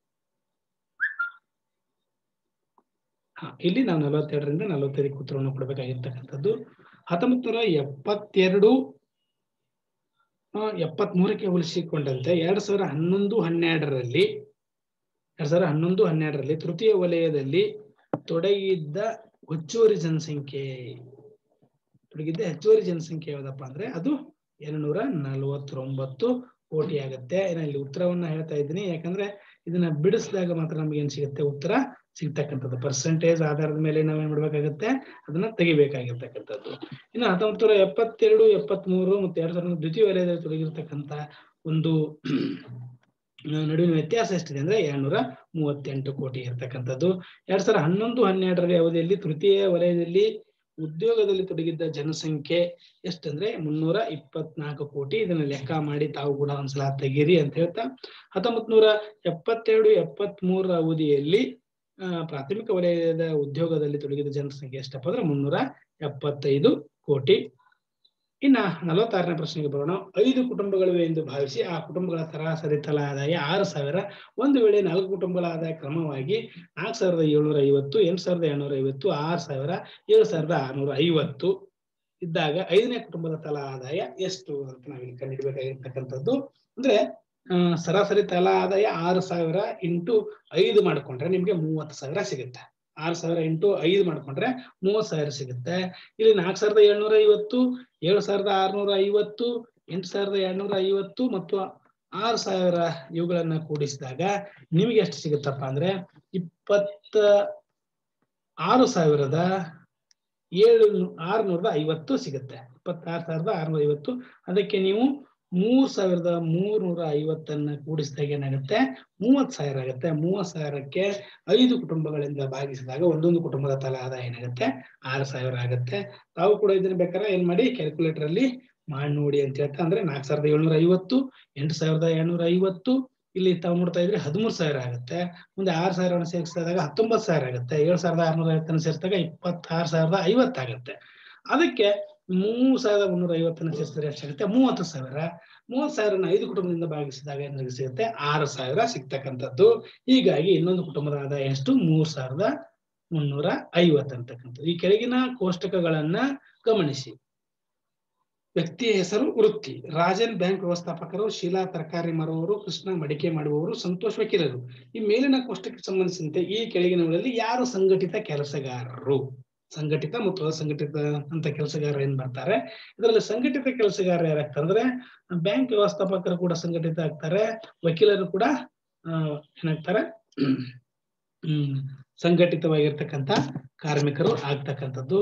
Speaker 1: ಹಾ ಇಲ್ಲಿ ನಾವು ನಲವತ್ತೆರಡರಿಂದ ನಲವತ್ತೈದಕ್ಕೆ ಉತ್ತರವನ್ನು ಕೊಡಬೇಕಾಗಿರ್ತಕ್ಕಂಥದ್ದು ಹತ್ತೊಂಬತ್ತು ನೂರ ಎಪ್ಪತ್ತೆರಡು ಎಪ್ಪತ್ತ್ ಮೂರಕ್ಕೆ ಹೋಲಿಸಿಕೊಂಡಂತೆ ಎರಡ್ ಸಾವಿರದ ಹನ್ನೊಂದು ಹನ್ನೆರಡರಲ್ಲಿ ಎರಡ್ ಸಾವಿರದ ಹನ್ನೊಂದು ಹನ್ನೆರಡರಲ್ಲಿ ತೃತೀಯ ವಲಯದಲ್ಲಿ ತೊಡಗಿದ್ದ ಹೆಚ್ಚುವರಿ ಜನಸಂಖ್ಯೆ ತೊಡಗಿದ್ದ ಹೆಚ್ಚುವರಿ ಜನಸಂಖ್ಯೆ ಯಾವ್ದಪ್ಪ ಅಂದ್ರೆ ಅದು ಎರಡ್ನೂರ ನಲವತ್ತೊಂಬತ್ತು ಕೋಟಿ ಆಗುತ್ತೆ ನಾನು ಇಲ್ಲಿ ಉತ್ತರವನ್ನ ಹೇಳ್ತಾ ಇದ್ದೀನಿ ಯಾಕಂದ್ರೆ ಇದನ್ನ ಬಿಡಿಸಿದಾಗ ಮಾತ್ರ ನಮ್ಗೆ ಏನ್ ಸಿಗುತ್ತೆ ಉತ್ತರ ಸಿಗ್ತಕ್ಕಂಥದ್ದು ಪರ್ಸೆಂಟೇಜ್ ಆಧಾರದ ಮೇಲೆ ನಾವೇನ್ ಮಾಡ್ಬೇಕಾಗತ್ತೆ ಅದನ್ನ ತೆಗಿಬೇಕಾಗಿರ್ತಕ್ಕಂಥದ್ದು ಇನ್ನು ಹತ್ತೊಂಬತ್ತು ನೂರ ಎಪ್ಪತ್ತೆರಡು ಎಪ್ಪತ್ಮೂರು ಮತ್ತೆ ಎರಡ್ ಸಾವಿರದ ದ್ವಿತೀಯ ವಲಯದಲ್ಲಿ ತೊಡಗಿರ್ತಕ್ಕಂಥ ಒಂದು ನಡುವಿನ ವ್ಯತ್ಯಾಸ ಎಷ್ಟಿದೆ ಅಂದ್ರೆ ಎರಡ್ನೂರ ಮೂವತ್ತೆಂಟು ಕೋಟಿ ಇರ್ತಕ್ಕಂಥದ್ದು ಎರಡ್ ಸಾವಿರದ ಹನ್ನೊಂದು ಹನ್ನೆರಡರ ಅವಧಿಯಲ್ಲಿ ತೃತೀಯ ವಲಯದಲ್ಲಿ ಉದ್ಯೋಗದಲ್ಲಿ ತೊಡಗಿದ್ದ ಜನಸಂಖ್ಯೆ ಎಷ್ಟಂದ್ರೆ ಮುನ್ನೂರ ಇಪ್ಪತ್ನಾಲ್ಕು ಕೋಟಿ ಇದನ್ನ ಲೆಕ್ಕ ಮಾಡಿ ತಾವು ಕೂಡ ಒಂದ್ಸಲ ತೆಗೀರಿ ಅಂತ ಹೇಳ್ತಾ ಹತ್ತೊಂಬತ್ ನೂರ ಎಪ್ಪತ್ತೆರಡು ಎಪ್ಪತ್ತ್ ಮೂರರ ಅವಧಿಯಲ್ಲಿ ಆ, ಪ್ರಾಥಮಿಕ ವಲಯದ ಉದ್ಯೋಗದಲ್ಲಿ ತೊಡಗಿದ ಜನಸಂಖ್ಯೆ ಎಷ್ಟಪ್ಪ ಅಂದ್ರೆ ಮುನ್ನೂರ ಎಪ್ಪತ್ತೈದು ಕೋಟಿ ಇನ್ನ ನಲವತ್ತಾರನೇ ಪ್ರಶ್ನೆಗೆ ಬರೋಣ ಐದು ಕುಟುಂಬಗಳಿವೆ ಎಂದು ಭಾವಿಸಿ ಆ ಕುಟುಂಬಗಳ ಸರಾಸರಿ ತಲಾ ಆದಾಯ ಆರು ಸಾವಿರ ಒಂದು ವೇಳೆ ನಾಲ್ಕು ಕುಟುಂಬಗಳ ಆದಾಯ ಕ್ರಮವಾಗಿ ನಾಲ್ಕು ಸಾವಿರದ ಏಳ್ನೂರ ಐವತ್ತು ಎಂಟು ಸಾವಿರದ ಏಳ್ನೂರ ಐವತ್ತು ಆರು ಸಾವಿರ ಏಳು ಸಾವಿರದ ಆರ್ನೂರ ಐವತ್ತು ಇದ್ದಾಗ ಐದನೇ ಕುಟುಂಬದ ತಲಾ ಆದಾಯ ಎಷ್ಟು ಅಂತ ನಾವಿಲ್ಲಿ ಕಂಡುಹಿಡಬೇಕಾಗಿರ್ತಕ್ಕಂಥದ್ದು ಅಂದ್ರೆ ಆ, ಸರಾಸರಿ ತಲಾ ಆದಾಯ ಆರು ಸಾವಿರ ಇಂಟು ಐದು ಮಾಡ್ಕೊಂಡ್ರೆ ನಿಮ್ಗೆ ಮೂವತ್ತು ಸಾವಿರ ಸಿಗುತ್ತೆ ಆರು ಸಾವಿರ ಇಂಟು ಐದು ಮಾಡ್ಕೊಂಡ್ರೆ ಮೂವತ್ತು ಸಾವಿರ ಸಿಗುತ್ತೆ ಇಲ್ಲಿ ನಾಲ್ಕು ಸಾವಿರದ ಏಳ್ನೂರ ಐವತ್ತು ಏಳು ಸಾವಿರದ ಆರ್ನೂರ ಐವತ್ತು ಎಂಟು ಸಾವಿರದ ಎರಡ್ನೂರ ಐವತ್ತು ಮತ್ತು ಆರು ಸಾವಿರ ಇವುಗಳನ್ನ ಕೂಡಿಸಿದಾಗ ನಿಮಗೆ ಎಷ್ಟು ಸಿಗುತ್ತಪ್ಪ ಅಂದ್ರೆ ಇಪ್ಪತ್ತ ಆರು ಸಾವಿರದ ಏಳು ಆರ್ನೂರದ ಐವತ್ತು ಸಿಗುತ್ತೆ ಇಪ್ಪತ್ತಾರು ಸಾವಿರದ ಆರ್ನೂರ ಐವತ್ತು ಅದಕ್ಕೆ ನೀವು ಮೂರ್ ಸಾವಿರದ ಮೂರ್ನೂರ ಐವತ್ತನ್ನ ಕೂಡಿಸಿದಾಗ ಏನಾಗುತ್ತೆ ಮೂವತ್ ಸಾವಿರ ಆಗುತ್ತೆ ಮೂವತ್ ಸಾವಿರಕ್ಕೆ ಐದು ಕುಟುಂಬಗಳಿಂದ ಭಾಗಿಸಿದಾಗ ಒಂದೊಂದು ಕುಟುಂಬದ ತಲಾ ಆದಾಯ ಏನಾಗುತ್ತೆ ಆರು ಸಾವಿರ ಆಗುತ್ತೆ ತಾವು ಕೂಡ ಇದನ್ನ ಬೇಕಾದ್ರೆ ಏನ್ ಮಾಡಿ ಕ್ಯಾಲ್ಕುಲೇಟರ್ ಅಲ್ಲಿ ಮಾಡಿ ನೋಡಿ ಅಂತ ಹೇಳ್ತಾ ಅಂದ್ರೆ ನಾಲ್ಕು ಸಾವಿರದ ಏಳ್ನೂರ ಐವತ್ತು ಎಂಟು ಸಾವಿರದ ಏಳ್ನೂರ ಐವತ್ತು ಇಲ್ಲಿ ತಾವು ನೋಡ್ತಾ ಇದ್ರೆ ಹದಿಮೂರು ಸಾವಿರ ಆಗುತ್ತೆ ಮುಂದೆ ಆರು ಸಾವಿರವನ್ನು ಸೇರಿಸಿದಾಗ ಹತ್ತೊಂಬತ್ತು ಸಾವಿರ ಆಗುತ್ತೆ ಏಳು ಸಾವಿರದ ಆರ್ನೂರ ಐವತ್ತನ್ನು ಸೇರಿಸಿದಾಗ ಇಪ್ಪತ್ತಾರು ಸಾವಿರದ ಐವತ್ತಾಗುತ್ತೆ ಅದಕ್ಕೆ ಮೂರು ಸಾವಿರದ ಮುನ್ನೂರ ಐವತ್ತನ್ನು ಸೇರಿಸಿದ್ರೆ ಎಷ್ಟಾಗುತ್ತೆ ಮೂವತ್ತು ಸಾವಿರ ಮೂವತ್ತು ಸಾವಿರನ ಐದು ಕುಟುಂಬದಿಂದ ಭಾಗಿಸಿದಾಗ ಏನಾಗಿ ಸಿಗುತ್ತೆ ಆರು ಸಾವಿರ ಸಿಗ್ತಕ್ಕಂಥದ್ದು ಹೀಗಾಗಿ ಇನ್ನೊಂದು ಕುಟುಂಬದ ಆದಾಯ ಎಷ್ಟು ಮೂರ್ ಸಾವಿರದ ಮುನ್ನೂರ ಐವತ್ತು ಅಂತಕ್ಕಂಥದ್ದು ಈ ಕೆಳಗಿನ ಕೋಷ್ಟಕಗಳನ್ನ ಗಮನಿಸಿ ವ್ಯಕ್ತಿಯ ಹೆಸರು ವೃತ್ತಿ ರಾಜನ್ ಬ್ಯಾಂಕ್ ವ್ಯವಸ್ಥಾಪಕರು ಶೀಲಾ ತರಕಾರಿ ಮಾರುವವರು ಕೃಷ್ಣ ಮಡಿಕೆ ಮಾಡುವವರು ಸಂತೋಷ್ ವಕೀಲರು ಈ ಮೇಲಿನ ಕೋಷ್ಟಕ್ಕೆ ಸಂಬಂಧಿಸಿದಂತೆ ಈ ಕೆಳಗಿನವುಗಳಲ್ಲಿ ಯಾರು ಸಂಘಟಿತ ಕೆಲಸಗಾರರು ಸಂಘಟಿತ ಮತ್ತು ಅಸಂಘಟಿತ ಅಂತ ಕೆಲಸಗಾರ ಏನ್ ಬರ್ತಾರೆ ಇದರಲ್ಲಿ ಸಂಘಟಿತ ಕೆಲಸಗಾರ ಯಾರಾಗ್ತಾರೆ ಅಂದ್ರೆ ಬ್ಯಾಂಕ್ ವ್ಯವಸ್ಥಾಪಕರು ಕೂಡ ಸಂಘಟಿತ ಆಗ್ತಾರೆ ವಕೀಲರು ಕೂಡ ಆ ಏನಾಗ್ತಾರೆ ಹ್ಮ್ ಸಂಘಟಿತವಾಗಿರ್ತಕ್ಕಂಥ ಕಾರ್ಮಿಕರು ಆಗ್ತಕ್ಕಂಥದ್ದು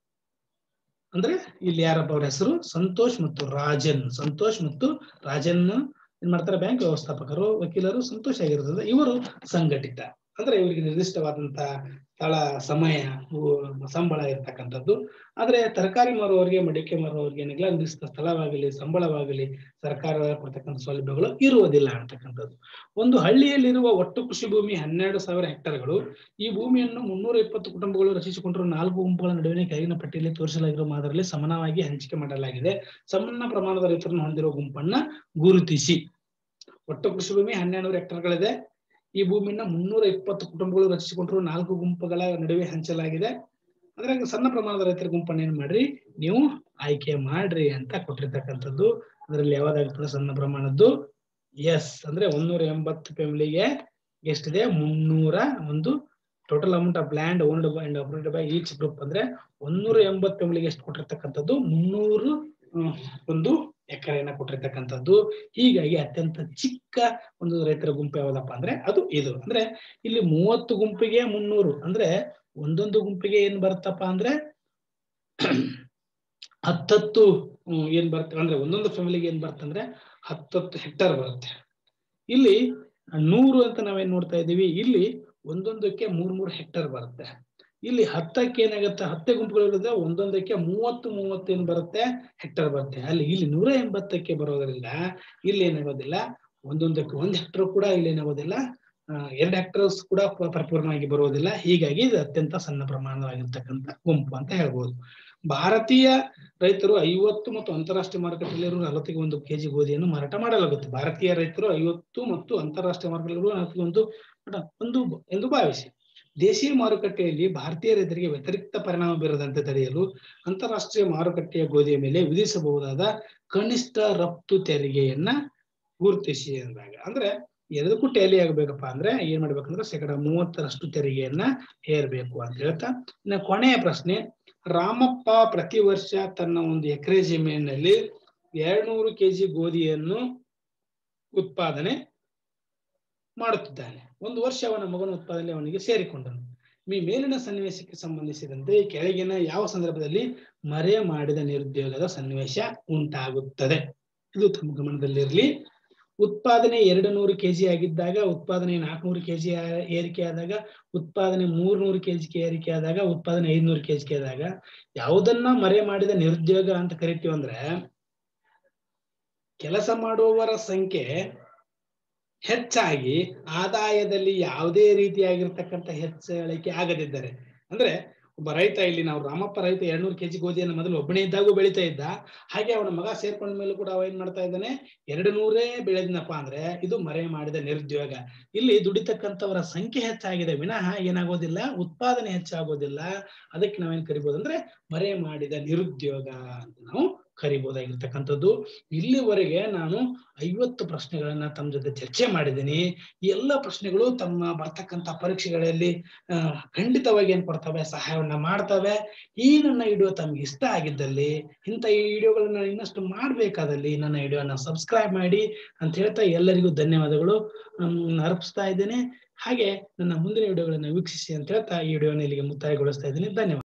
Speaker 1: ಅಂದ್ರೆ ಇಲ್ಲಿ ಯಾರಪ್ಪ ಅವ್ರ ಹೆಸರು ಸಂತೋಷ್ ಮತ್ತು ರಾಜನ್ ಸಂತೋಷ್ ಮತ್ತು ರಾಜನ್ ಏನ್ ಮಾಡ್ತಾರೆ ಬ್ಯಾಂಕ್ ವ್ಯವಸ್ಥಾಪಕರು ವಕೀಲರು ಸಂತೋಷ ಆಗಿರ್ತದೆ ಇವರು ಸಂಘಟಿತ ಅಂದ್ರೆ ಇವರಿಗೆ ನಿರ್ದಿಷ್ಟವಾದಂತ ಸ್ಥಳ ಸಮಯ ಉ- ಸಂಬಳ ಇರ್ತಕ್ಕಂಥದ್ದು ಆದ್ರೆ ತರಕಾರಿ ಮಾರುವವರಿಗೆ ಮಡಿಕೆ ಮಾರುವವರಿಗೆ ಏನಿಲ್ಲ ನಿರ್ದಿಷ್ಟ ಸ್ಥಳವಾಗಲಿ ಸಂಬಳವಾಗಲಿ ಸರ್ಕಾರ ಕೊಡ್ತಕ್ಕಂಥ ಸೌಲಭ್ಯಗಳು ಇರುವುದಿಲ್ಲ ಅಂತಕ್ಕಂಥದ್ದು ಒಂದು ಹಳ್ಳಿಯಲ್ಲಿರುವ ಒಟ್ಟು ಕೃಷಿ ಭೂಮಿ ಹನ್ನೆರಡು ಸಾವಿರ ಹೆಕ್ಟರ್ಗಳು ಈ ಭೂಮಿಯನ್ನು ಮುನ್ನೂರ ಇಪ್ಪತ್ತು ಕುಟುಂಬಗಳು ರಚಿಸಿಕೊಂಡಿರುವ ನಾಲ್ಕು ಗುಂಪುಗಳ ನಡುವಿನ ಕೆಳಗಿನ ಪಟ್ಟಿಯಲ್ಲಿ ತೋರಿಸಲಾಗಿರುವ ಮಾದರಿಯಲ್ಲಿ ಸಮಾನವಾಗಿ ಹಂಚಿಕೆ ಮಾಡಲಾಗಿದೆ ಸಮಾನ ಪ್ರಮಾಣದ ರೈತರನ್ನು ಹೊಂದಿರುವ ಗುಂಪನ್ನ ಗುರುತಿಸಿ ಒಟ್ಟು ಕೃಷಿ ಭೂಮಿ ಹನ್ನೆರಡು ಹೆಕ್ಟರ್ಗಳಿದೆ ಈ ಭೂಮಿಯನ್ನ ಮುನ್ನೂರ ಇಪ್ಪತ್ತು ಕುಟುಂಬಗಳು ರಚಿಸಿಕೊಂಡಿರುವ ನಾಲ್ಕು ಗುಂಪುಗಳ ನಡುವೆ ಹಂಚಲಾಗಿದೆ ಅದ್ರಾಗ ಸಣ್ಣ ಪ್ರಮಾಣದ ರೈತರ ಗುಂಪನ್ನ ಏನ್ ಮಾಡ್ರಿ ನೀವು ಆಯ್ಕೆ ಮಾಡ್ರಿ ಅಂತ ಕೊಟ್ಟಿರ್ತಕ್ಕಂಥದ್ದು ಅದರಲ್ಲಿ ಯಾವ್ದಾಗ್ತದೆ ಸಣ್ಣ ಪ್ರಮಾಣದ್ದು ಎಸ್ ಅಂದ್ರೆ ಒಂದೂರ ಎಂಬತ್ತು ಫ್ಯಾಮಿಲಿಗೆ ಎಷ್ಟಿದೆ ಮುನ್ನೂರ ಒಂದು total amount of land owned and operated by each group ಅಂದ್ರೆ ಒಂದೂರ ಎಂಬತ್ತು ಫ್ಯಾಮಿಲಿಗೆ ಎಷ್ಟು ಕೊಟ್ಟಿರ್ತಕ್ಕಂಥದ್ದು ಮುನ್ನೂರು ಹ್ಮ್, ಒಂದು ಎಕರೆಯನ್ನ ಕೊಟ್ಟಿರ್ತಕ್ಕಂಥದ್ದು ಹೀಗಾಗಿ ಅತ್ಯಂತ ಚಿಕ್ಕ ಒಂದು ರೈತರ ಗುಂಪು ಯಾವ್ದಪ್ಪ ಅಂದ್ರೆ ಅದು ಇದು ಅಂದ್ರೆ ಇಲ್ಲಿ ಮೂವತ್ತು ಗುಂಪಿಗೆ ಮುನ್ನೂರು ಅಂದ್ರೆ ಒಂದೊಂದು ಗುಂಪಿಗೆ ಏನ್ ಬರುತ್ತಪ್ಪ ಅಂದ್ರೆ ಹತ್ತತ್ತು ಹ್ಮ್, ಏನ್ ಬರುತ್ತೆ ಅಂದ್ರೆ ಒಂದೊಂದು ಫ್ಯಾಮಿಲಿಗೆ ಏನ್ ಬರುತ್ತೆ ಅಂದ್ರೆ ಹತ್ತತ್ತು ಹೆಕ್ಟರ್ ಬರುತ್ತೆ ಇಲ್ಲಿ ನೂರು ಅಂತ ನಾವೇನ್ ನೋಡ್ತಾ ಇದೀವಿ ಇಲ್ಲಿ ಒಂದೊಂದಕ್ಕೆ ಮೂರ್ ಮೂರ್ ಹೆಕ್ಟರ್ ಬರುತ್ತೆ ಇಲ್ಲಿ ಹತ್ತಕ್ಕೆ ಏನಾಗುತ್ತೆ ಹತ್ತೆ ಗುಂಪುಗಳಿರುತ್ತೆ ಒಂದೊಂದಕ್ಕೆ ಮೂವತ್ತು ಮೂವತ್ತು ಏನ್ ಬರುತ್ತೆ ಹೆಕ್ಟರ್ ಬರುತ್ತೆ ಅಲ್ಲಿ ಇಲ್ಲಿ ನೂರ ಎಂಬತ್ತಕ್ಕೆ ಬರೋದ್ರಿಂದ ಇಲ್ಲಿ ಏನಾಗೋದಿಲ್ಲ ಒಂದೊಂದಕ್ಕೆ ಒಂದ್ ಹೆಕ್ಟರ್ ಕೂಡ ಇಲ್ಲಿ ಏನಾಗೋದಿಲ್ಲ ಆ, ಎರಡು ಹೆಕ್ಟರ್ಸ್ ಕೂಡ ಪ- ಪರಿಪೂರ್ಣವಾಗಿ ಬರುವುದಿಲ್ಲ ಹೀಗಾಗಿ ಇದು ಅತ್ಯಂತ ಸಣ್ಣ ಪ್ರಮಾಣವಾಗಿರ್ತಕ್ಕಂಥ ಗುಂಪು ಅಂತ ಹೇಳ್ಬೋದು ಭಾರತೀಯ ರೈತರು ಐವತ್ತು ಮತ್ತು ಅಂತಾರಾಷ್ಟ್ರೀಯ ಮಾರುಕಟ್ಟೆಯಲ್ಲಿರುವ ನಲವತ್ತಿಗೆ ಒಂದು ಕೆಜಿ ಗೋಧಿಯನ್ನು ಮಾರಾಟ ಮಾಡಲಾಗುತ್ತೆ ಭಾರತೀಯ ರೈತರು ಐವತ್ತು ಮತ್ತು ಅಂತಾರಾಷ್ಟ್ರೀಯ ಮಾರುಕಟ್ಟೆಯಲ್ಲಿರುವ ನಲವತ್ತಿಗೆ ಒಂದು ಒಂದು ಎಂದು ಭಾವಿಸಿ ದೇಶೀಯ ಮಾರುಕಟ್ಟೆಯಲ್ಲಿ ಭಾರತೀಯ ರೈತರಿಗೆ ವ್ಯತಿರಿಕ್ತ ಪರಿಣಾಮ ಬೀರದಂತೆ ತಡೆಯಲು ಅಂತಾರಾಷ್ಟ್ರೀಯ ಮಾರುಕಟ್ಟೆಯ ಗೋಧಿಯ ಮೇಲೆ ವಿಧಿಸಬಹುದಾದ ಕನಿಷ್ಠ ರಫ್ತು ತೆರಿಗೆಯನ್ನ ಗುರುತಿಸಿ ಅಂದಾಗ ಅಂದ್ರೆ ಎದಕ್ಕೂ ಟ್ಯಾಲಿ ಆಗ್ಬೇಕಪ್ಪ ಅಂದ್ರೆ ಏನ್ ಮಾಡ್ಬೇಕಂದ್ರೆ ಶೇಕಡ ಮೂವತ್ತರಷ್ಟು ತೆರಿಗೆಯನ್ನ ಹೇರ್ಬೇಕು ಅಂತ ಹೇಳ್ತಾ ಇನ್ನು ಕೊನೆಯ ಪ್ರಶ್ನೆ ರಾಮಪ್ಪ ಪ್ರತಿ ವರ್ಷ ತನ್ನ ಒಂದು ಎಕರೆ ಜಮೀನಿನಲ್ಲಿ ಎರಡ್ನೂರು ಕೆಜಿ ಗೋಧಿಯನ್ನು ಉತ್ಪಾದನೆ ಮಾಡುತ್ತಿದ್ದಾನೆ ಒಂದು ವರ್ಷ ಅವನ ಮಗನ ಉತ್ಪಾದನೆ ಅವನಿಗೆ ಸೇರಿಕೊಂಡನು ಈ ಮೇಲಿನ ಸನ್ನಿವೇಶಕ್ಕೆ ಸಂಬಂಧಿಸಿದಂತೆ ಈ ಕೆಳಗಿನ ಯಾವ ಸಂದರ್ಭದಲ್ಲಿ ಮರೆ ಮಾಡಿದ ನಿರುದ್ಯೋಗದ ಸನ್ನಿವೇಶ ಉಂಟಾಗುತ್ತದೆ ಇದು ತಮ್ಮ ಗಮನದಲ್ಲಿರಲಿ ಉತ್ಪಾದನೆ ಎರಡು ನೂರು ಕೆಜಿ ಆಗಿದ್ದಾಗ ಉತ್ಪಾದನೆ ನಾಲ್ಕುನೂರು ಕೆಜಿ ಏರಿಕೆ ಆದಾಗ ಉತ್ಪಾದನೆ ಮೂರ್ನೂರು ಕೆಜಿ ಏರಿಕೆ ಆದಾಗ ಉತ್ಪಾದನೆ ಐದ್ನೂರು ಕೆಜಿ ಆದಾಗ ಯಾವುದನ್ನ ಮರೆ ಮಾಡಿದ ನಿರುದ್ಯೋಗ ಅಂತ ಕರಿತೀವಿ ಅಂದ್ರೆ ಕೆಲಸ ಮಾಡುವವರ ಸಂಖ್ಯೆ ಹೆಚ್ಚಾಗಿ ಆದಾಯದಲ್ಲಿ ಯಾವುದೇ ರೀತಿಯಾಗಿರ್ತಕ್ಕಂಥ ಹೆಚ್ಚಳಿಕೆ ಆಗದಿದ್ದರೆ ಅಂದ್ರೆ ಒಬ್ಬ ರೈತ ಇಲ್ಲಿ ನಾವು ರಾಮಪ್ಪ ರೈತ ಎರಡ್ನೂರು ಕೆಜಿ ಗೋಧಿಯನ್ನು ಮೊದಲು ಒಬ್ಬನೇ ಇದ್ದಾಗೂ ಬೆಳೀತಾ ಇದ್ದ ಹಾಗೆ ಅವನ ಮಗ ಸೇರ್ಕೊಂಡ ಮೇಲೂ ಕೂಡ ಅವ ಏನ್ ಮಾಡ್ತಾ ಇದ್ದಾನೆ ಎರಡು ನೂರೇ ಬೆಳೆದ್ನಪ್ಪ ಅಂದ್ರೆ ಇದು ಮರೆ ಮಾಡಿದ ನಿರುದ್ಯೋಗ ಇಲ್ಲಿ ದುಡಿತಕ್ಕಂಥವರ ಸಂಖ್ಯೆ ಹೆಚ್ಚಾಗಿದೆ ವಿನಃ ಏನಾಗೋದಿಲ್ಲ ಉತ್ಪಾದನೆ ಹೆಚ್ಚಾಗೋದಿಲ್ಲ ಅದಕ್ಕೆ ನಾವೇನ್ ಕರಿಬಹುದು ಅಂದ್ರೆ ಮರೆ ಮಾಡಿದ ನಿರುದ್ಯೋಗ ಅಂತ ನಾವು ಕರಿಬಹುದಾಗಿರ್ತಕ್ಕಂಥದ್ದು ಇಲ್ಲಿವರೆಗೆ ನಾನು ಐವತ್ತು ಪ್ರಶ್ನೆಗಳನ್ನ ತಮ್ಮ ಜೊತೆ ಚರ್ಚೆ ಮಾಡಿದ್ದೀನಿ ಈ ಎಲ್ಲ ಪ್ರಶ್ನೆಗಳು ತಮ್ಮ ಬರ್ತಕ್ಕಂಥ ಪರೀಕ್ಷೆಗಳಲ್ಲಿ ಆ, ಖಂಡಿತವಾಗಿ ಏನ್ ಕೊಡ್ತವೆ ಸಹಾಯವನ್ನ ಮಾಡ್ತವೆ ಈ ನನ್ನ ವಿಡಿಯೋ ತಮ್ಗೆ ಇಷ್ಟ ಆಗಿದ್ದಲ್ಲಿ ಇಂಥ ಈ ವಿಡಿಯೋಗಳನ್ನ ಇನ್ನಷ್ಟು ಮಾಡ್ಬೇಕಾದಲ್ಲಿ ನನ್ನ ವಿಡಿಯೋನ ಸಬ್ಸ್ಕ್ರೈಬ್ ಮಾಡಿ ಅಂತ ಹೇಳ್ತಾ ಎಲ್ಲರಿಗೂ ಧನ್ಯವಾದಗಳು ಹ್ಮ್, ಅರ್ಪಿಸ್ತಾ ಇದ್ದೇನೆ ಹಾಗೆ ನನ್ನ ಮುಂದಿನ ವಿಡಿಯೋಗಳನ್ನ ವೀಕ್ಷಿಸಿ ಅಂತ ಹೇಳ್ತಾ ಈ ವಿಡಿಯೋನ ಇಲ್ಲಿಗೆ ಮುಕ್ತಾಯಗೊಳಿಸ್ತಾ ಇದ್ದೀನಿ ಧನ್ಯವಾದ